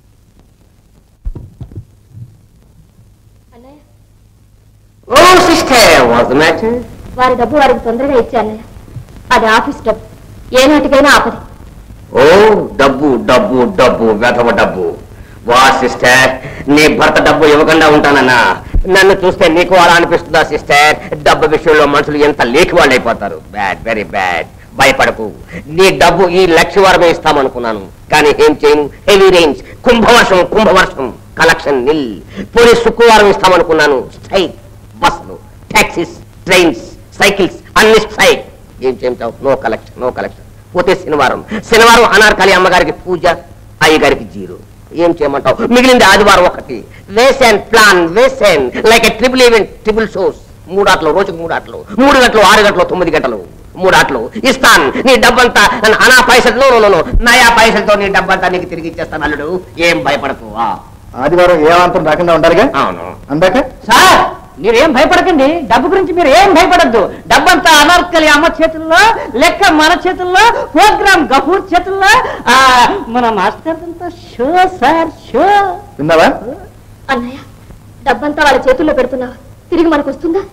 అన్నయ్య ఓ సిస్టర్ వాజ్ మ్యాటర్ వారి డబ్బు వారికి తొందరగా ఇచ్చే అన్నయ్య అది ఆఫీస్ డబ్బు ఏ నాటికైనా ఆపది ఓ డబ్బు డబ్బు డబ్బు వెధవ డబ్బు వా సిస్టర్ నీ భర్త డబ్బు ఇవ్వకుండా ఉంటానన్నా నన్ను చూస్తే నీకు అలా అనిపిస్తుందా సిస్టర్ డబ్బు విషయంలో మనుషులు ఎంత లేకి వాళ్ళు అయిపోతారు బ్యాడ్ వెరీ బ్యాడ్ భయపడకు నీ డబ్బు ఈ లక్ష వారమే ఇస్తామనుకున్నాను కానీ ఏం చేయను హెవీ రేంజ్ కుంభవర్షం కుంభవర్షం కలెక్షన్ నిల్ పోనీ శుక్రవారం ఇస్తామనుకున్నాను స్ట్రైక్ బస్సులు టాక్సీస్ ట్రైన్స్ సైకిల్స్ అన్ని స్ట్రైక్ ఏం చెప్తావు నో కలెక్షన్ నో కలెక్షన్ పోతే శనివారం శనివారం అనార్కలి అమ్మగారికి పూజ అయ్యగారికి జీరో ఏం చేయమంటావు మిగిలింది ఆదివారం ఒకటి వేసాన్ ప్లాన్ వేసాన్ like a triple event triple shows మూడు ఆటలు రోజుకు మూడు ఆటలు మూడు గంటలు ఆరు గంటలు తొమ్మిది గంటలు మూడు ఆటలు ఇస్తాను నీ డబ్బంతా అనా పైసలు నో, నో, నో. నయా పైసలతో నీ డబ్బంతా నీకు తిరిగి ఇచ్చేస్తాను అల్లుడు ఏం భయపడకు ఆ. ఆదివారం ఏ అవంతం రాకుండా ఉండాలిగా అవును అందాక సార్ మీరేం భయపడకండి డబ్బు గురించి మీరు ఏం భయపడద్దు డబ్బంతా అనార్కలి అమ్మ చేతుల్లో లెక్క మన చేతుల్లో ప్రోగ్రామ్ గఫూర్ చేతుల్లో ఆ, మన మాస్టర్ అంతా షో సార్ షో విన్నావా అన్నయ్య డబ్బంతా వాళ్ళ చేతుల్లో పెడుతున్నావా తిరిగి మనకు వస్తుందా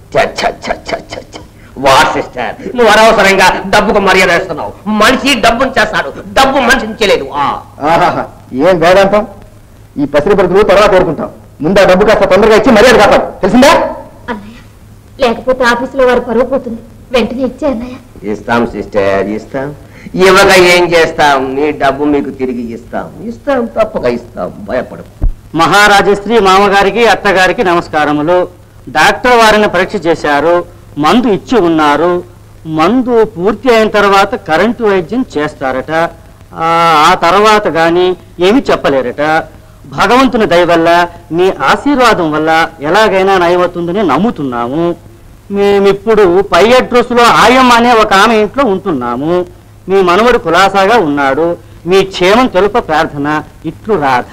వాట్ సిస్టర్ నువ్వు అనవసరంగా డబ్బుకు మర్యాద ఇస్తున్నావు మనిషి డబ్బుని చేస్తాడు డబ్బు మనిషిని చేయలేదు ఆ ఆహాహా ఏం వేదాంతం ఈ పసిరి బ్రతులు తర్వాత కోరుకుంటాం ముందు ఆ డబ్బు కాస్త తొందరగా ఇచ్చి మర్యాద కాపాడు తెలిసిందా అన్నయ్య లేకపోతే ఆఫీసులో వారు పరువు పోతుంది వెంటనే ఇచ్చే అన్నయ్య ఇస్తాం సిస్టర్ ఇస్తాం ఇవ్వగా ఏం చేస్తాం నీ డబ్బు మీకు తిరిగి ఇస్తాం ఇస్తాం తప్పగా ఇస్తాం భయపడు మహారాజశ్రీ మామగారికి అత్తగారికి నమస్కారములు డాక్టర్ వారిని పరీక్ష చేశారు మందు ఇచ్చి ఉన్నారు మందు పూర్తి అయిన తర్వాత కరెంటు వైద్యం చేస్తారట ఆ ఆ తర్వాత గాని ఏమి చెప్పలేరట భగవంతుని దయ వల్ల మీ ఆశీర్వాదం వల్ల ఎలాగైనా నయమవుతుందని నమ్ముతున్నాము మేమిప్పుడు పై అడ్రస్ లో ఆయమ్మ అనే ఒక ఆమె ఇంట్లో ఉంటున్నాము మీ మనవడు కులాసాగా ఉన్నాడు మీ క్షేమం తెలుప ప్రార్థన ఇట్లు రాధ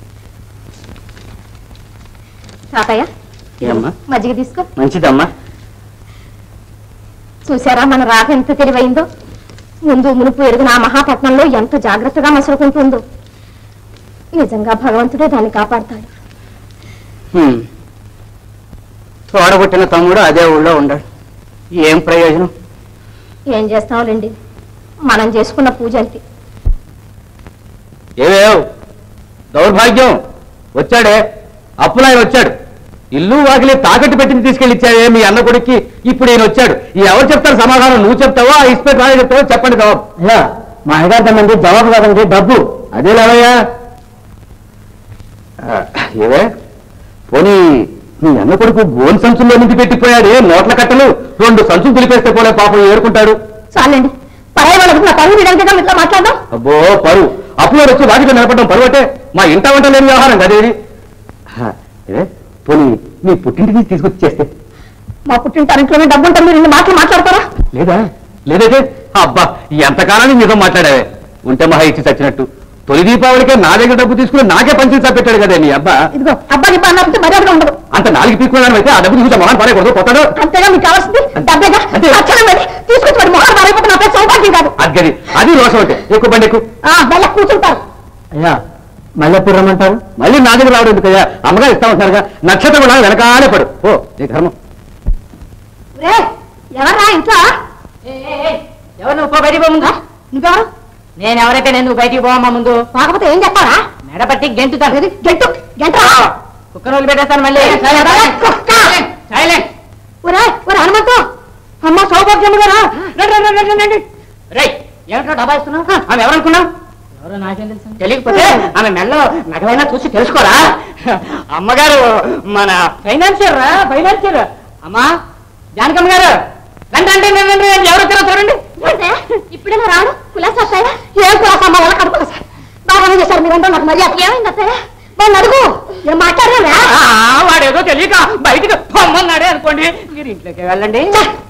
తాతయ్య ఏమ్మా మజ్జిగ తీసుకో మంచిదమ్మా చూసారా మన రాగ ఎంత తెలివైందో ముందు మునుపు ఎరుగున ఆ మహాపట్నంలో ఎంత జాగ్రత్తగా మసులుకుంటుందో నిజంగా భగవంతుడే దాన్ని కాపాడతాడు హ్మ్. తోడబుట్టిన తమ్ముడు అదే ఊళ్ళో ఉండడు ఏం ప్రయోజనం ఏం చేస్తాంలేండి మనం చేసుకున్న పూజ అంతే ఏవేవ్ దౌర్భాగ్యం వచ్చాడే అప్పులాయన వచ్చాడు ఇల్లు వాకిలి తాకట్టు పెట్టింది తీసుకెళ్ళి ఇచ్చావే మీ అన్న కొడుక్కి ఇప్పుడు ఈయన వచ్చాడు ఈ ఎవరు చెప్తారు సమాధానం నువ్వు చెప్తావా ఆ ఇన్స్పెక్టర్ రాజు చెప్తావో చెప్పండి జవాబు అయ్యా మా అయ్యగారి మంది జవాబు కాదండి డబ్బు అదే లేవయ్యా ఆ, ఏవే పోనీ మీ అన్న కొడుకు గోన్ సంచుల్లో నుంచి పెట్టిపోయాడే నోట్ల కట్టలు రెండు సంచులు తులిపేస్తే పోలే పాపం ఏరుకుంటాడు చాలండి పరాయి వాళ్ళకు నా పరువు నిడంగా ఇట్లా మాట్లాడదాం అబ్బో పరువు అప్పులో వచ్చి వాటిలో నిలబడడం పరువటే మా ఇంట వంట లేని వ్యవహారం కదేది హా, ఏ పోనీ మీ పుట్టింటికి తీసుకొచ్చి చేస్తే మా పుట్టింటారింట్లోనే డబ్బు ఉంటుంది మీరు ఇన్ని మాటలు మాట్లాడతారా లేదా లేదైతే అబ్బా ఎంతకాలానికి నిజం మాట్లాడావే ఉంటే మహా ఇచ్చి చచ్చినట్టు తొలి దీపావళికే నా దగ్గర డబ్బు తీసుకుని నాకే పంచి పెట్టాడు కదా నీ అబ్బా ఇదిగో అబ్బాయి ఇబ్బా అన్నప్పుడు మర్యాదగా ఉండదు అంత నాలుగు పీక్కున్నాను అయితే ఆ డబ్బు తీసుకుంటే మొహం పడకూడదు కొత్తడు అంతేగా మీకు కావాల్సింది డబ్బేగా అంతే. లక్షణం అది తీసుకొచ్చి మరి మొహం పారైపోతే నా పేరు సౌభాగ్యం కాదు అది అది రోషం అంటే ఎక్కువ బండి ఎక్కువ ఆ, వెళ్ళ కూర్చుంటారు అయ్యా మళ్ళీ ఎప్పుడు రమ్మంటారు మళ్ళీ నా దగ్గర రావడం ఎందుకయ్యా అమ్మగారు ఇస్తా ఉంటున్నారుగా నక్షత్రం కూడా వెనకాలే పడు ఓ నీ ధర్మం రే ఎవర్రా ఇంట్లో ఎవరు నువ్వు పో బయటికి పో ముందు నువ్వెవరు నేను ఎవరైతే నేను నువ్వు బయటికి పోవమ్మా ముందు కాకపోతే ఏం చెప్పారా మెడపట్టి గెంటుతాను గెంటు గెంటు కుక్కను వదిలిపెట్టేస్తాను మళ్ళీ కుక్క. సైలెంట్ ఒరే ఒరే హనుమంతు అమ్మ సౌభాగ్యం గారా రండి రండి రండి రండి రేయ్ ఏమిటో డబ్బా ఇస్తున్నావు ఆమె ఎవరనుకున్నావు ఎవరో నాకేం తెలుసు తెలియకపోతే ఆమె మెల్లో నగలైనా చూసి తెలుసుకోరా అమ్మగారు మన ఫైనాన్షియర్ రా ఫైనాన్షియర్ అమ్మా జానకమ్మ గారు రండి రండి రండి, రండి రండి. ఎవరు వచ్చారో చూడండి ఏంటే? ఇప్పుడేనా రాడు కులాసా అత్తయ్య ఏం కులాసా అమ్మ వాళ్ళ కడుపు సార్ బాగానే చేశారు మీరంతా నాకు మర్యాద ఏమైంది అత్తయ్య వాళ్ళు అడుగు ఏం మాట్లాడరా ఆ, వాడేదో తెలియక బయటికి పొమ్మన్నాడే అనుకోండి మీరు ఇంట్లోకి వెళ్ళండి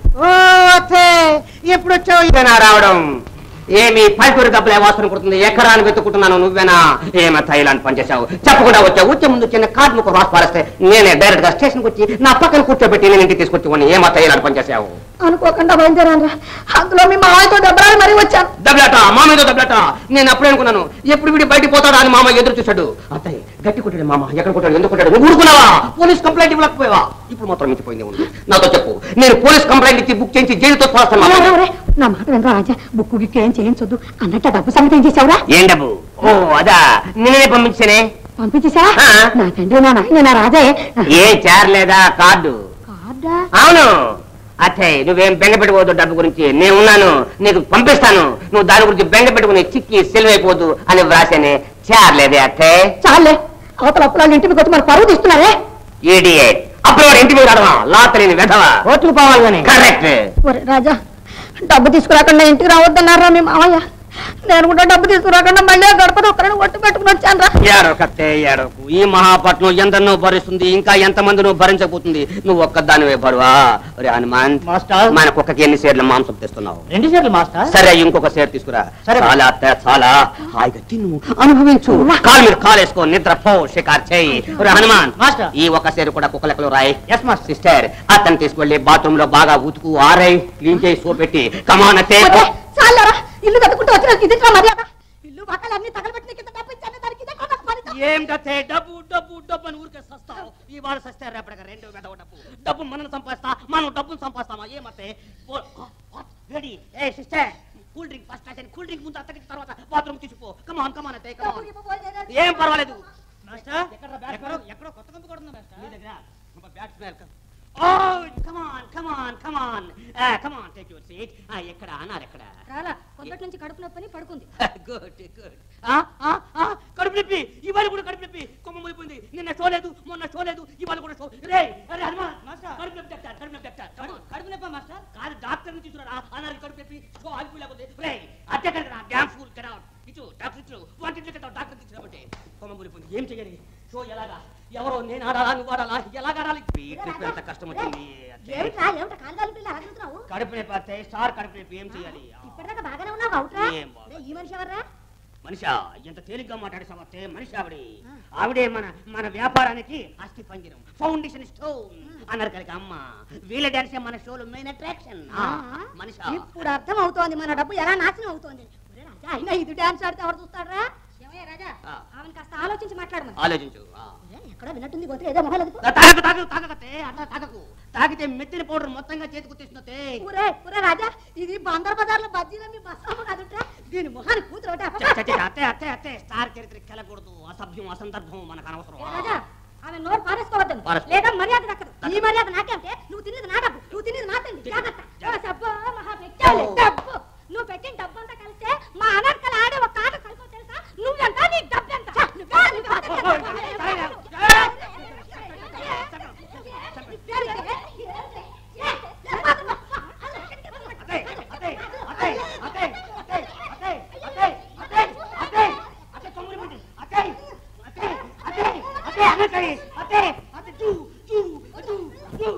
ఎప్పుడు వచ్చావు ఇదేనా రావడం ఏమి పైకూరి డబ్బులు వాసన కుడుతుంది ఎకరాన్ని వెతుకుంటున్నాను నువ్వేనా ఏమో థైలాండ్ పనిచేశావు చెప్పకుండా వచ్చావు వచ్చే ముందు చిన్న కార్డు ముక్క రాసి పారేస్తే నేనే డైరెక్ట్ గా స్టేషన్ వచ్చి నా పక్కన కూర్చోబెట్టి నేను ఇంటికి తీసుకొచ్చి ఏమో థైలాండ్ పనిచేశావు అనుకోకుండా బయలుదేరాను అందులో మీ మామయ్యతో దెబ్బలాడి మరీ వచ్చాను దబ్లాట మా మీద దబ్లాట నేను అప్పుడే అనుకున్నాను ఎప్పుడు వీడి బయటికి పోతాడా అని మామ ఎదురు చూశాడు అత్తయ్య గట్టి కొట్టాడు మామ ఎక్కడ కొట్టాడు ఎందుకు కొట్టాడు నువ్వు ఊరుకున్నావా పోలీస్ కంప్లైంట్ ఇవ్వలేకపోయావా ఇప్పుడు మాత్రం మించిపోయింది ఉంది నాతో చెప్పు నేను పోలీస్ కంప్లైంట్ ఇచ్చి బుక్ చేయించి జైలుతో పోస్తాను ఒరే, మామ. ఒరే, నా మాట వినరా రాజా బుక్కు గిక్కు ఏం చేయించొద్దు అన్నట్టు ఆ డబ్బు సంగతి ఏం చేసావురా ఏం డబ్బు ఓ అదా నిన్ననే పంపించానే పంపించేసావా ఆ. నా తండ్రి నా నాయన నా రాజే ఏ చేరలేదా కార్డు కార్డా అవును అత్తయ్య నువ్వేం బెంగ పెట్టుకోవద్దు డబ్బు గురించి నేను ఉన్నాను నీకు పంపిస్తాను నువ్వు దాని గురించి బెంగ పెట్టుకుని చిక్కి సెలవు అయిపోదు అని వ్రాసానే చేరలేదే అత్తయ్య చాలే అవతల అప్పులాంటి ఇంటి మీకు వచ్చి మరి పరువు తీస్తున్నారే ఇడియట్ అప్పుడు వాడు ఇంటి మీద రావా లా తెలియని వెధవ కోర్టుకు పోవాలి కానీ కరెక్ట్ ఒరే రాజా డబ్బు తీసుకురాకుండా ఇంటికి రావద్దన్నారా మీ మామయ్య నేను కూడా డబ్బు తీసుకురాకుండా మళ్ళీ ఆ గడప ఒక్కరిని ఒట్టు పెట్టుకుని వచ్చాను రా ఏడవకత్తే ఏడవకు ఈ మహాపట్నం ఎందరినో భరిస్తుంది ఇంకా ఎంత మందినో భరించబోతుంది నువ్వు ఒక్కదానివే బరువా ఒరే హనుమాన్ మాస్టర్ మన కుక్కకి ఎన్ని సేర్లు మాంసం తెస్తున్నావు రెండు సేర్లు మాస్టర్ సరే ఇంకొక సేర్ తీసుకురా సరే. చాలా అత్త చాలా హాయిగా తిను అనుభవించు కాలు మీద కాలు వేసుకో నిద్ర పో షికార్ చేయి ఒరే హనుమాన్ మాస్టర్. ఈ ఒక సేరు కూడా కుక్క లెక్కలో రాయి ఎస్ మాస్టర్ సిస్టర్ అతను తీసుకెళ్లి బాత్రూమ్ లో బాగా ఉతుకు ఆరై క్లీన్ చేసి సోపెట్టి కమాన్ అత్తే పోతే చాలరా ఇల్లు కట్టుకుంటూ వచ్చిన ఇది మర్యాద ఇల్లు బట్టలన్నీ తగలబెట్టిన కింద డబ్బు ఇచ్చాను దానికి ఇదే కొత్త ఫలితం. ఏం దత్తే డబ్బు డబ్బు డబ్బు అని ఊరికే సస్తావు ఈ వాడు సస్తే రేపటిగా రెండు వెదవ డబ్బు డబ్బు మనం సంపాదిస్తా మనం డబ్బును సంపాదిస్తామా ఏమత్తే రెడీ ఏ sister cool drink first class cool drink ముందు అత్తకి తర్వాత బాత్రూమ్ తీసుకో కమాన్ కమాన్ అత్తే డబ్బు కమాన్ గిబ్బు పోయేదే. ఏం పర్వాలేదు ఎక్కడో ఎక్కడో కొత్త కంపు కొడుతుంది మీ దగ్గర ఒక bad smell oh come on come on come on come on take your seat ఎక్కడ అన్నారు ఎక్కడ రాలా పొద్దుటి నుంచి కడుపు నొప్పని పడుకుంది గుడ్ గుడ్ కడుపు నొప్పి ఇవాళ కూడా కడుపు నొప్పి కొమ్మ ములిపోయింది నిన్న షో లేదు మొన్న షో లేదు ఇవాళ కూడా షో రే అరే హనుమాన్ కడుపు నొప్పి డాక్టర్ కడుపు నొప్పి డాక్టర్ కడుపు నొప్పి మాస్టర్ కాదు డాక్టర్ ని తీసుకురా అన్నారు కడుపు నొప్పి షో ఆగిపోలేకపోతే రే అద్దె కదా డ్యామ్ ఫుల్ కదా ఇచ్చు డాక్టర్ ఇచ్చు వాటి డాక్టర్ తీసుకురాబట్టే కొమ్మ ములిపోయింది ఏం చేయాలి షో ఎలాగా ఎవరో నేను ఆడాలా నువ్వు ఆడాలా ఎలాగ ఆడాలి ఈ ట్రిప్ ఎంత కష్టం వచ్చింది అచ్చే. ఏమిట్రా ఏమిటా కాలుగాలి పిల్ల అడుగుతున్నావు కడుపు నొప్పి వస్తే స్టార్ కడుపు నొప్పి ఏం చేయాలి ఇప్పటిదాకా బాగానే ఉన్నావు అవుట్రా ఏం బాగా. రే, ఈ మనిషి ఎవర్రా మనిషా ఎంత తేలిగ్గా మాట్లాడేసావస్తే మనిషి ఆవిడే ఆవిడే మన మన వ్యాపారానికి అస్థి పంజరం ఫౌండేషన్ స్టోన్ అన్నారు కనుక అమ్మ వీళ్ళ డాన్సే మన షోలో మెయిన్ అట్రాక్షన్ మనిషా ఇప్పుడు అర్థం అవుతోంది మన డబ్బు ఎలా నాశనం అవుతోంది ఒరే రాజా అయినా ఇది డాన్స్ ఆడితే ఎవరు చూస్తాడరా ఏమయ్య రాజా ఆ. ఆమెను కాస్త ఆలోచించి మాట్లాడమని ఆలోచించు ఆ. ఎక్కడో విన్నట్టుంది పోతే ఏదో మొహం లేదు తా- తాగకు తాగకు తాగకతే అట్లా తాగకు తాగితే మెత్తిన పౌడర్ మొత్తంగా చేతికి వచ్చేసినతే ఊరే ఊరే రాజా ఇది బందర్ బజార్లో బజ్జీలో మీ బస్సు కాదుట్రా దీని మొహాన్ని కూతురు ఒకటి అప్ప- అత్తే అత్తే అత్తే స్టార్ చరిత్ర కెలకూడదు అసభ్యం అసందర్భం మనకు ఏ అనవసరం రాజా ఆమె నోరు పారేసుకోవద్దు పారేసుకో. లేదా మర్యాద దక్కదు ఈ మర్యాద నాకేంటే నువ్వు తిన్నది నా డబ్బు నువ్వు తిన్నది నా తండ్రి జాగ్రత్త ఓ సబ్బో, మహా పెట్టాలి డబ్బు నువ్వు పెట్టిన డబ్బు అంతా కలిస్తే మా అనర్కల ఆడే ఒక ఆట కలిపో తెలుసా నువ్వెంత నీ డబ్బు ఎంత నువ్వే, నువ్వే, అత్తే అత్తే అత్తే అత్తే అత్తే అత్తే అత్తే అత్తే అత్తే అత్తే తొమ్మిది మంది అత్తే అత్తే అత్తే అత్తే అనకై అత్తే అత్తే చూ చూ చూ చూ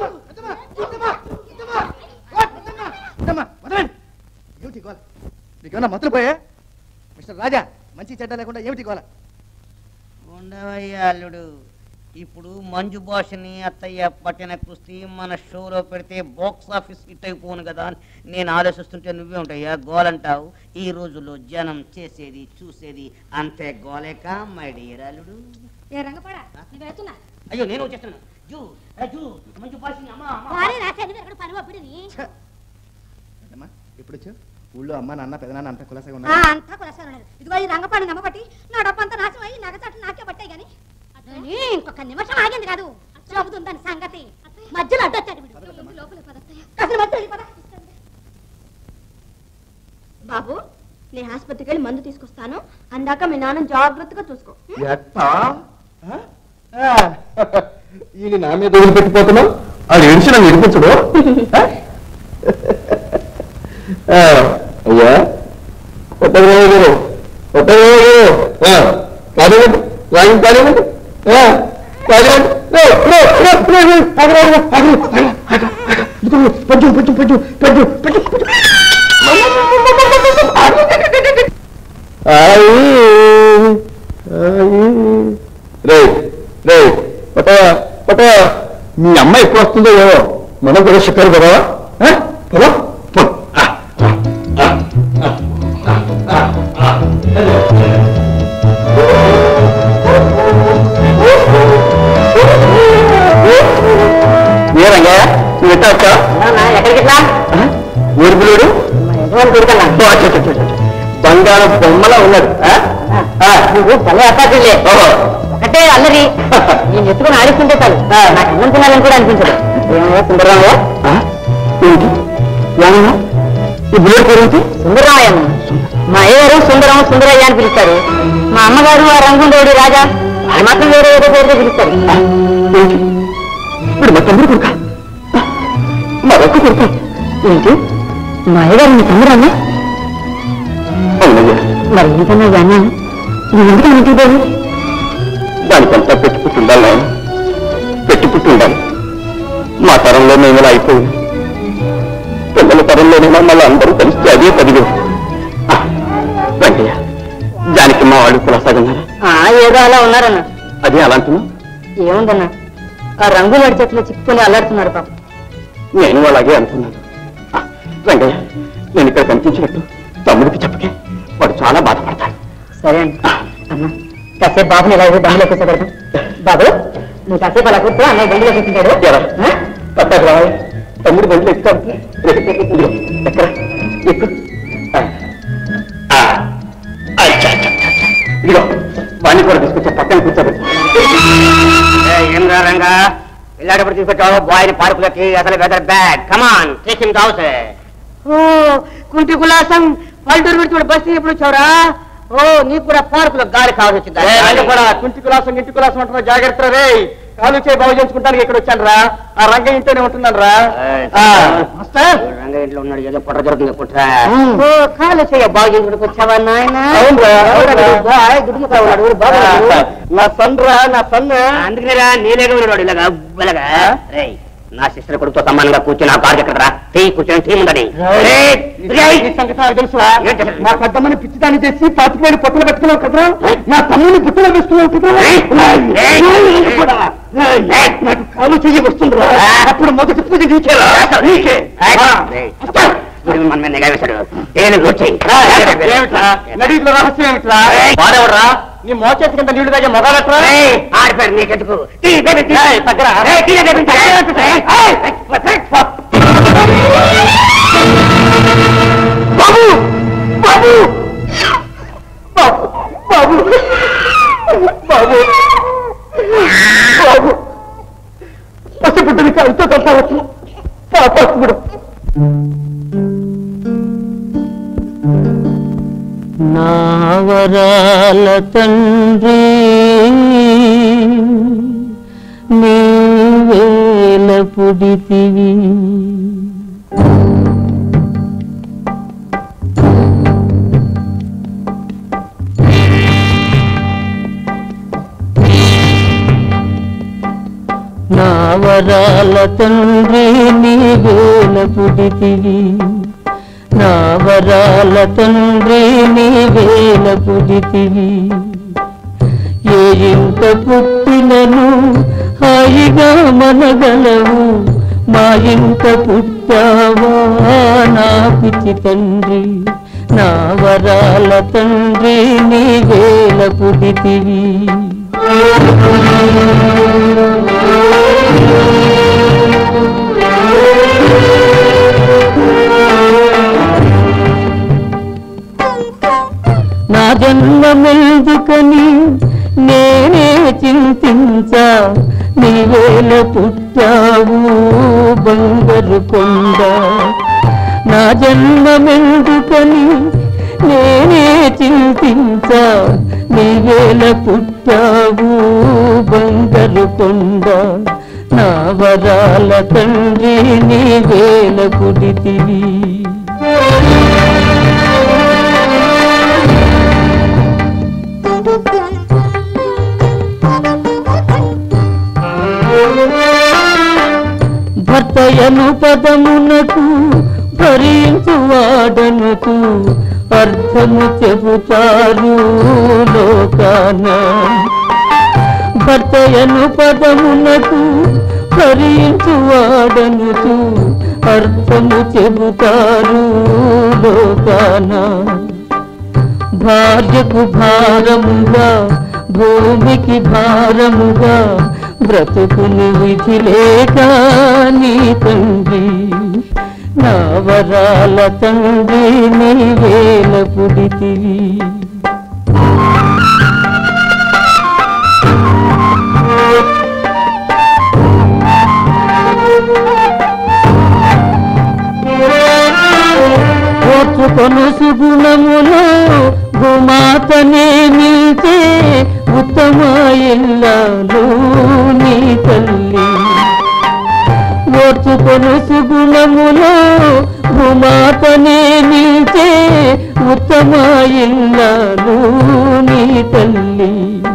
ఏమిటి గోల నీకేమన్నా మతులు పోయా మిస్టర్ రాజా మంచి చెడ్డ లేకుండా ఏమిటి గోల ఉండవయ్యా అల్లుడు ఇప్పుడు మంజు భాషని అత్తయ్య పట్టిన కుస్తీ మన షోలో పెడితే బాక్స్ ఆఫీస్ హిట్ అయిపోను కదా అని నేను ఆలోచిస్తుంటే నువ్వే ఉంటాయా గోలంటావు ఈ రోజుల్లో జనం చేసేది చూసేది అంతే గోలేక మై డియర్ అల్లుడు ఏ రంగపాడా నువ్వు వెళ్తున్నా అయ్యో నేను వచ్చేస్తున్నాను జూ ఏ జూ మంచి భాషని అమ్మా అమ్మా వారే రాసేది ఎక్కడ పని ఒప్పిడిని ఏంటమ్మా ఎప్పుడు వచ్చావు ఊళ్ళో అమ్మ నాన్న పెదనాన్న అంతా కులసగా ఆ, ఉన్నారు అంతా కులసారు ఉన్నారు ఇదిగో ఈ రంగపాడి నమ్మబట్టి నా డబ్బంతా నాశనం అయ్యి నగచాట్లు నాకే పట్టాయి గాని అతని ఇంకొక నిమిషం ఆగింది కాదు చెబుతుందని సంగతి మధ్యలో అడ్డొచ్చాడు వీడు. లోపలికి పద. కాస్త మధ్యలో వెళ్ళి పద. బాబు నీ ఆసుపత్రికి వెళ్ళి మందు తీసుకొస్తాను అందాక మీ నాన్న జాగ్రత్తగా చూసుకో ఎట్టా ఈయన నా మీద వదిలిపెట్టిపోతున్నావు అది ఏడిచి నన్ను వినిపించడు ఆ, అయ్యా కొత్తగా గారు కొత్తగా గారు కానివ్వండి రాయం కానివ్వండి ఆ, కానివ్వండి రే, రే, రే, రే, రే, ఆగు, ఆగు, ఆగు, ఆగు, ఆగు, ఆగు. ఇదిగో, పట్టు పట్టు పట్టు పట్టు పట్టు పట్టు ఆయి ఆయి రే రే పట పట మీ అమ్మ ఎప్పుడు వస్తుందో ఏమో మనం కూడా షికారు కదా కదా పో. ఆ, ఆ, ఆ, ఆ, ఆ, ఆ. ఏ రంగా నువ్వు ఎట్టా వచ్చావు ఎక్కడికి ఇట్లా ఊరు పిల్లడు యజమాని కొడుకన్నా ఓ, అచ్చ, అచ్చ, అచ్చ, అచ్చ. బంగారం బొమ్మలా ఉన్నాడు ఆ? ఆ. నువ్వు భలే అట్టాచులే ఓహో. ఒకటే అల్లరి నేను ఎత్తుకుని ఆడిస్తుంటే చాలు నాకు అన్నం తినాలని కూడా అనిపించదు ఏమో సుందరరామయ్య ఆ? ఏంటి ఏమన్నా ఈ బుల్లెట్ పేరేంటి సుందరరామయ్య మా అయ్యగారు సుందరం సుందరయ్య అని పిలుస్తారు మా అమ్మగారు ఆ రంగుండోడి రాజా అది మాత్రం వేరే ఏదో పేరుతో పిలుస్తారు ఇప్పుడు మా తమ్ముడు కొడుక మరొక కొడుక ఏంటి మా అయ్యగారు మీ తమ్ముడు అన్నా అవునయ్యా మరి ఏంటన్నా అన్నా నువ్వు ఎందుకు ఇంటికి పోయి దానికంతా పెట్టి పుట్టి ఉండాలి నాయన పెట్టి పుట్టి ఉండాలి మా తరంలో మేము ఇలా అయిపోయింది పిల్లల తరంలోనైనా మళ్ళీ అందరూ కలిస్తే అదే పదిగా వెంకయ్య జానికి మా వాళ్ళు కులసాగన్నారా ఏదో అలా ఉన్నారన్నా అదే అలా అంటున్నా ఏముందన్నా ఆ రంగులాడి చెట్లు చిక్కుకొని అల్లాడుతున్నాడు పాప నేను అలాగే అనుకున్నాను ఆ, వెంకయ్య నేను ఇక్కడ కనిపించినట్టు తమ్ముడికి చెప్పకే వాడు చాలా బాధపడతాడు సరే అండి అన్న కాసేపు బాబుని ఇలా ఏదో బండిలో కూర్చోబెడతాం బాబు నువ్వు కాసేపు అలా కూర్చో అన్నయ్య బండిలో కూర్చుంటాడు ఎరా, పట్టాకు రావాలి తమ్ముడు బండిలో ఎక్కుతాడు ఇదిగో, ఎక్కడ ఎక్కు ఆ, ఆ, అచ్చా, అచ్చా, అచ్చా. ఇదిగో వాణ్ణి కూడా తీసుకొచ్చా పక్కన కూర్చోబెట్టు ఏం రా రంగా పిల్లాడప్పుడు తీసుకొచ్చావు బాయ్ని పార్కులకి అసలు weather bad come on take him house ఓ కుంటి కులాసం పల్లెటూరు విడిచి బస్సు ఎప్పుడు వచ్చావురా ఓ నీకు కూడా పార్కులో గాలి కావాల్సి వచ్చిందా కూడా కుంటి కులాసం ఇంటి కులాసం అంటున్నా జాగ్రత్త రే కాలు చేయి బాగు చేసుకుంటానికి ఇక్కడ వచ్చాను రా ఆ రంగ ఇంట్లోనే ఉంటున్నాను రా రంగ ఇంట్లో ఉన్నాడు ఏదో పొట్ట జరుగుతుంది కుట్రా ఓ కాలు చేయ బాగు చేసుకుంటూ వచ్చావా నాయన అవునురా, అవునురా. బాయ్ గుడిముఖా ఉన్నాడు ఊరు బాబు ఉన్నాడు. నా సన్ రా నా సన్ అందుకనే రా నీలేగా ఉన్నాడు ఇలాగా ఉబ్బలగా రేయ్ నా సిస్టర్ కొడుకుతో సమానంగా కూర్చొని ఆ కారు ఎక్కడ రా టీ కూర్చొని టీ ఉందని రేయ్, రేయ్. ఈ సంగతి నాకు తెలుసురా ఏం తెలుసు? నా పెద్దమ్మని పిచ్చిదాన్ని చేసి పాతికేడు పొట్టలు పెట్టుకున్నావు కదరా నా తమ్ముని బుట్టలు వేస్తున్నావు కదరా ఏయ్, ఏయ్, నేను కూడా. ఏయ్, నాకు కాలు చెయ్యి వస్తుందిరా అప్పుడు మొదటి పూజ నీకేరా నీకే రేయ్, వీడు మన మీద నిఘా వేశాడు ఏను వచ్చేయ్. నడిలో రహస్యం ఏమిట్రా ఏయ్. వాడెవడరా నీ మోచేతి కింద నీళ్లు తాగే మొగాలట్రా రేయ్, ఆడిపోయారు నీకెందుకు టీ బేబీ టీ. తగ్గరా రేయ్, టీ తెప్పించు. రేయ్, ఏయ్, బాబు బాబు బాబు బాబు బాబు బాబు పసిబిడ్డని కలుతో కట్టవచ్చు పాపడు నావరాల తండ్రి నీవేల పుడితివి నావరాల తండ్రి నీవేల పుడితివి నా వరాల తండ్రి నీవేల పుడితివి ఏ ఇంత పుట్టినను హాయిగా మనగలవు మా ఇంత పుట్టావా నా పిచ్చి తండ్రి నా వరాల తండ్రి నీవేల పుడితివి నా జన్మమెందుకని నేనే చింతించా నీవేల పుట్టావు బంగారు కొండ నా జన్మమెందుకని నేనే చింతించా నీవేల పుట్టావు బంగారు కొండ నా వరాల తండ్రి నీవేల పుడితివి భర్తయను పదమునకు భరించు వాడనుకు అర్థము చెబుతారు లోకాన భర్తయను పదమునకు భరించు వాడనుకు అర్థము చెబుతారు లోకాన భార్యకు భారముగా భూమికి భారముగా బ్రతుకుని విధి లేక నీ తండ్రి నా వరాల తండ్రి నీ వేల పుడితివి ఓర్చుకొను సుగుణములో భూమాతనే మిల్చే ఉత్తమాయన్ ఇల్లాలు నీ తల్లి ఓర్చుకొను సుగుణములో భూమాతనే నిల్చే ఉత్తమ ఇల్లాలు నీ తల్లి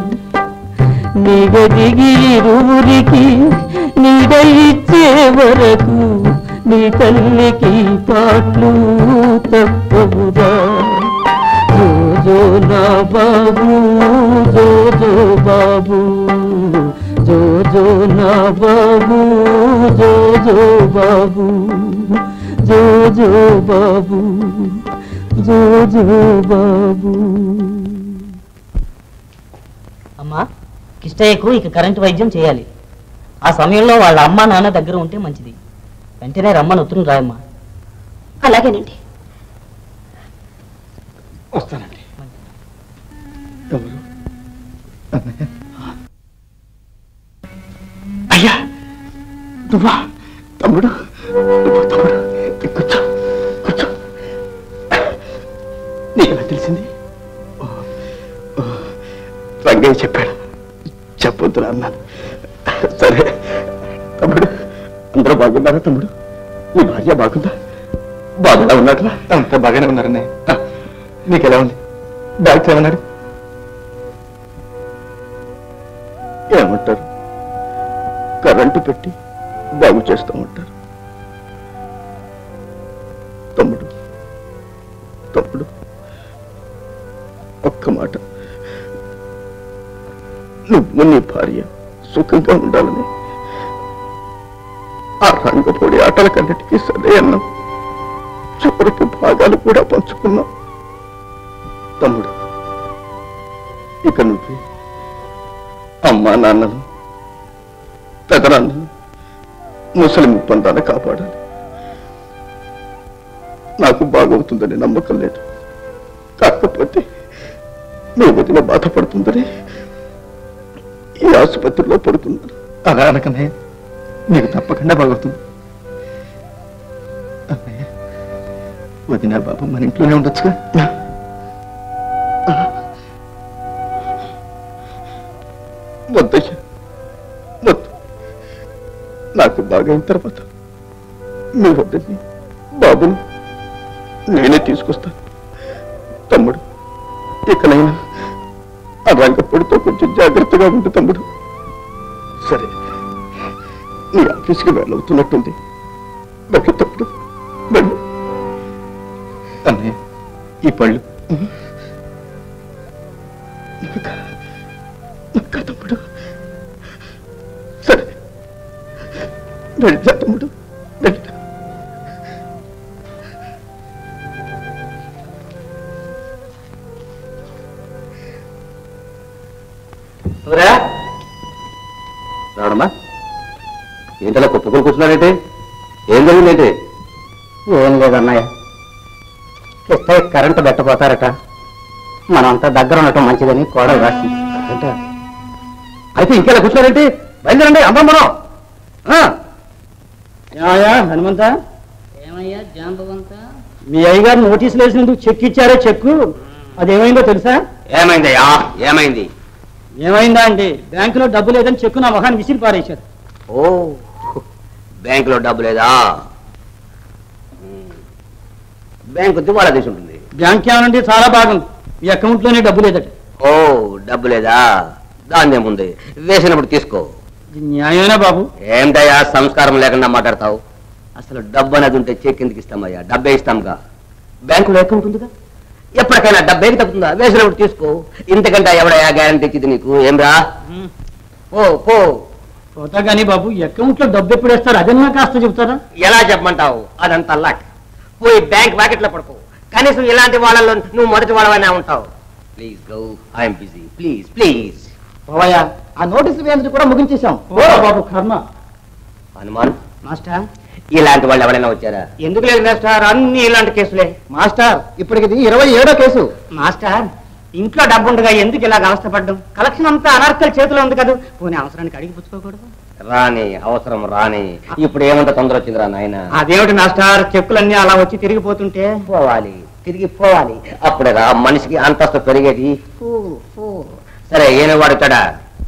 నిగదిగి ఇరువురికి నీడ ఇచ్చే వరకు నీ తల్లికి పాటలు తప్పవుదా జో జో నా బాబు జో జో బాబు జో జో నా బాబు జో జో బాబు జో జో బాబు జో జో బాబు అమ్మా కిష్టయ్యకు ఇక కరెంటు వైద్యం చేయాలి ఆ సమయంలో వాళ్ళ అమ్మ నాన్న దగ్గర ఉంటే మంచిది వెంటనే రమ్మని ఉత్తరం రాయమ్మా అలాగేనండి వస్తానండి ఎవరు అన్నయ్య? అయ్యా నువ్వా తమ్ముడు నువ్వు తమ్ముడు కూర్చో కూర్చో నీకెలా తెలిసింది ఓ, ఓ, రంగయ్య చెప్పాడు చెప్పొద్దురా అన్నాను సరే తమ్ముడు అందరూ బాగున్నారా తమ్ముడు నీ భార్య బాగుందా బాగున్నా ఉన్నట్లా అంతా బాగానే ఉన్నారనే నీకెలా ఉంది డాక్టర్ ఏమన్నాడు ఏమంటారు కరెంటు పెట్టి బాగు చేస్తామంటారు తమ్ముడు తమ్ముడు ఒక్క మాట నువ్వు నీ భార్య సుఖంగా ఉండాలని ఆ రంగపొడి ఆటల కన్నిటికీ సరే అన్నాం చివరికి భాగాలు కూడా పంచుకున్నాం తమ్ముడు ఇక నువ్వే అమ్మా నాన్నను పెదనాన్నను ముసలి ముప్పందాన్ని కాపాడాలి నాకు బాగవుతుందని నమ్మకం లేదు కాకపోతే నీ వదిన బాధపడుతుందని ఈ ఆసుపత్రిలో పడుతున్నాను అలా అనకనే నీకు తప్పకుండా బాగవుతుంది అన్నయ్య వదిన బాబు మన ఇంట్లోనే ఉండొచ్చుగా వద్దయ్యా వద్దు నాకు బాగైన తర్వాత మీ వద్దని బాబుని నేనే తీసుకొస్తాను తమ్ముడు ఇకనైనా ఆ రంగపొడితో కొంచెం జాగ్రత్తగా ఉండు తమ్ముడు సరే నీ ఆఫీస్కి వెళ్ళవుతున్నట్టుంది వెళ్ళు తమ్ముడు వెళ్ళు అన్నయ్య ఈ పళ్ళు నాకా? నాకా తమ్ముడు సరే వెళ్తా తమ్ముడు వెళ్తా రావడమ్మా ఏంటలా కుప్పకొని కూర్చున్నారేంటి ఏం జరిగిందేంటి ఏం లేదన్నయ్య కిష్టయ్య కరెంటు పెట్టబోతారట మనంతా దగ్గర ఉండటం మంచిదని కోడలు రాసింది ఏంటా? అయితే ఇంకెలా కూర్చున్నారేంటి బయలుదేరండి అమ్మమ్మరం ఏమయ్యా హనుమంత ఏమయ్యా జాంబవంతా మీ అయ్యగారు నోటీసులు వేసినందుకు చెక్ ఇచ్చారో చెక్కు అదేమైందో తెలుసా ఏమైందయ్యా ఏమైంది ఏమైందా అండి బ్యాంకులో డబ్బు లేదని చెక్కు నా మొహాన్ని విసిరి పారేశారు ఓ బ్యాంకులో డబ్బు లేదా ఉమ్. బ్యాంకు దివాళా తీసి ఉంటుంది బ్యాంక్ ఏమనండి చాలా బాగుంది మీ అకౌంట్ లోనే డబ్బు లేదట ఓ డబ్బు లేదా దాని ఏముంది వేసినప్పుడు తీసుకో ఇది న్యాయమేనా బాబు ఏంటయ్యా సంస్కారం లేకుండా మాట్లాడతావు అసలు డబ్బు అనేది ఉంటే చెక్ ఎందుకు ఇస్తామయ్యా డబ్బే ఇస్తాంగా బ్యాంకులో అకౌంట్ ఉందిగా ఎప్పటికైనా డబ్బేకి తప్పుతుందా వేసినప్పుడు తీసుకో ఇంతకంటే ఎవడయ్యా గ్యారంటీ ఇచ్చింది నీకు ఏం రా ఓ పో పోతా కానీ బాబు అకౌంట్ లో డబ్బు ఎప్పుడు వేస్తారు అదన్నా కాస్త చెబుతారా ఎలా చెప్పమంటావు అదంతా లక్ పోయి బ్యాంక్ బ్యాకెట్లో పడుకో కనీసం ఇలాంటి వాళ్ళలో నువ్వు మొదటి వాళ్ళవైనా ఉంటావు please go I'm busy please please పోవయ్యా ఆ నోటీసు వేయించి కూడా ముగించేశాం ఓ బాబు కర్మ హనుమాన్ మాస్టర్ ఇలాంటి వాళ్ళు ఎవరైనా వచ్చారా ఎందుకు లేదు మాస్టర్ అన్ని ఇలాంటి కేసులే మాస్టర్ ఇప్పటికి ఇది ఇరవై ఏడో కేసు మాస్టర్ ఇంట్లో డబ్బు ఉండగా ఎందుకు ఇలాగ అవస్థపడ్డం కలెక్షన్ అంతా అనార్కల చేతిలో ఉంది కదా పోనీ అవసరానికి అడిగి పుచ్చుకోకూడదు రాని అవసరం రాని ఇప్పుడు ఏమంత తొందర వచ్చిందిరా నాయన అదేమిటి మాస్టర్ చెక్కులన్నీ అలా వచ్చి తిరిగిపోతుంటే పోవాలి తిరిగి పోవాలి అప్పుడే రా మనిషికి అంతస్తు పెరిగేది ఫూ, ఫూ. సరే ఏనే వాడు ఇక్కడ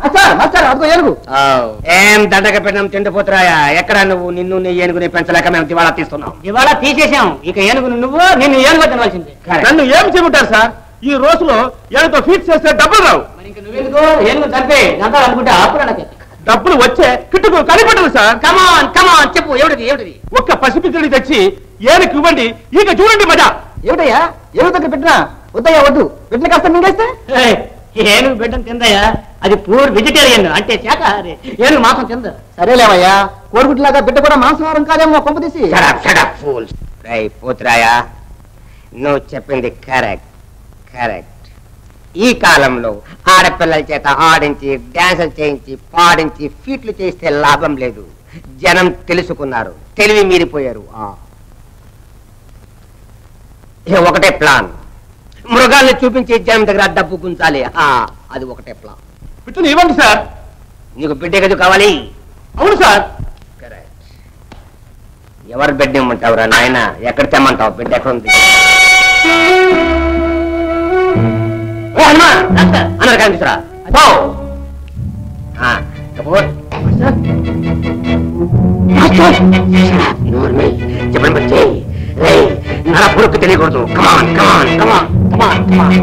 మాస్టర్ అదిగో ఏనుగు ఏం దండగ పెట్టినాం తిండిపోతురాయా ఎక్కడ నువ్వు నిన్ను నీ ఏనుగుని పెంచలేక మేము దివాళా తీస్తున్నాం ఇవాళ తీసేసాం ఇక ఏనుగు నువ్వు నిన్ను ఏనుగు తినవలసిందే నన్ను ఏం చేయమంటారు సార్ ఈ రోజులో ఏనుగుతో ఫీట్ చేస్తే డబ్బులు రావు మరి ఇంక నువ్వెందుకు ఏనుగు చంపే అంతా అనుకుంటే ఆపురా నాకు డబ్బులు వచ్చే కిట్టుకు కనిపెట్టదు సార్ కమాన్ కమాన్ చెప్పు ఏమిటిది ఏమిటిది ఒక్క పసిపిద్దడి తెచ్చి ఏనుగు ఇవ్వండి ఇక చూడండి మజా ఏమిటయ్యా ఏనుగు దగ్గర పెట్టినా వద్దయ్యా వద్దు పెట్టిన కాస్త మింగేస్తే ఏనుగు బిడ్డను తిందయ్యా అది పూర్ వెజిటేరియన్ అంటే శాఖాహారి ఏనుగు మాంసం తింద సరేలేవయ్యా కోడిగుడ్లాగా బిడ్డ కూడా మాంసాహారం కాదేమో కొంప తీసి షడప్ షడప్ ఫూల్స్ రై పోతురాయా నువ్వు చెప్పింది కరెక్ట్ కరెక్ట్ ఈ కాలంలో ఆడపిల్లల చేత ఆడించి డాన్సులు చేయించి పాడించి ఫీట్లు చేస్తే లాభం లేదు జనం తెలుసుకున్నారు తెలివి మీరిపోయారు ఆ. ఇక ఒకటే ప్లాన్ మృగాల్ని చూపించి జనం దగ్గర డబ్బు గుంచాలి ఆ, అది ఒకటే ప్లాన్ బిడ్డను ఇవ్వండి సార్ నీకు బిడ్డ గదు కావాలి అవును సార్ ఎవరు బిడ్డ ఇమ్మంటావురా నాయన ఎక్కడ తెమ్మంటావు బిడ్డ ఎక్కడ ఉంది ఓ హనుమా అన్నారు కనిపిస్తురా పో ఆ, కపూర్. మాస్టర్, నోరు మూయి. చెప్పండి మరి చెయ్యి. రేయ్, నర పురుక్కు తెలియకూడదు come on come on come on come on come on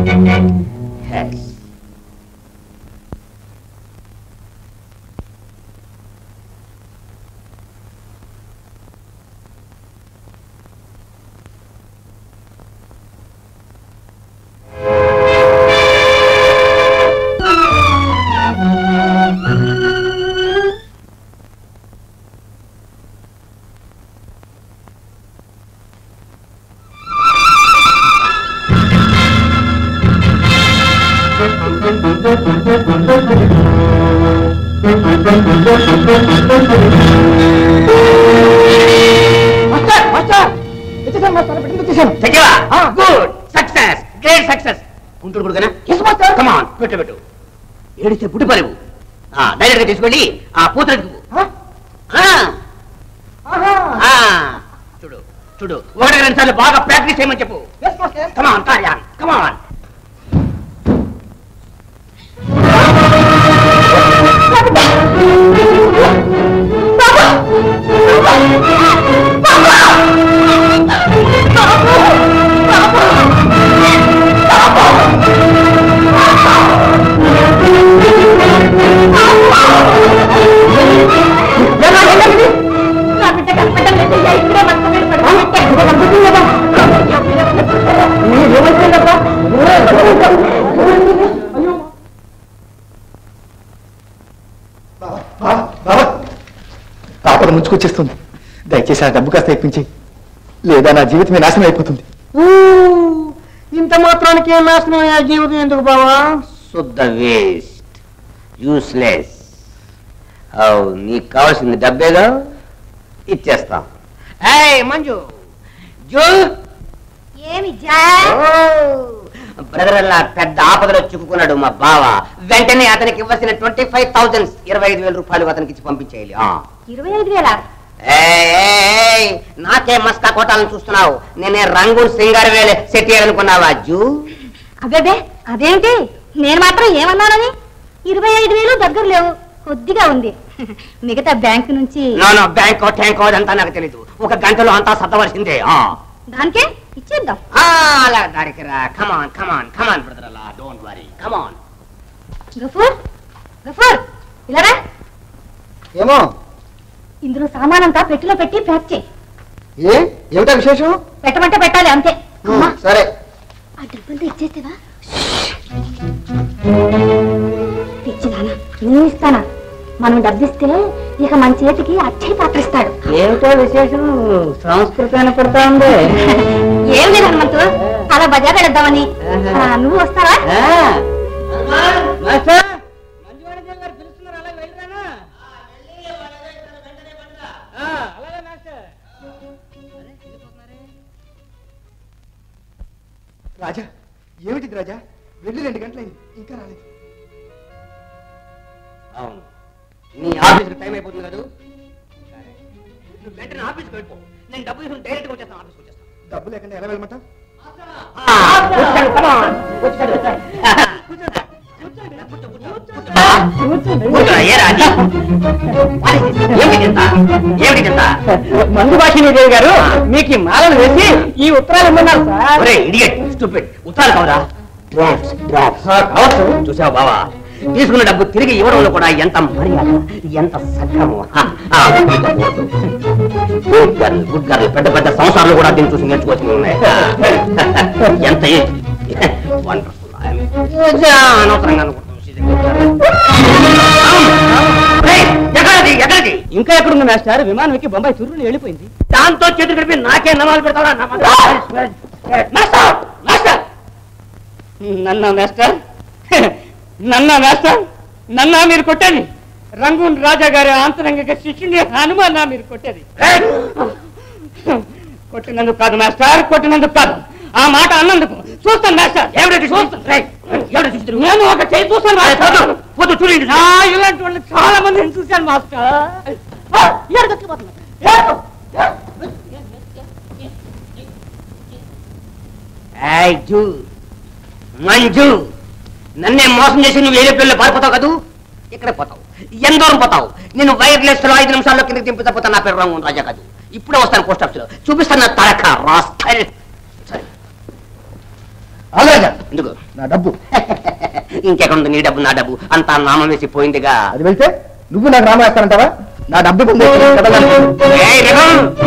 master master తెచ్చేసాను మాస్టర్ బిడ్డను తెచ్చేసాను తెచ్చావా good success great success Guntur గుడుగనా ఎస్ మాస్టర్ కమాన్ పెట్టు పెట్టు ఏడిస్తే పుట్టి పరువు డైరెక్ట్ గా తీసుకెళ్ళి ఆ పూతలకు చూడు చూడు ఒకటి రెండు సార్లు బాగా ప్రాక్టీస్ చేయమని చెప్పు ఎస్ మాస్టర్ కమాన్ కార్యాన్ కమాన్ నా బిడ్డ కనపడలేదు ఇక్కడే పట్టుకొని ఆపద ముంచుకొచ్చేస్తుంది దయచేసి ఆ డబ్బు కాస్త ఇప్పించి లేదా నా జీవితమే నాశనం అయిపోతుంది ఇంత మాత్రానికి ఏం నాశనం అయ్యా జీవితం ఎందుకు బావా శుద్ధ వేస్ట్ యూస్లెస్ అవు నీకు కావాల్సింది డబ్బేగా ఇచ్చేస్తాం ఏయ్ మంజు జూ ఏమి జా బ్రదర్ అలా పెద్ద ఆపదలో చిక్కుకున్నాడు మా బావ వెంటనే అతనికి ఇవ్వాల్సిన ట్వంటీ ఫైవ్ థౌసండ్ ఇరవై ఐదు వేల రూపాయలు అతనికి ఇచ్చి పంపించేయాలి ఆ. ఇరవై ఐదు వేల ఏయ్, ఏయ్, ఏయ్, నాకే మస్కా కొట్టాలని చూస్తున్నావు నేనే రంగు సింగార వేలే సెట్ చేయాలనుకున్నావా జూ అబ్బేబే అదేంటి నేను మాత్రం ఏమన్నానని ఇరవై ఐదు వేలు దగ్గర లేవు కొద్దిగా ఉంది మిగతా బ్యాంకు నుంచి నో బ్యాంకో ట్యాంకో అదంతా నాకు తెలీదు ఒక గంటలో అంతా సత్తవలసిందే ఆ. దానికే ఇచ్చేద్దాం ఆ, అలా దానికి రా కమాన్ కమాన్ కమాన్ బ్రదర్ అలా don't worry come on Gafoor Gafoor ఇలా రా ఏమో ఇందులో సామానంతా పెట్టిలో పెట్టి ప్యాక్ చేయి ఏ ఏమిటా విశేషం పెట్టమంటే పెట్టాలి అంతే అమ్మా, సరే ఆ డబ్బులతో ఇచ్చేస్తేవా పిచ్చి నాన్న నేను ఇస్తానా మనం డబ్బిస్తే ఇక మన చేతికి అచ్చయి పాత్రిస్తాడు ఏమిటో విశేషం సంస్కృతాన్ని పడతా ఉంది ఏం లేదు హనుమంతు అలా బజార్ వెళదామని నువ్వు వస్తావా రాజా ఏమిటిది రాజా వెళ్ళి రెండు గంటలైంది ఇంకా రాలేదు అవును నీ ఆఫీస్కి టైం అయిపోతుంది కదా సరే. నువ్వు వెంటనే ఆఫీస్కి వెళ్ళిపో నేను డబ్బు తీసుకుని డైరెక్ట్గా వచ్చేస్తాను ఆఫీస్కి వచ్చేస్తాను డబ్బు లేకుండా ఎలా వెళ్ళమంటావు ఆ, వచ్చాడు, come on. వచ్చాడు, వచ్చాడు. కూర్చో, కూర్చో, కూర్చో. కూర్చోరా, ఏరా అది? What is this? ఏమిటి ఇంత? ఏమిటి ఇంత? మందు భాషిణీదేవి గారు మీకు ఈ మాలను వేసి ఈ ఉత్తరాలు ఇమ్మన్నారు సార్ ఒరే ఇడియట్ స్టూపిడ్ ఉత్తరాలు కావరా డ్రాఫ్ట్స్ డ్రాఫ్ట్స్ కావచ్చు చూసావు బావా తీసుకున్న డబ్బు తిరిగి ఇవ్వడంలో కూడా ఎంత మర్యాద ఎంత సక్రమం గుడ్ గర్ల్ గుడ్ గర్ల్ పెద్ద పెద్ద సంవత్సరాలు కూడా దీన్ని చూసి నేర్చుకోవాల్సి ఉన్నాయి ఎంత వండర్ఫుల్ అనవసరంగా అనుకుంటున్నాను. ఏయ్, ఎక్కడిది ఎక్కడిది ఇంకా ఎక్కడుంది మాస్టర్ విమానం ఎక్కి బొంబాయి చురుని వెళ్ళిపోయింది దాంతో చేతులు కలిపి నాకే నమాలు పెడతావా నమాలు మాస్టర్ మాస్టర్ నన్న మాస్టర్ నన్న మాస్టర్ నన్న మీరు కొట్టేది రంగూన్ రాజా గారి ఆంతరంగ శిష్యుని హనుమాన్ మీరు కొట్టేది కొట్టినందుకు కాదు మాస్టర్ కొట్టినందుకు కాదు ఆ మాట అన్నందుకు చూస్తాను మాస్టర్ ఏమిటి చూస్తాను? రేయ్, ఎవరు చూస్తున్నారు? నేను ఒక చేయి చూస్తాను మాస్టర్ పోతూ చూడండి ఆ, ఇలాంటి వాళ్ళు చాలా మందిని చూశాను మాస్టర్ ఆ, ఏడు దక్కిపోతున్నా. ఏడు. ఏయ్, జూ మంజు నన్నే మోసం చేసి నువ్వు ఏరే పిల్లలు పారిపోతావు కదూ ఇక్కడ పోతావు ఎంత దూరం పోతావు నేను వైర్లెస్ లో ఐదు నిమిషాల్లో కిందకి దింపుతా నా పేరు రంగు రాజా కాదు ఇప్పుడే వస్తాను పోస్ట్ ఆఫీస్ లో చూపిస్తాను నా తడక రాస్కల్. సరే అలాగా ఎందుకు నా డబ్బు ఇంకెక్కడ ఉంది నీ డబ్బు నా డబ్బు అంతా నామం వేసి పోయిందిగా అది వెళ్తే నువ్వు నాకు రామ వేస్తానంటావా నా డబ్బు ముందు కదలను. ఏయ్, రఘు!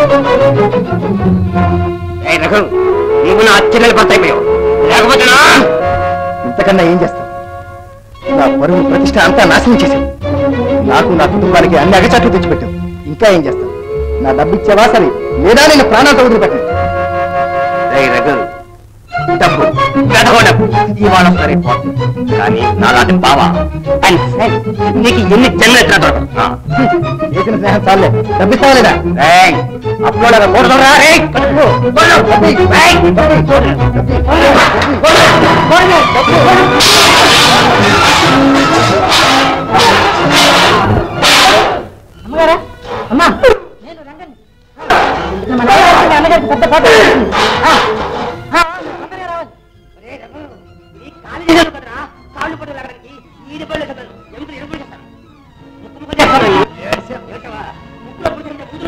ఏయ్, రఘు, నువ్వు నా చెల్లెలు భర్త అయిపోయావు లేకపోతే నా ఇంతకన్నా ఏం చేస్తావు నా పరువు ప్రతిష్ట అంతా నాశనం చేశావు నాకు నా కుటుంబానికి అన్ని అగచాట్లు తెచ్చిపెట్టావు ఇంకా ఏం చేస్తావు నా డబ్బు ఇచ్చేవా సరే లేదా నేను ప్రాణాలతో వదిలిపెట్టాను ఏయ్, రఘు డబ్బు వెధవ డబ్బు ఇవాళ సరే పోతుంది కానీ నాలాంటి బావా అండ్ ఫ్రెండ్ నీకు ఎన్ని జన్మెత్తినా దొరకదు ఆ. చేసిన స్నేహం చాలే డబ్బు ఇస్తావా లేదా ఏయ్, అప్పుడోళ్ళగా మూడదోరా, ఏయ్, కట్టుకో, కొడు, ఏయ్, చూడు. అమ్మగారా అమ్మా నేను రంగని మన అమ్మగారికి అన్నగారికి పెద్ద పాట ఆ, ఆ, తొందరగా రావాలి ఒరేయ్, రఘు, ఈ కాలు చేతులు కదరా, కాళ్ళు పట్టుకు లాగడానికి ఈడు పళ్ళు కదా, ఎముకలు ఎరుపులు చేస్తాను. ముక్కు ముక్కు చేస్తాను. ఏడ్చావా? ఏడ్చావా? ముక్కులో పుడుతుంటే కూతురు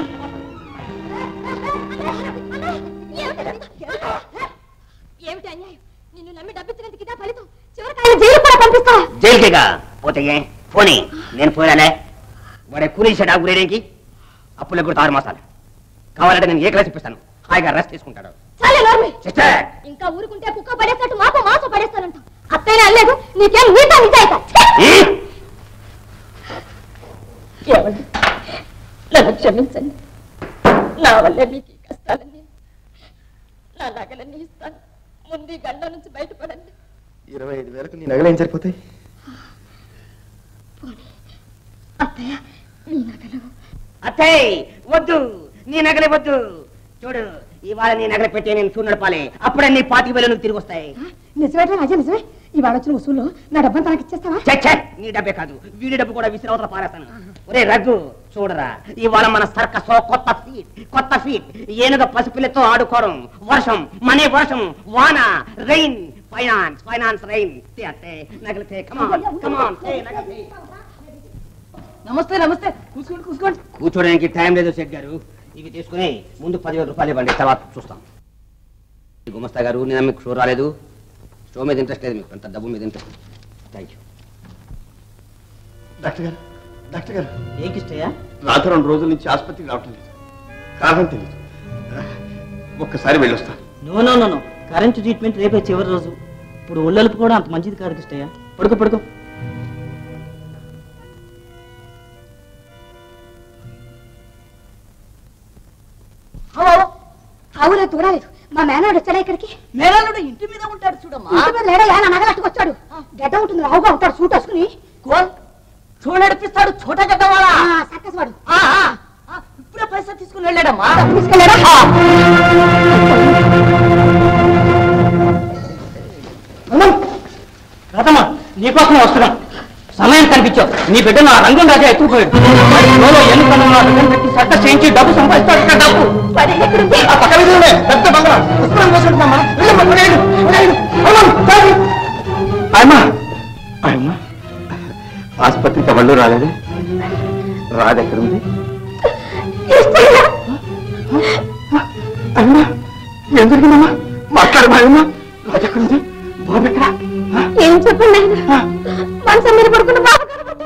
ఏమిటి అన్యాయం నిన్ను నమ్మి డబ్బిచ్చినందుకు ఇదా ఫలితం చివరికి ఆయన జైలు కూడా పంపిస్తా జైలుకేగా పోతే ఏ? పోనీ నేను పోయానే వాడే కూలీసాడు ఆ గురేడానికి అప్పులకు కూడా ఆరు మాసాలు కావాలంటే నేను ఏ క్లాస్ ఇప్పిస్తాను హాయిగా రెస్ట్ తీసుకుంటాడు చాలే నోర్మి సిస్టర్ ఇంకా ఊరుకుంటే కుక్క పడేసినట్టు మాకు మాసం పడేస్తానంట అత్తయ్య అనలేదు నీకేం నీతా నిజాయిత ఏమండి నన్ను క్షమించండి నా వల్లే మీకు ఈ కష్టాలన్నీ నా నగలన్నీ ఇస్తాను ముందు ఈ గండం నుంచి బయటపడండి ఇరవై ఐదు వేలకు నీ నగలు ఏం సరిపోతాయి అత్తయ్య మీ నగలు అత్తయ్య వద్దు నీ నగలే వద్దు చూడు ఇవాళ నీ నగలు పెట్టి నేను సూర్యుడు నడపాలి అప్పుడే నీ పాతి వేలు నువ్వు తిరిగి వస్తాయి నిజమేటా రాజా నిజమే ఇవాళ వచ్చిన వసూలు నా డబ్బంతా నాకు ఇచ్చేస్తావా ఛే, ఛే, నీ డబ్బే కాదు వీడి డబ్బు కూడా విసిరవతల పారేస్తాను ఒరే రఘు చూడరా ఇవాళ మన సర్కస్ కొత్త ఫీట్ కొత్త ఫీట్ ఏనుగ పసిపిల్లతో ఆడుకోవడం వర్షం మనీ వర్షం వాన రైన్ ఫైనాన్స్ ఫైనాన్స్ రైన్ అత్తే నగలితే కమాన్ కమాన్ నమస్తే నమస్తే కూసుకోండి కూసుకోండి కూర్చోడానికి టైం లేదు సెట్ గారు ఇవి తీసుకుని ముందు పదివేల రూపాయలు ఇవ్వండి తర్వాత చూస్తాం ఈ గుమస్తా గారు నేను మీకు షో రాలేదు షో మీద ఇంట్రెస్ట్ లేదు మీకు అంత డబ్బు మీద ఇంట్రెస్ట్ థ్యాంక్ యూ డాక్టర్ గారు డాక్టర్ గారు ఏకిష్టయ్యా రాత రెండు రోజుల నుంచి ఆసుపత్రికి రావటం లేదు కారణం తెలియదు ఒక్కసారి వెళ్ళొస్తాను no no no no current treatment రేపే చివరి రోజు ఇప్పుడు ఒళ్ళలుపు కూడా అంత మంచిది కాదు కిష్టయ్య పడుకో పడుకో అవులే చూడలేదు మా మేనవాడు వచ్చాడా ఇక్కడికి మేనల్లుడు ఇంటి మీద ఉంటాడు చూడమ్మా ఇంటి మీద లేడా నా నగలట్టుకు వచ్చాడు గడ్డ ఉంటుంది రావుగా ఉంటాడు సూట్ వేసుకుని కోల్ చూడడిపిస్తాడు చోట గడ్డవాడా సర్కస్ వాడు ఆ, ఆ, ఆ, ఇప్పుడే పైసా తీసుకుని వెళ్ళాడమ్మా తీసుకెళ్ళాడా రథమా నీకోసం వస్తున్నాం సమయం కనిపించావు నీ బిడ్డ నా రంగం రాజా ఎత్తుకుపోయాడు వాడి లోలో ఎన్ను కన్నా బిడ్డను పెట్టి సట్ట చేయించి డబ్బు సంపాదిస్తాడు ఇక్కడ డబ్బు మరి ఎక్కడుంది ఆ పక్క వీధిలోనే పెద్ద బంగ్లా పుస్తకం కోసుకుంటున్నామా వెళ్ళమ్మా పడేయండి, పడేయండి. అమ్మా, తాగి. ఆయమ్మా ఆయమ్మా ఆసుపత్రికి ఎవళ్ళు రాలేదే రాదు ఎక్కడుంది అమ్మా ఏం జరిగిందమ్మా మాట్లాడు మాయమ్మా రాజు ఎక్కడుంది బాబు ఎక్కడ ఏం చెప్పండి ఆయన మనసు మీద పడుకున్న బాబు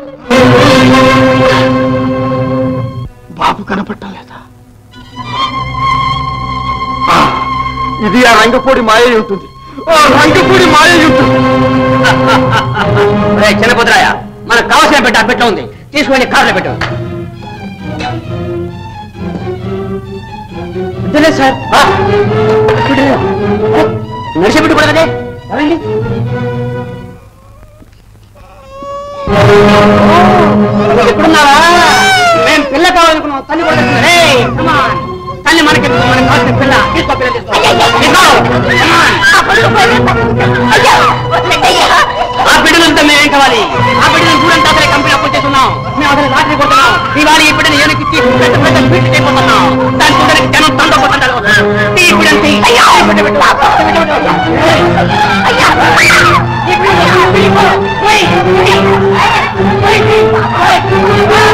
బాబు కనపడటం లేదా ఆ, ఇది ఆ రంగపూడి మాయ అయి ఉంటుంది ఆ రంగపూడి మాయ అయి ఉంటుంది రే చిన్నపుత్రాయ మనకు కావాల్సిన పెట్ట అప్పట్లో ఉంది తీసుకొని కార్లో పెట్టు వద్దులే సార్ నడిచిపెట్టు కూడా కదే రండి ఎక్కడున్నావా మేము పిల్ల కావాలనుకున్నాం తల్లి కూడా తెస్తుంది. రేయ్, come on. తల్లి మనకి మనకి కావాల్సిన పిల్ల తీసుకో పిల్ల తీసుకో తీసుకో. Come on. ఆ బిడ్డలంతా మేమేం కావాలి ఆ బిడ్డలను దూరంతా అసలే కంపెనీ అప్పు చేస్తున్నాం మేము అసలు లాటరీ కొడుతున్నాం ఇవాళ ఈ బిడ్డను ఏనుకిచ్చి పెద్ద పెద్ద ఫీట్ చేయబోతున్నాం దాని చూడడానికి జనం తండపోతుంటారు ఈ బిడ్డను తీ. అయ్యా, ఈ బిడ్డ పెట్టు. ఈ బిడ్డ పెట్టు. ఏయ్. అయ్యా. ఈ బిడ్డ పెట్టు. తీయకు. ఏయ్. ఏయ్. ఏయ్.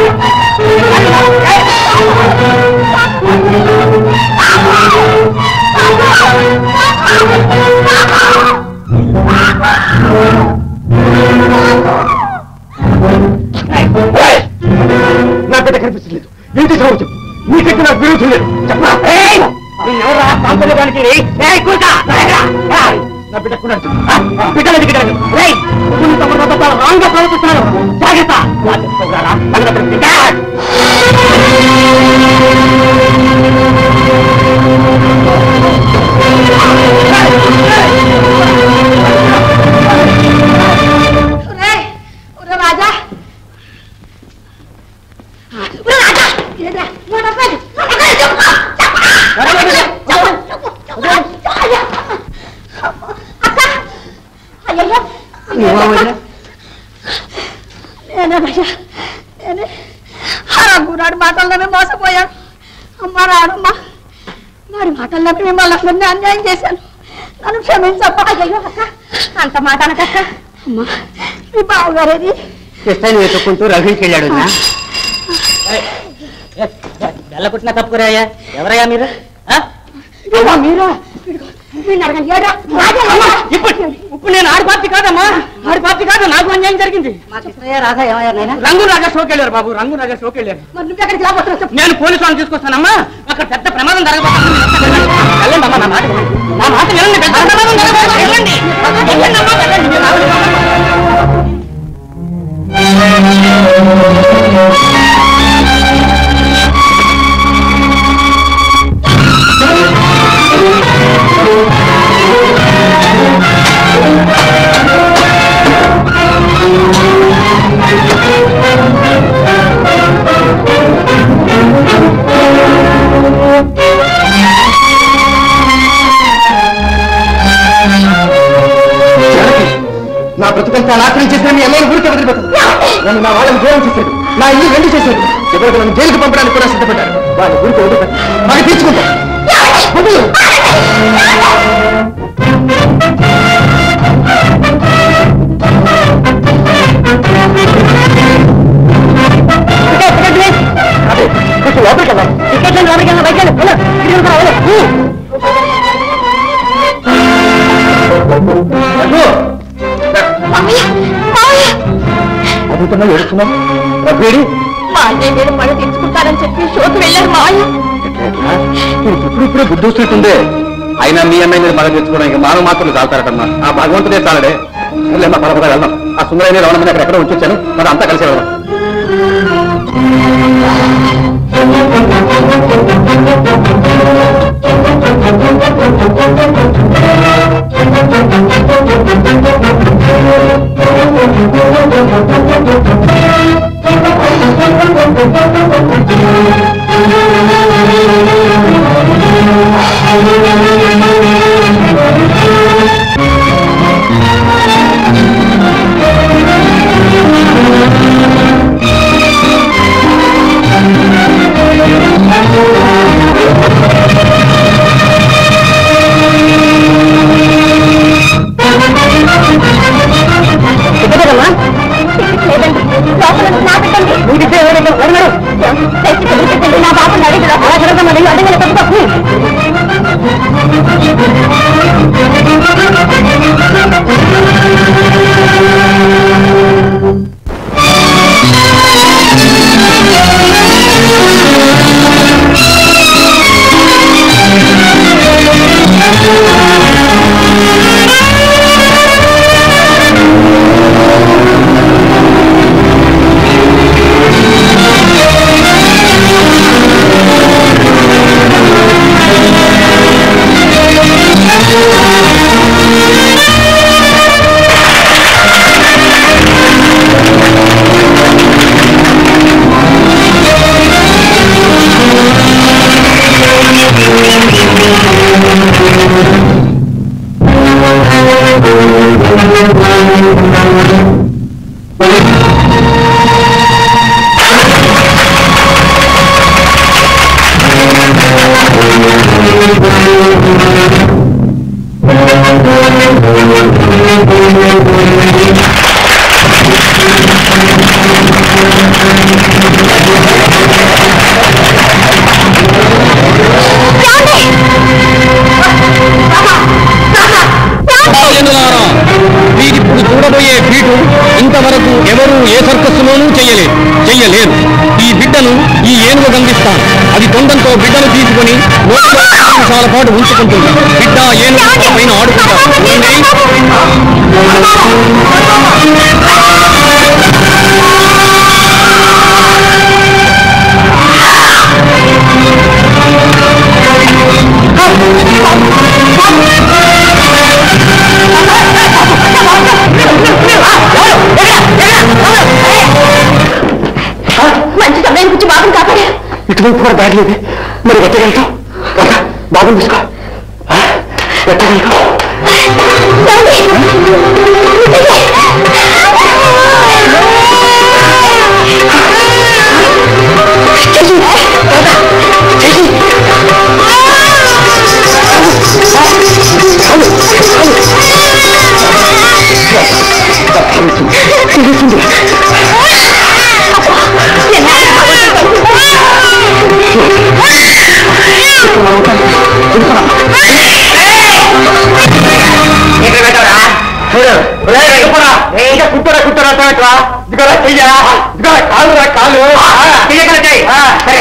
నా బిడ్డ కనిపించలేదు ఏంటి సౌరు చెప్పు నీకంటే నాకు విరోధం లేదు చెప్పరా ఏయ్. నిన్నెవరా పాంపలేదానికి రే? ఏయ్, కూర్చో. రేయ్. ఏయ్. నా బిడ్డ కూడా బిడ్డలు దిగడానికి రేయ్ నువ్వు తమ రథాలు రాంగా ప్రవర్తిస్తున్నాడు జాగ్రత్త వాటి పోగారా సంగతి దిగాడ్. ఒరేయ్, ఒరే రాజా ఒరే రాజా ఏదా నువ్వు నవ్వండి. అక్క అయ్యయ్యో నువ్వా వదినా? నేనే భయ్యా నేనే రంగురాడు మాటల్లోనే మోసపోయాను అమ్మ రాడమ్మా వాడి మాటల్లో మిమ్మల్ని అందరినీ అన్యాయం చేశాను నన్ను క్షమించమ్మా అయ్యో అక్క అంత మాట అనకక్క అమ్మా మీ బావగారేది కృష్ణని వెతుక్కుంటూ రఘుకి వెళ్ళాడు వదినా. బెల్ల పుట్టిన తప్పుకురాయ్యా ఎవరయ్యా మీరు ఆ? మీరా వీడిని అడగండి ఏడా రాజా అమ్మా, ఇప్పుడు ఇప్పుడు నేను ఆడి పార్టీ కాదమ్మా ఆడి పార్టీ కాదు నాకు అన్యాయం జరిగింది మా కృష్ణయ్య రాధా ఏమయ్యారు నాయన రంగు రాజా షోకి వెళ్ళారు బాబు రంగు రాజా షోకి వెళ్ళారు మరి నువ్వు ఎక్కడికి రాబోతున్నావు చెప్పు నేను పోలీసు వాళ్ళని తీసుకొస్తానమ్మా అక్కడ పెద్ద ప్రమాదం జరగబోతుంది వెళ్ళండి అమ్మా నా మాట వినండి. నా మాట వినండి పెద్ద ప్రమాదం జరగబోతుంది వెళ్ళండి వెళ్ళండి అమ్మా వెళ్ళండి మీరు రావాలి. జానకి, నా బ్రతుకంతా నాశనం చేసిన మీ అమ్మాయిని ఊరికి వదిలిపెట్టాను నన్ను నా వాళ్ళని దూరం చేశాడు నా ఇల్లు రెండు చేశాడు చివరికి నన్ను జైలుకి పంపడానికి కూడా సిద్ధపడ్డారు వాళ్ళ ఊరికి వదిలిపెట్టాను మరి తీర్చుకుంటా వదిలు. అదే, కొంచెం లోపలికి వెళ్దాం. టికెట్లను లోపలికి వెళ్ళిన బయటికి వెళ్ళు. వెళ్ళు. ఇటు వెళ్ళు, వెళ్ళు. రఘు! అడుగుతున్నా ఏడుస్తున్నావు రఘుడి మా అన్నయ్య నేను పని తెచ్చుకుంటానని చెప్పి షోకి వెళ్ళారు మావయ్య ఇప్పుడు ఇప్పుడే బుద్ధి వస్తున్నట్టుందే అయినా మీ అమ్మాయి మీరు మగం తెచ్చుకోవడానికి మానవ మాత్రం చాలుతారటమ్మా ఆ భగవంతుడే చాలడే లేమ్మా పరపగా వెళ్దాం ఆ సుందరైన రవణమని అక్కడ ఎక్కడ ఉంచొచ్చాను మనం అంతా కలిసి వెళ్దాం లేదండి నా బిడ్డండి నా బాబు అడిగిన రాజేంద్రనారా వీరిప్పుడు చూడబోయే ఫీటు ఇంతవరకు ఎవరూ ఏ సర్కస్సులోనూ చెయ్యలేదు చెయ్యలేరు ఈ బిడ్డను ఈ ఏనుగు గందిస్తాను అది తొండంతో బిడ్డను తీసుకుని నోట్లో ఐదు నిమిషాల పాటు ఉంచుకుంటుంది బిడ్డ ఏనుగు పైన ఆడుకుంటారు చూడండి మంచి సమయం గురించి బాబుని కాపాడు ఇటువైపు కూడా దారి లేదు మరి ఎట్టగలుగుతాం బాబుని తీసుకో ఆ? ఎట్టగలుగుతాం కుట్టరా కుట్టరా అంటావా ఇదిగోరా చెయ్య ఇదిగోరా కాలు రా కాలు సరే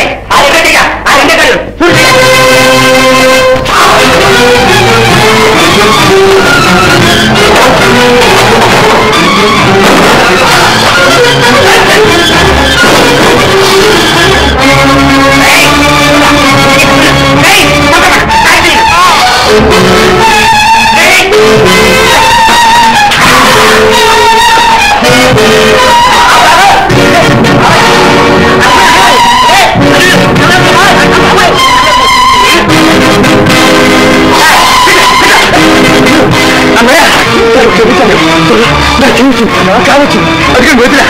కావచ్చు అడిగి వదిలే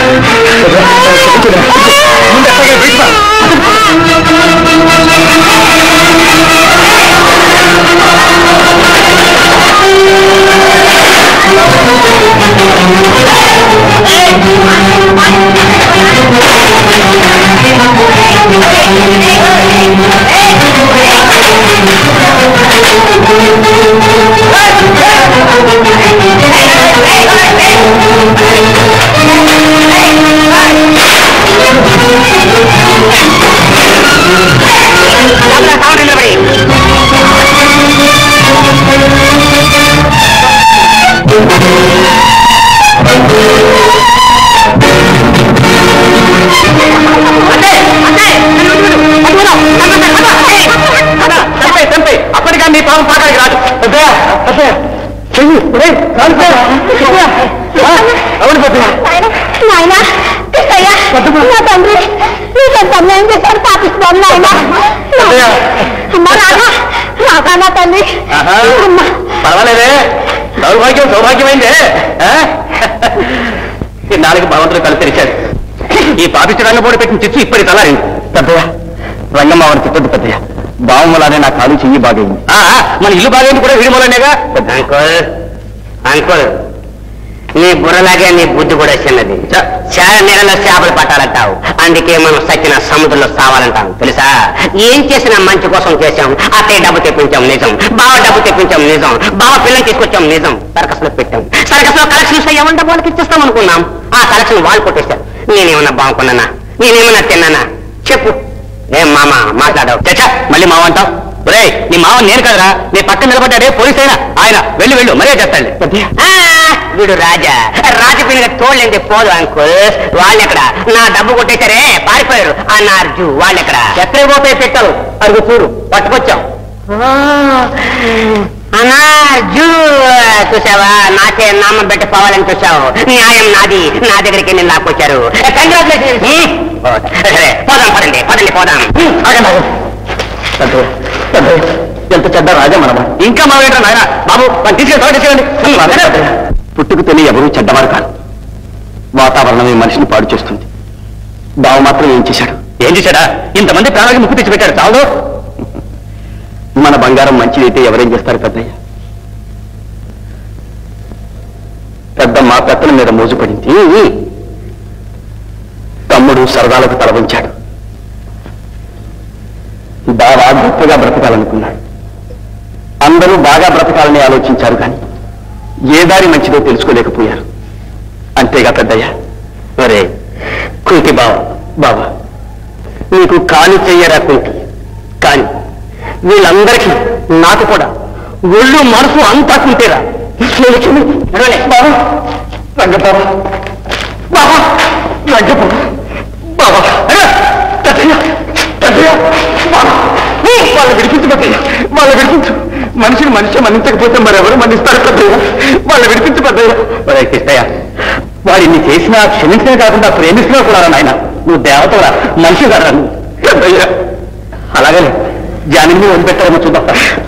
ముందు ఎట్టగా బయట అప్పటికా నీ పాము పాకానికి రాదు పెద్దయ్య, పెద్దయ్య, చెయ్యి ఒరేయ్, కాలు పెద్దయ్య, పెద్దయ్య. ఆ, అవును పెద్దయ్య. నాయనా కృష్ణయ్య నా తండ్రి నీకెంత అన్యాయం చేశారు పాపిస్తాను నాయనా పెద్దయ్య. అమ్మా నాన్న రాకా నా తండ్రి ఆహా, అమ్మా పర్వాలేదే దౌర్భాగ్యం సౌభాగ్యమైందే ఆ? ఈ నాలుగు భగవంతుడు కలిసి తెరిచాడు ఈ పాపిష్టి రంగపోటు పెట్టిన చిచ్చు ఇప్పటి తలారింది పెద్దయ్య రంగమావని తిట్టద్దు పెద్దయ్య బావమ్మలానే నా కాలు చెయ్యి బాగైంది ఆ, ఆ, మన ఇల్లు బాగైంది కూడా వీడి మూలనేగా అంకుల్ అంకుల్ నీ బుర్రలాగే నీ బుద్ధి కూడా చిన్నది చాలా నీళ్ళలో చేపలు పట్టాలంటావు అందుకే మనం సచ్చిన సముద్రంలో సావాలంటాం తెలుసా ఏం చేసినా మంచి కోసం చేశాం అత్తయ్య డబ్బు తెప్పించాం నిజం బావ డబ్బు తెప్పించాం నిజం బావ పిల్లలు తీసుకొచ్చాం నిజం సర్కస్ లో పెట్టాం సర్కస్ లో కలెక్షన్స్ ఏమన్నా వాళ్ళకి ఇచ్చేస్తాం అనుకున్నాం ఆ కలెక్షన్ వాళ్ళు కొట్టేశారు నేనేమన్నా బాగుకున్నానా నేనేమన్నా తిన్నానా చెప్పు ఏం మామ మాట్లాడావు చచ్చా మళ్ళీ మావ అంటావు ఒరే నీ మావ నేను కదరా నీ పక్కన నిలబడ్డాడే పోలీస్ అయినా ఆయన వెళ్ళి వెళ్ళు మరే చెప్తాడు వీడు రాజా రాజపీనుగా తోళ్ళండి పోదు అంకుల్ వాళ్ళెక్కడ నా డబ్బు కొట్టేశారే పారిపోయారు ఆ నార్జు వాళ్ళెక్కడ ఎక్కడ పోతే పెట్టారు అరుగు చూడు పట్టుకొచ్చాం అనార్జు చూసావా నాకే నామం పెట్టి పోవాలని చూసావు న్యాయం నాది నా దగ్గరికి నేను లాక్కొచ్చారు కంగ్రాచులేషన్ సరే పోదాం పదండి పదండి పోదాం ఎంత చెడ్డ రాజా మనమా ఇంకా మా ఏంటో నాయన బాబు వాళ్ళు తీసుకెళ్ళి తీసుకెళ్ళండి పుట్టుకు తెలియ ఎవరూ చెడ్డవారు కాదు వాతావరణమే మనిషిని పాడు చేస్తుంది బావ మాత్రం ఏం చేశాడు ఏం చేశాడా ఇంతమంది ప్రాణాలకి ముక్కు తెచ్చిపెట్టాడు చాలు మన బంగారం మంచిదైతే ఎవరేం చేస్తారు పెద్దయ్య పెద్ద మా పెత్తల మీద మోజుపడింది తమ్ముడు సరదాలకు తల వంచాడు బాగా గొప్పగా బ్రతకాలనుకున్నాడు అందరూ బాగా బ్రతకాలని ఆలోచించారు కానీ ఏ దారి మంచిదో తెలుసుకోలేకపోయారు అంతేగా పెద్దయ్య మరే కుంటి బావ బావ నీకు కాని చెయ్యరా కుంటి కానీ వీళ్ళందరికీ నాకు కూడా ఒళ్ళు మనసు అంతా కుంటేరా బాబా రంగబాబా బాబా రంగబాబా బాబా పెద్దయ్య పెద్దయ్య బాబా వాళ్ళు విడిపించు పెద్దయ్య వాళ్ళు విడిపించు మనిషిని మనిషి మన్నించకపోతే మరెవరు మన్నిస్తారు పెద్దయ్య వాళ్ళు విడిపించు పెద్దయ్య కృష్ణయ్య వాడిని చేసినా క్షమించనే కాకుండా ప్రేమిస్తున్నా కూడా నాయన నువ్వు దేవతరా మనిషి కదా నువ్వు పెద్దయ్య అలాగే జానిని వదిలిపెట్టారేమో చూద్దాం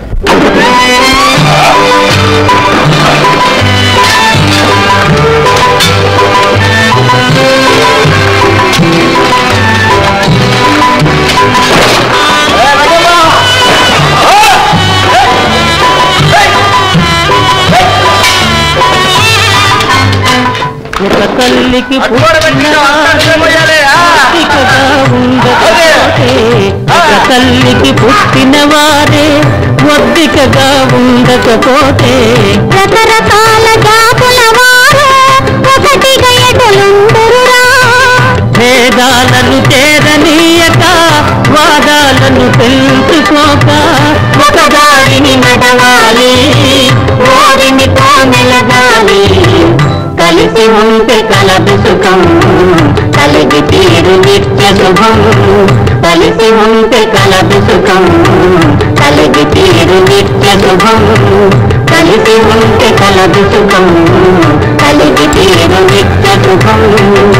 ఒక తల్లికి పుట్టిన ఒద్దికగా ఉండకపోతే ఒక తల్లికి పుట్టిన వారే ఒద్దికగా ఉండకపోతే రకరకాల జాతుల వారు ఒకటిగా ఎటులుందురురా భేదాలను చేరనీయక వాదాలను తెలుసుకోక ఒక దారిని నడవాలి ఓరిని మెలగాలి కలిసి ఉంటే కలదు సుఖం కలిగి తీరు నిత్య శుభం కలిసి ఉంటే కలదు సుఖం కలిగి తీరు నిత్య శుభం కలిసి ఉంటే కలదు సుఖం కలిగి తీరు నిత్య శుభం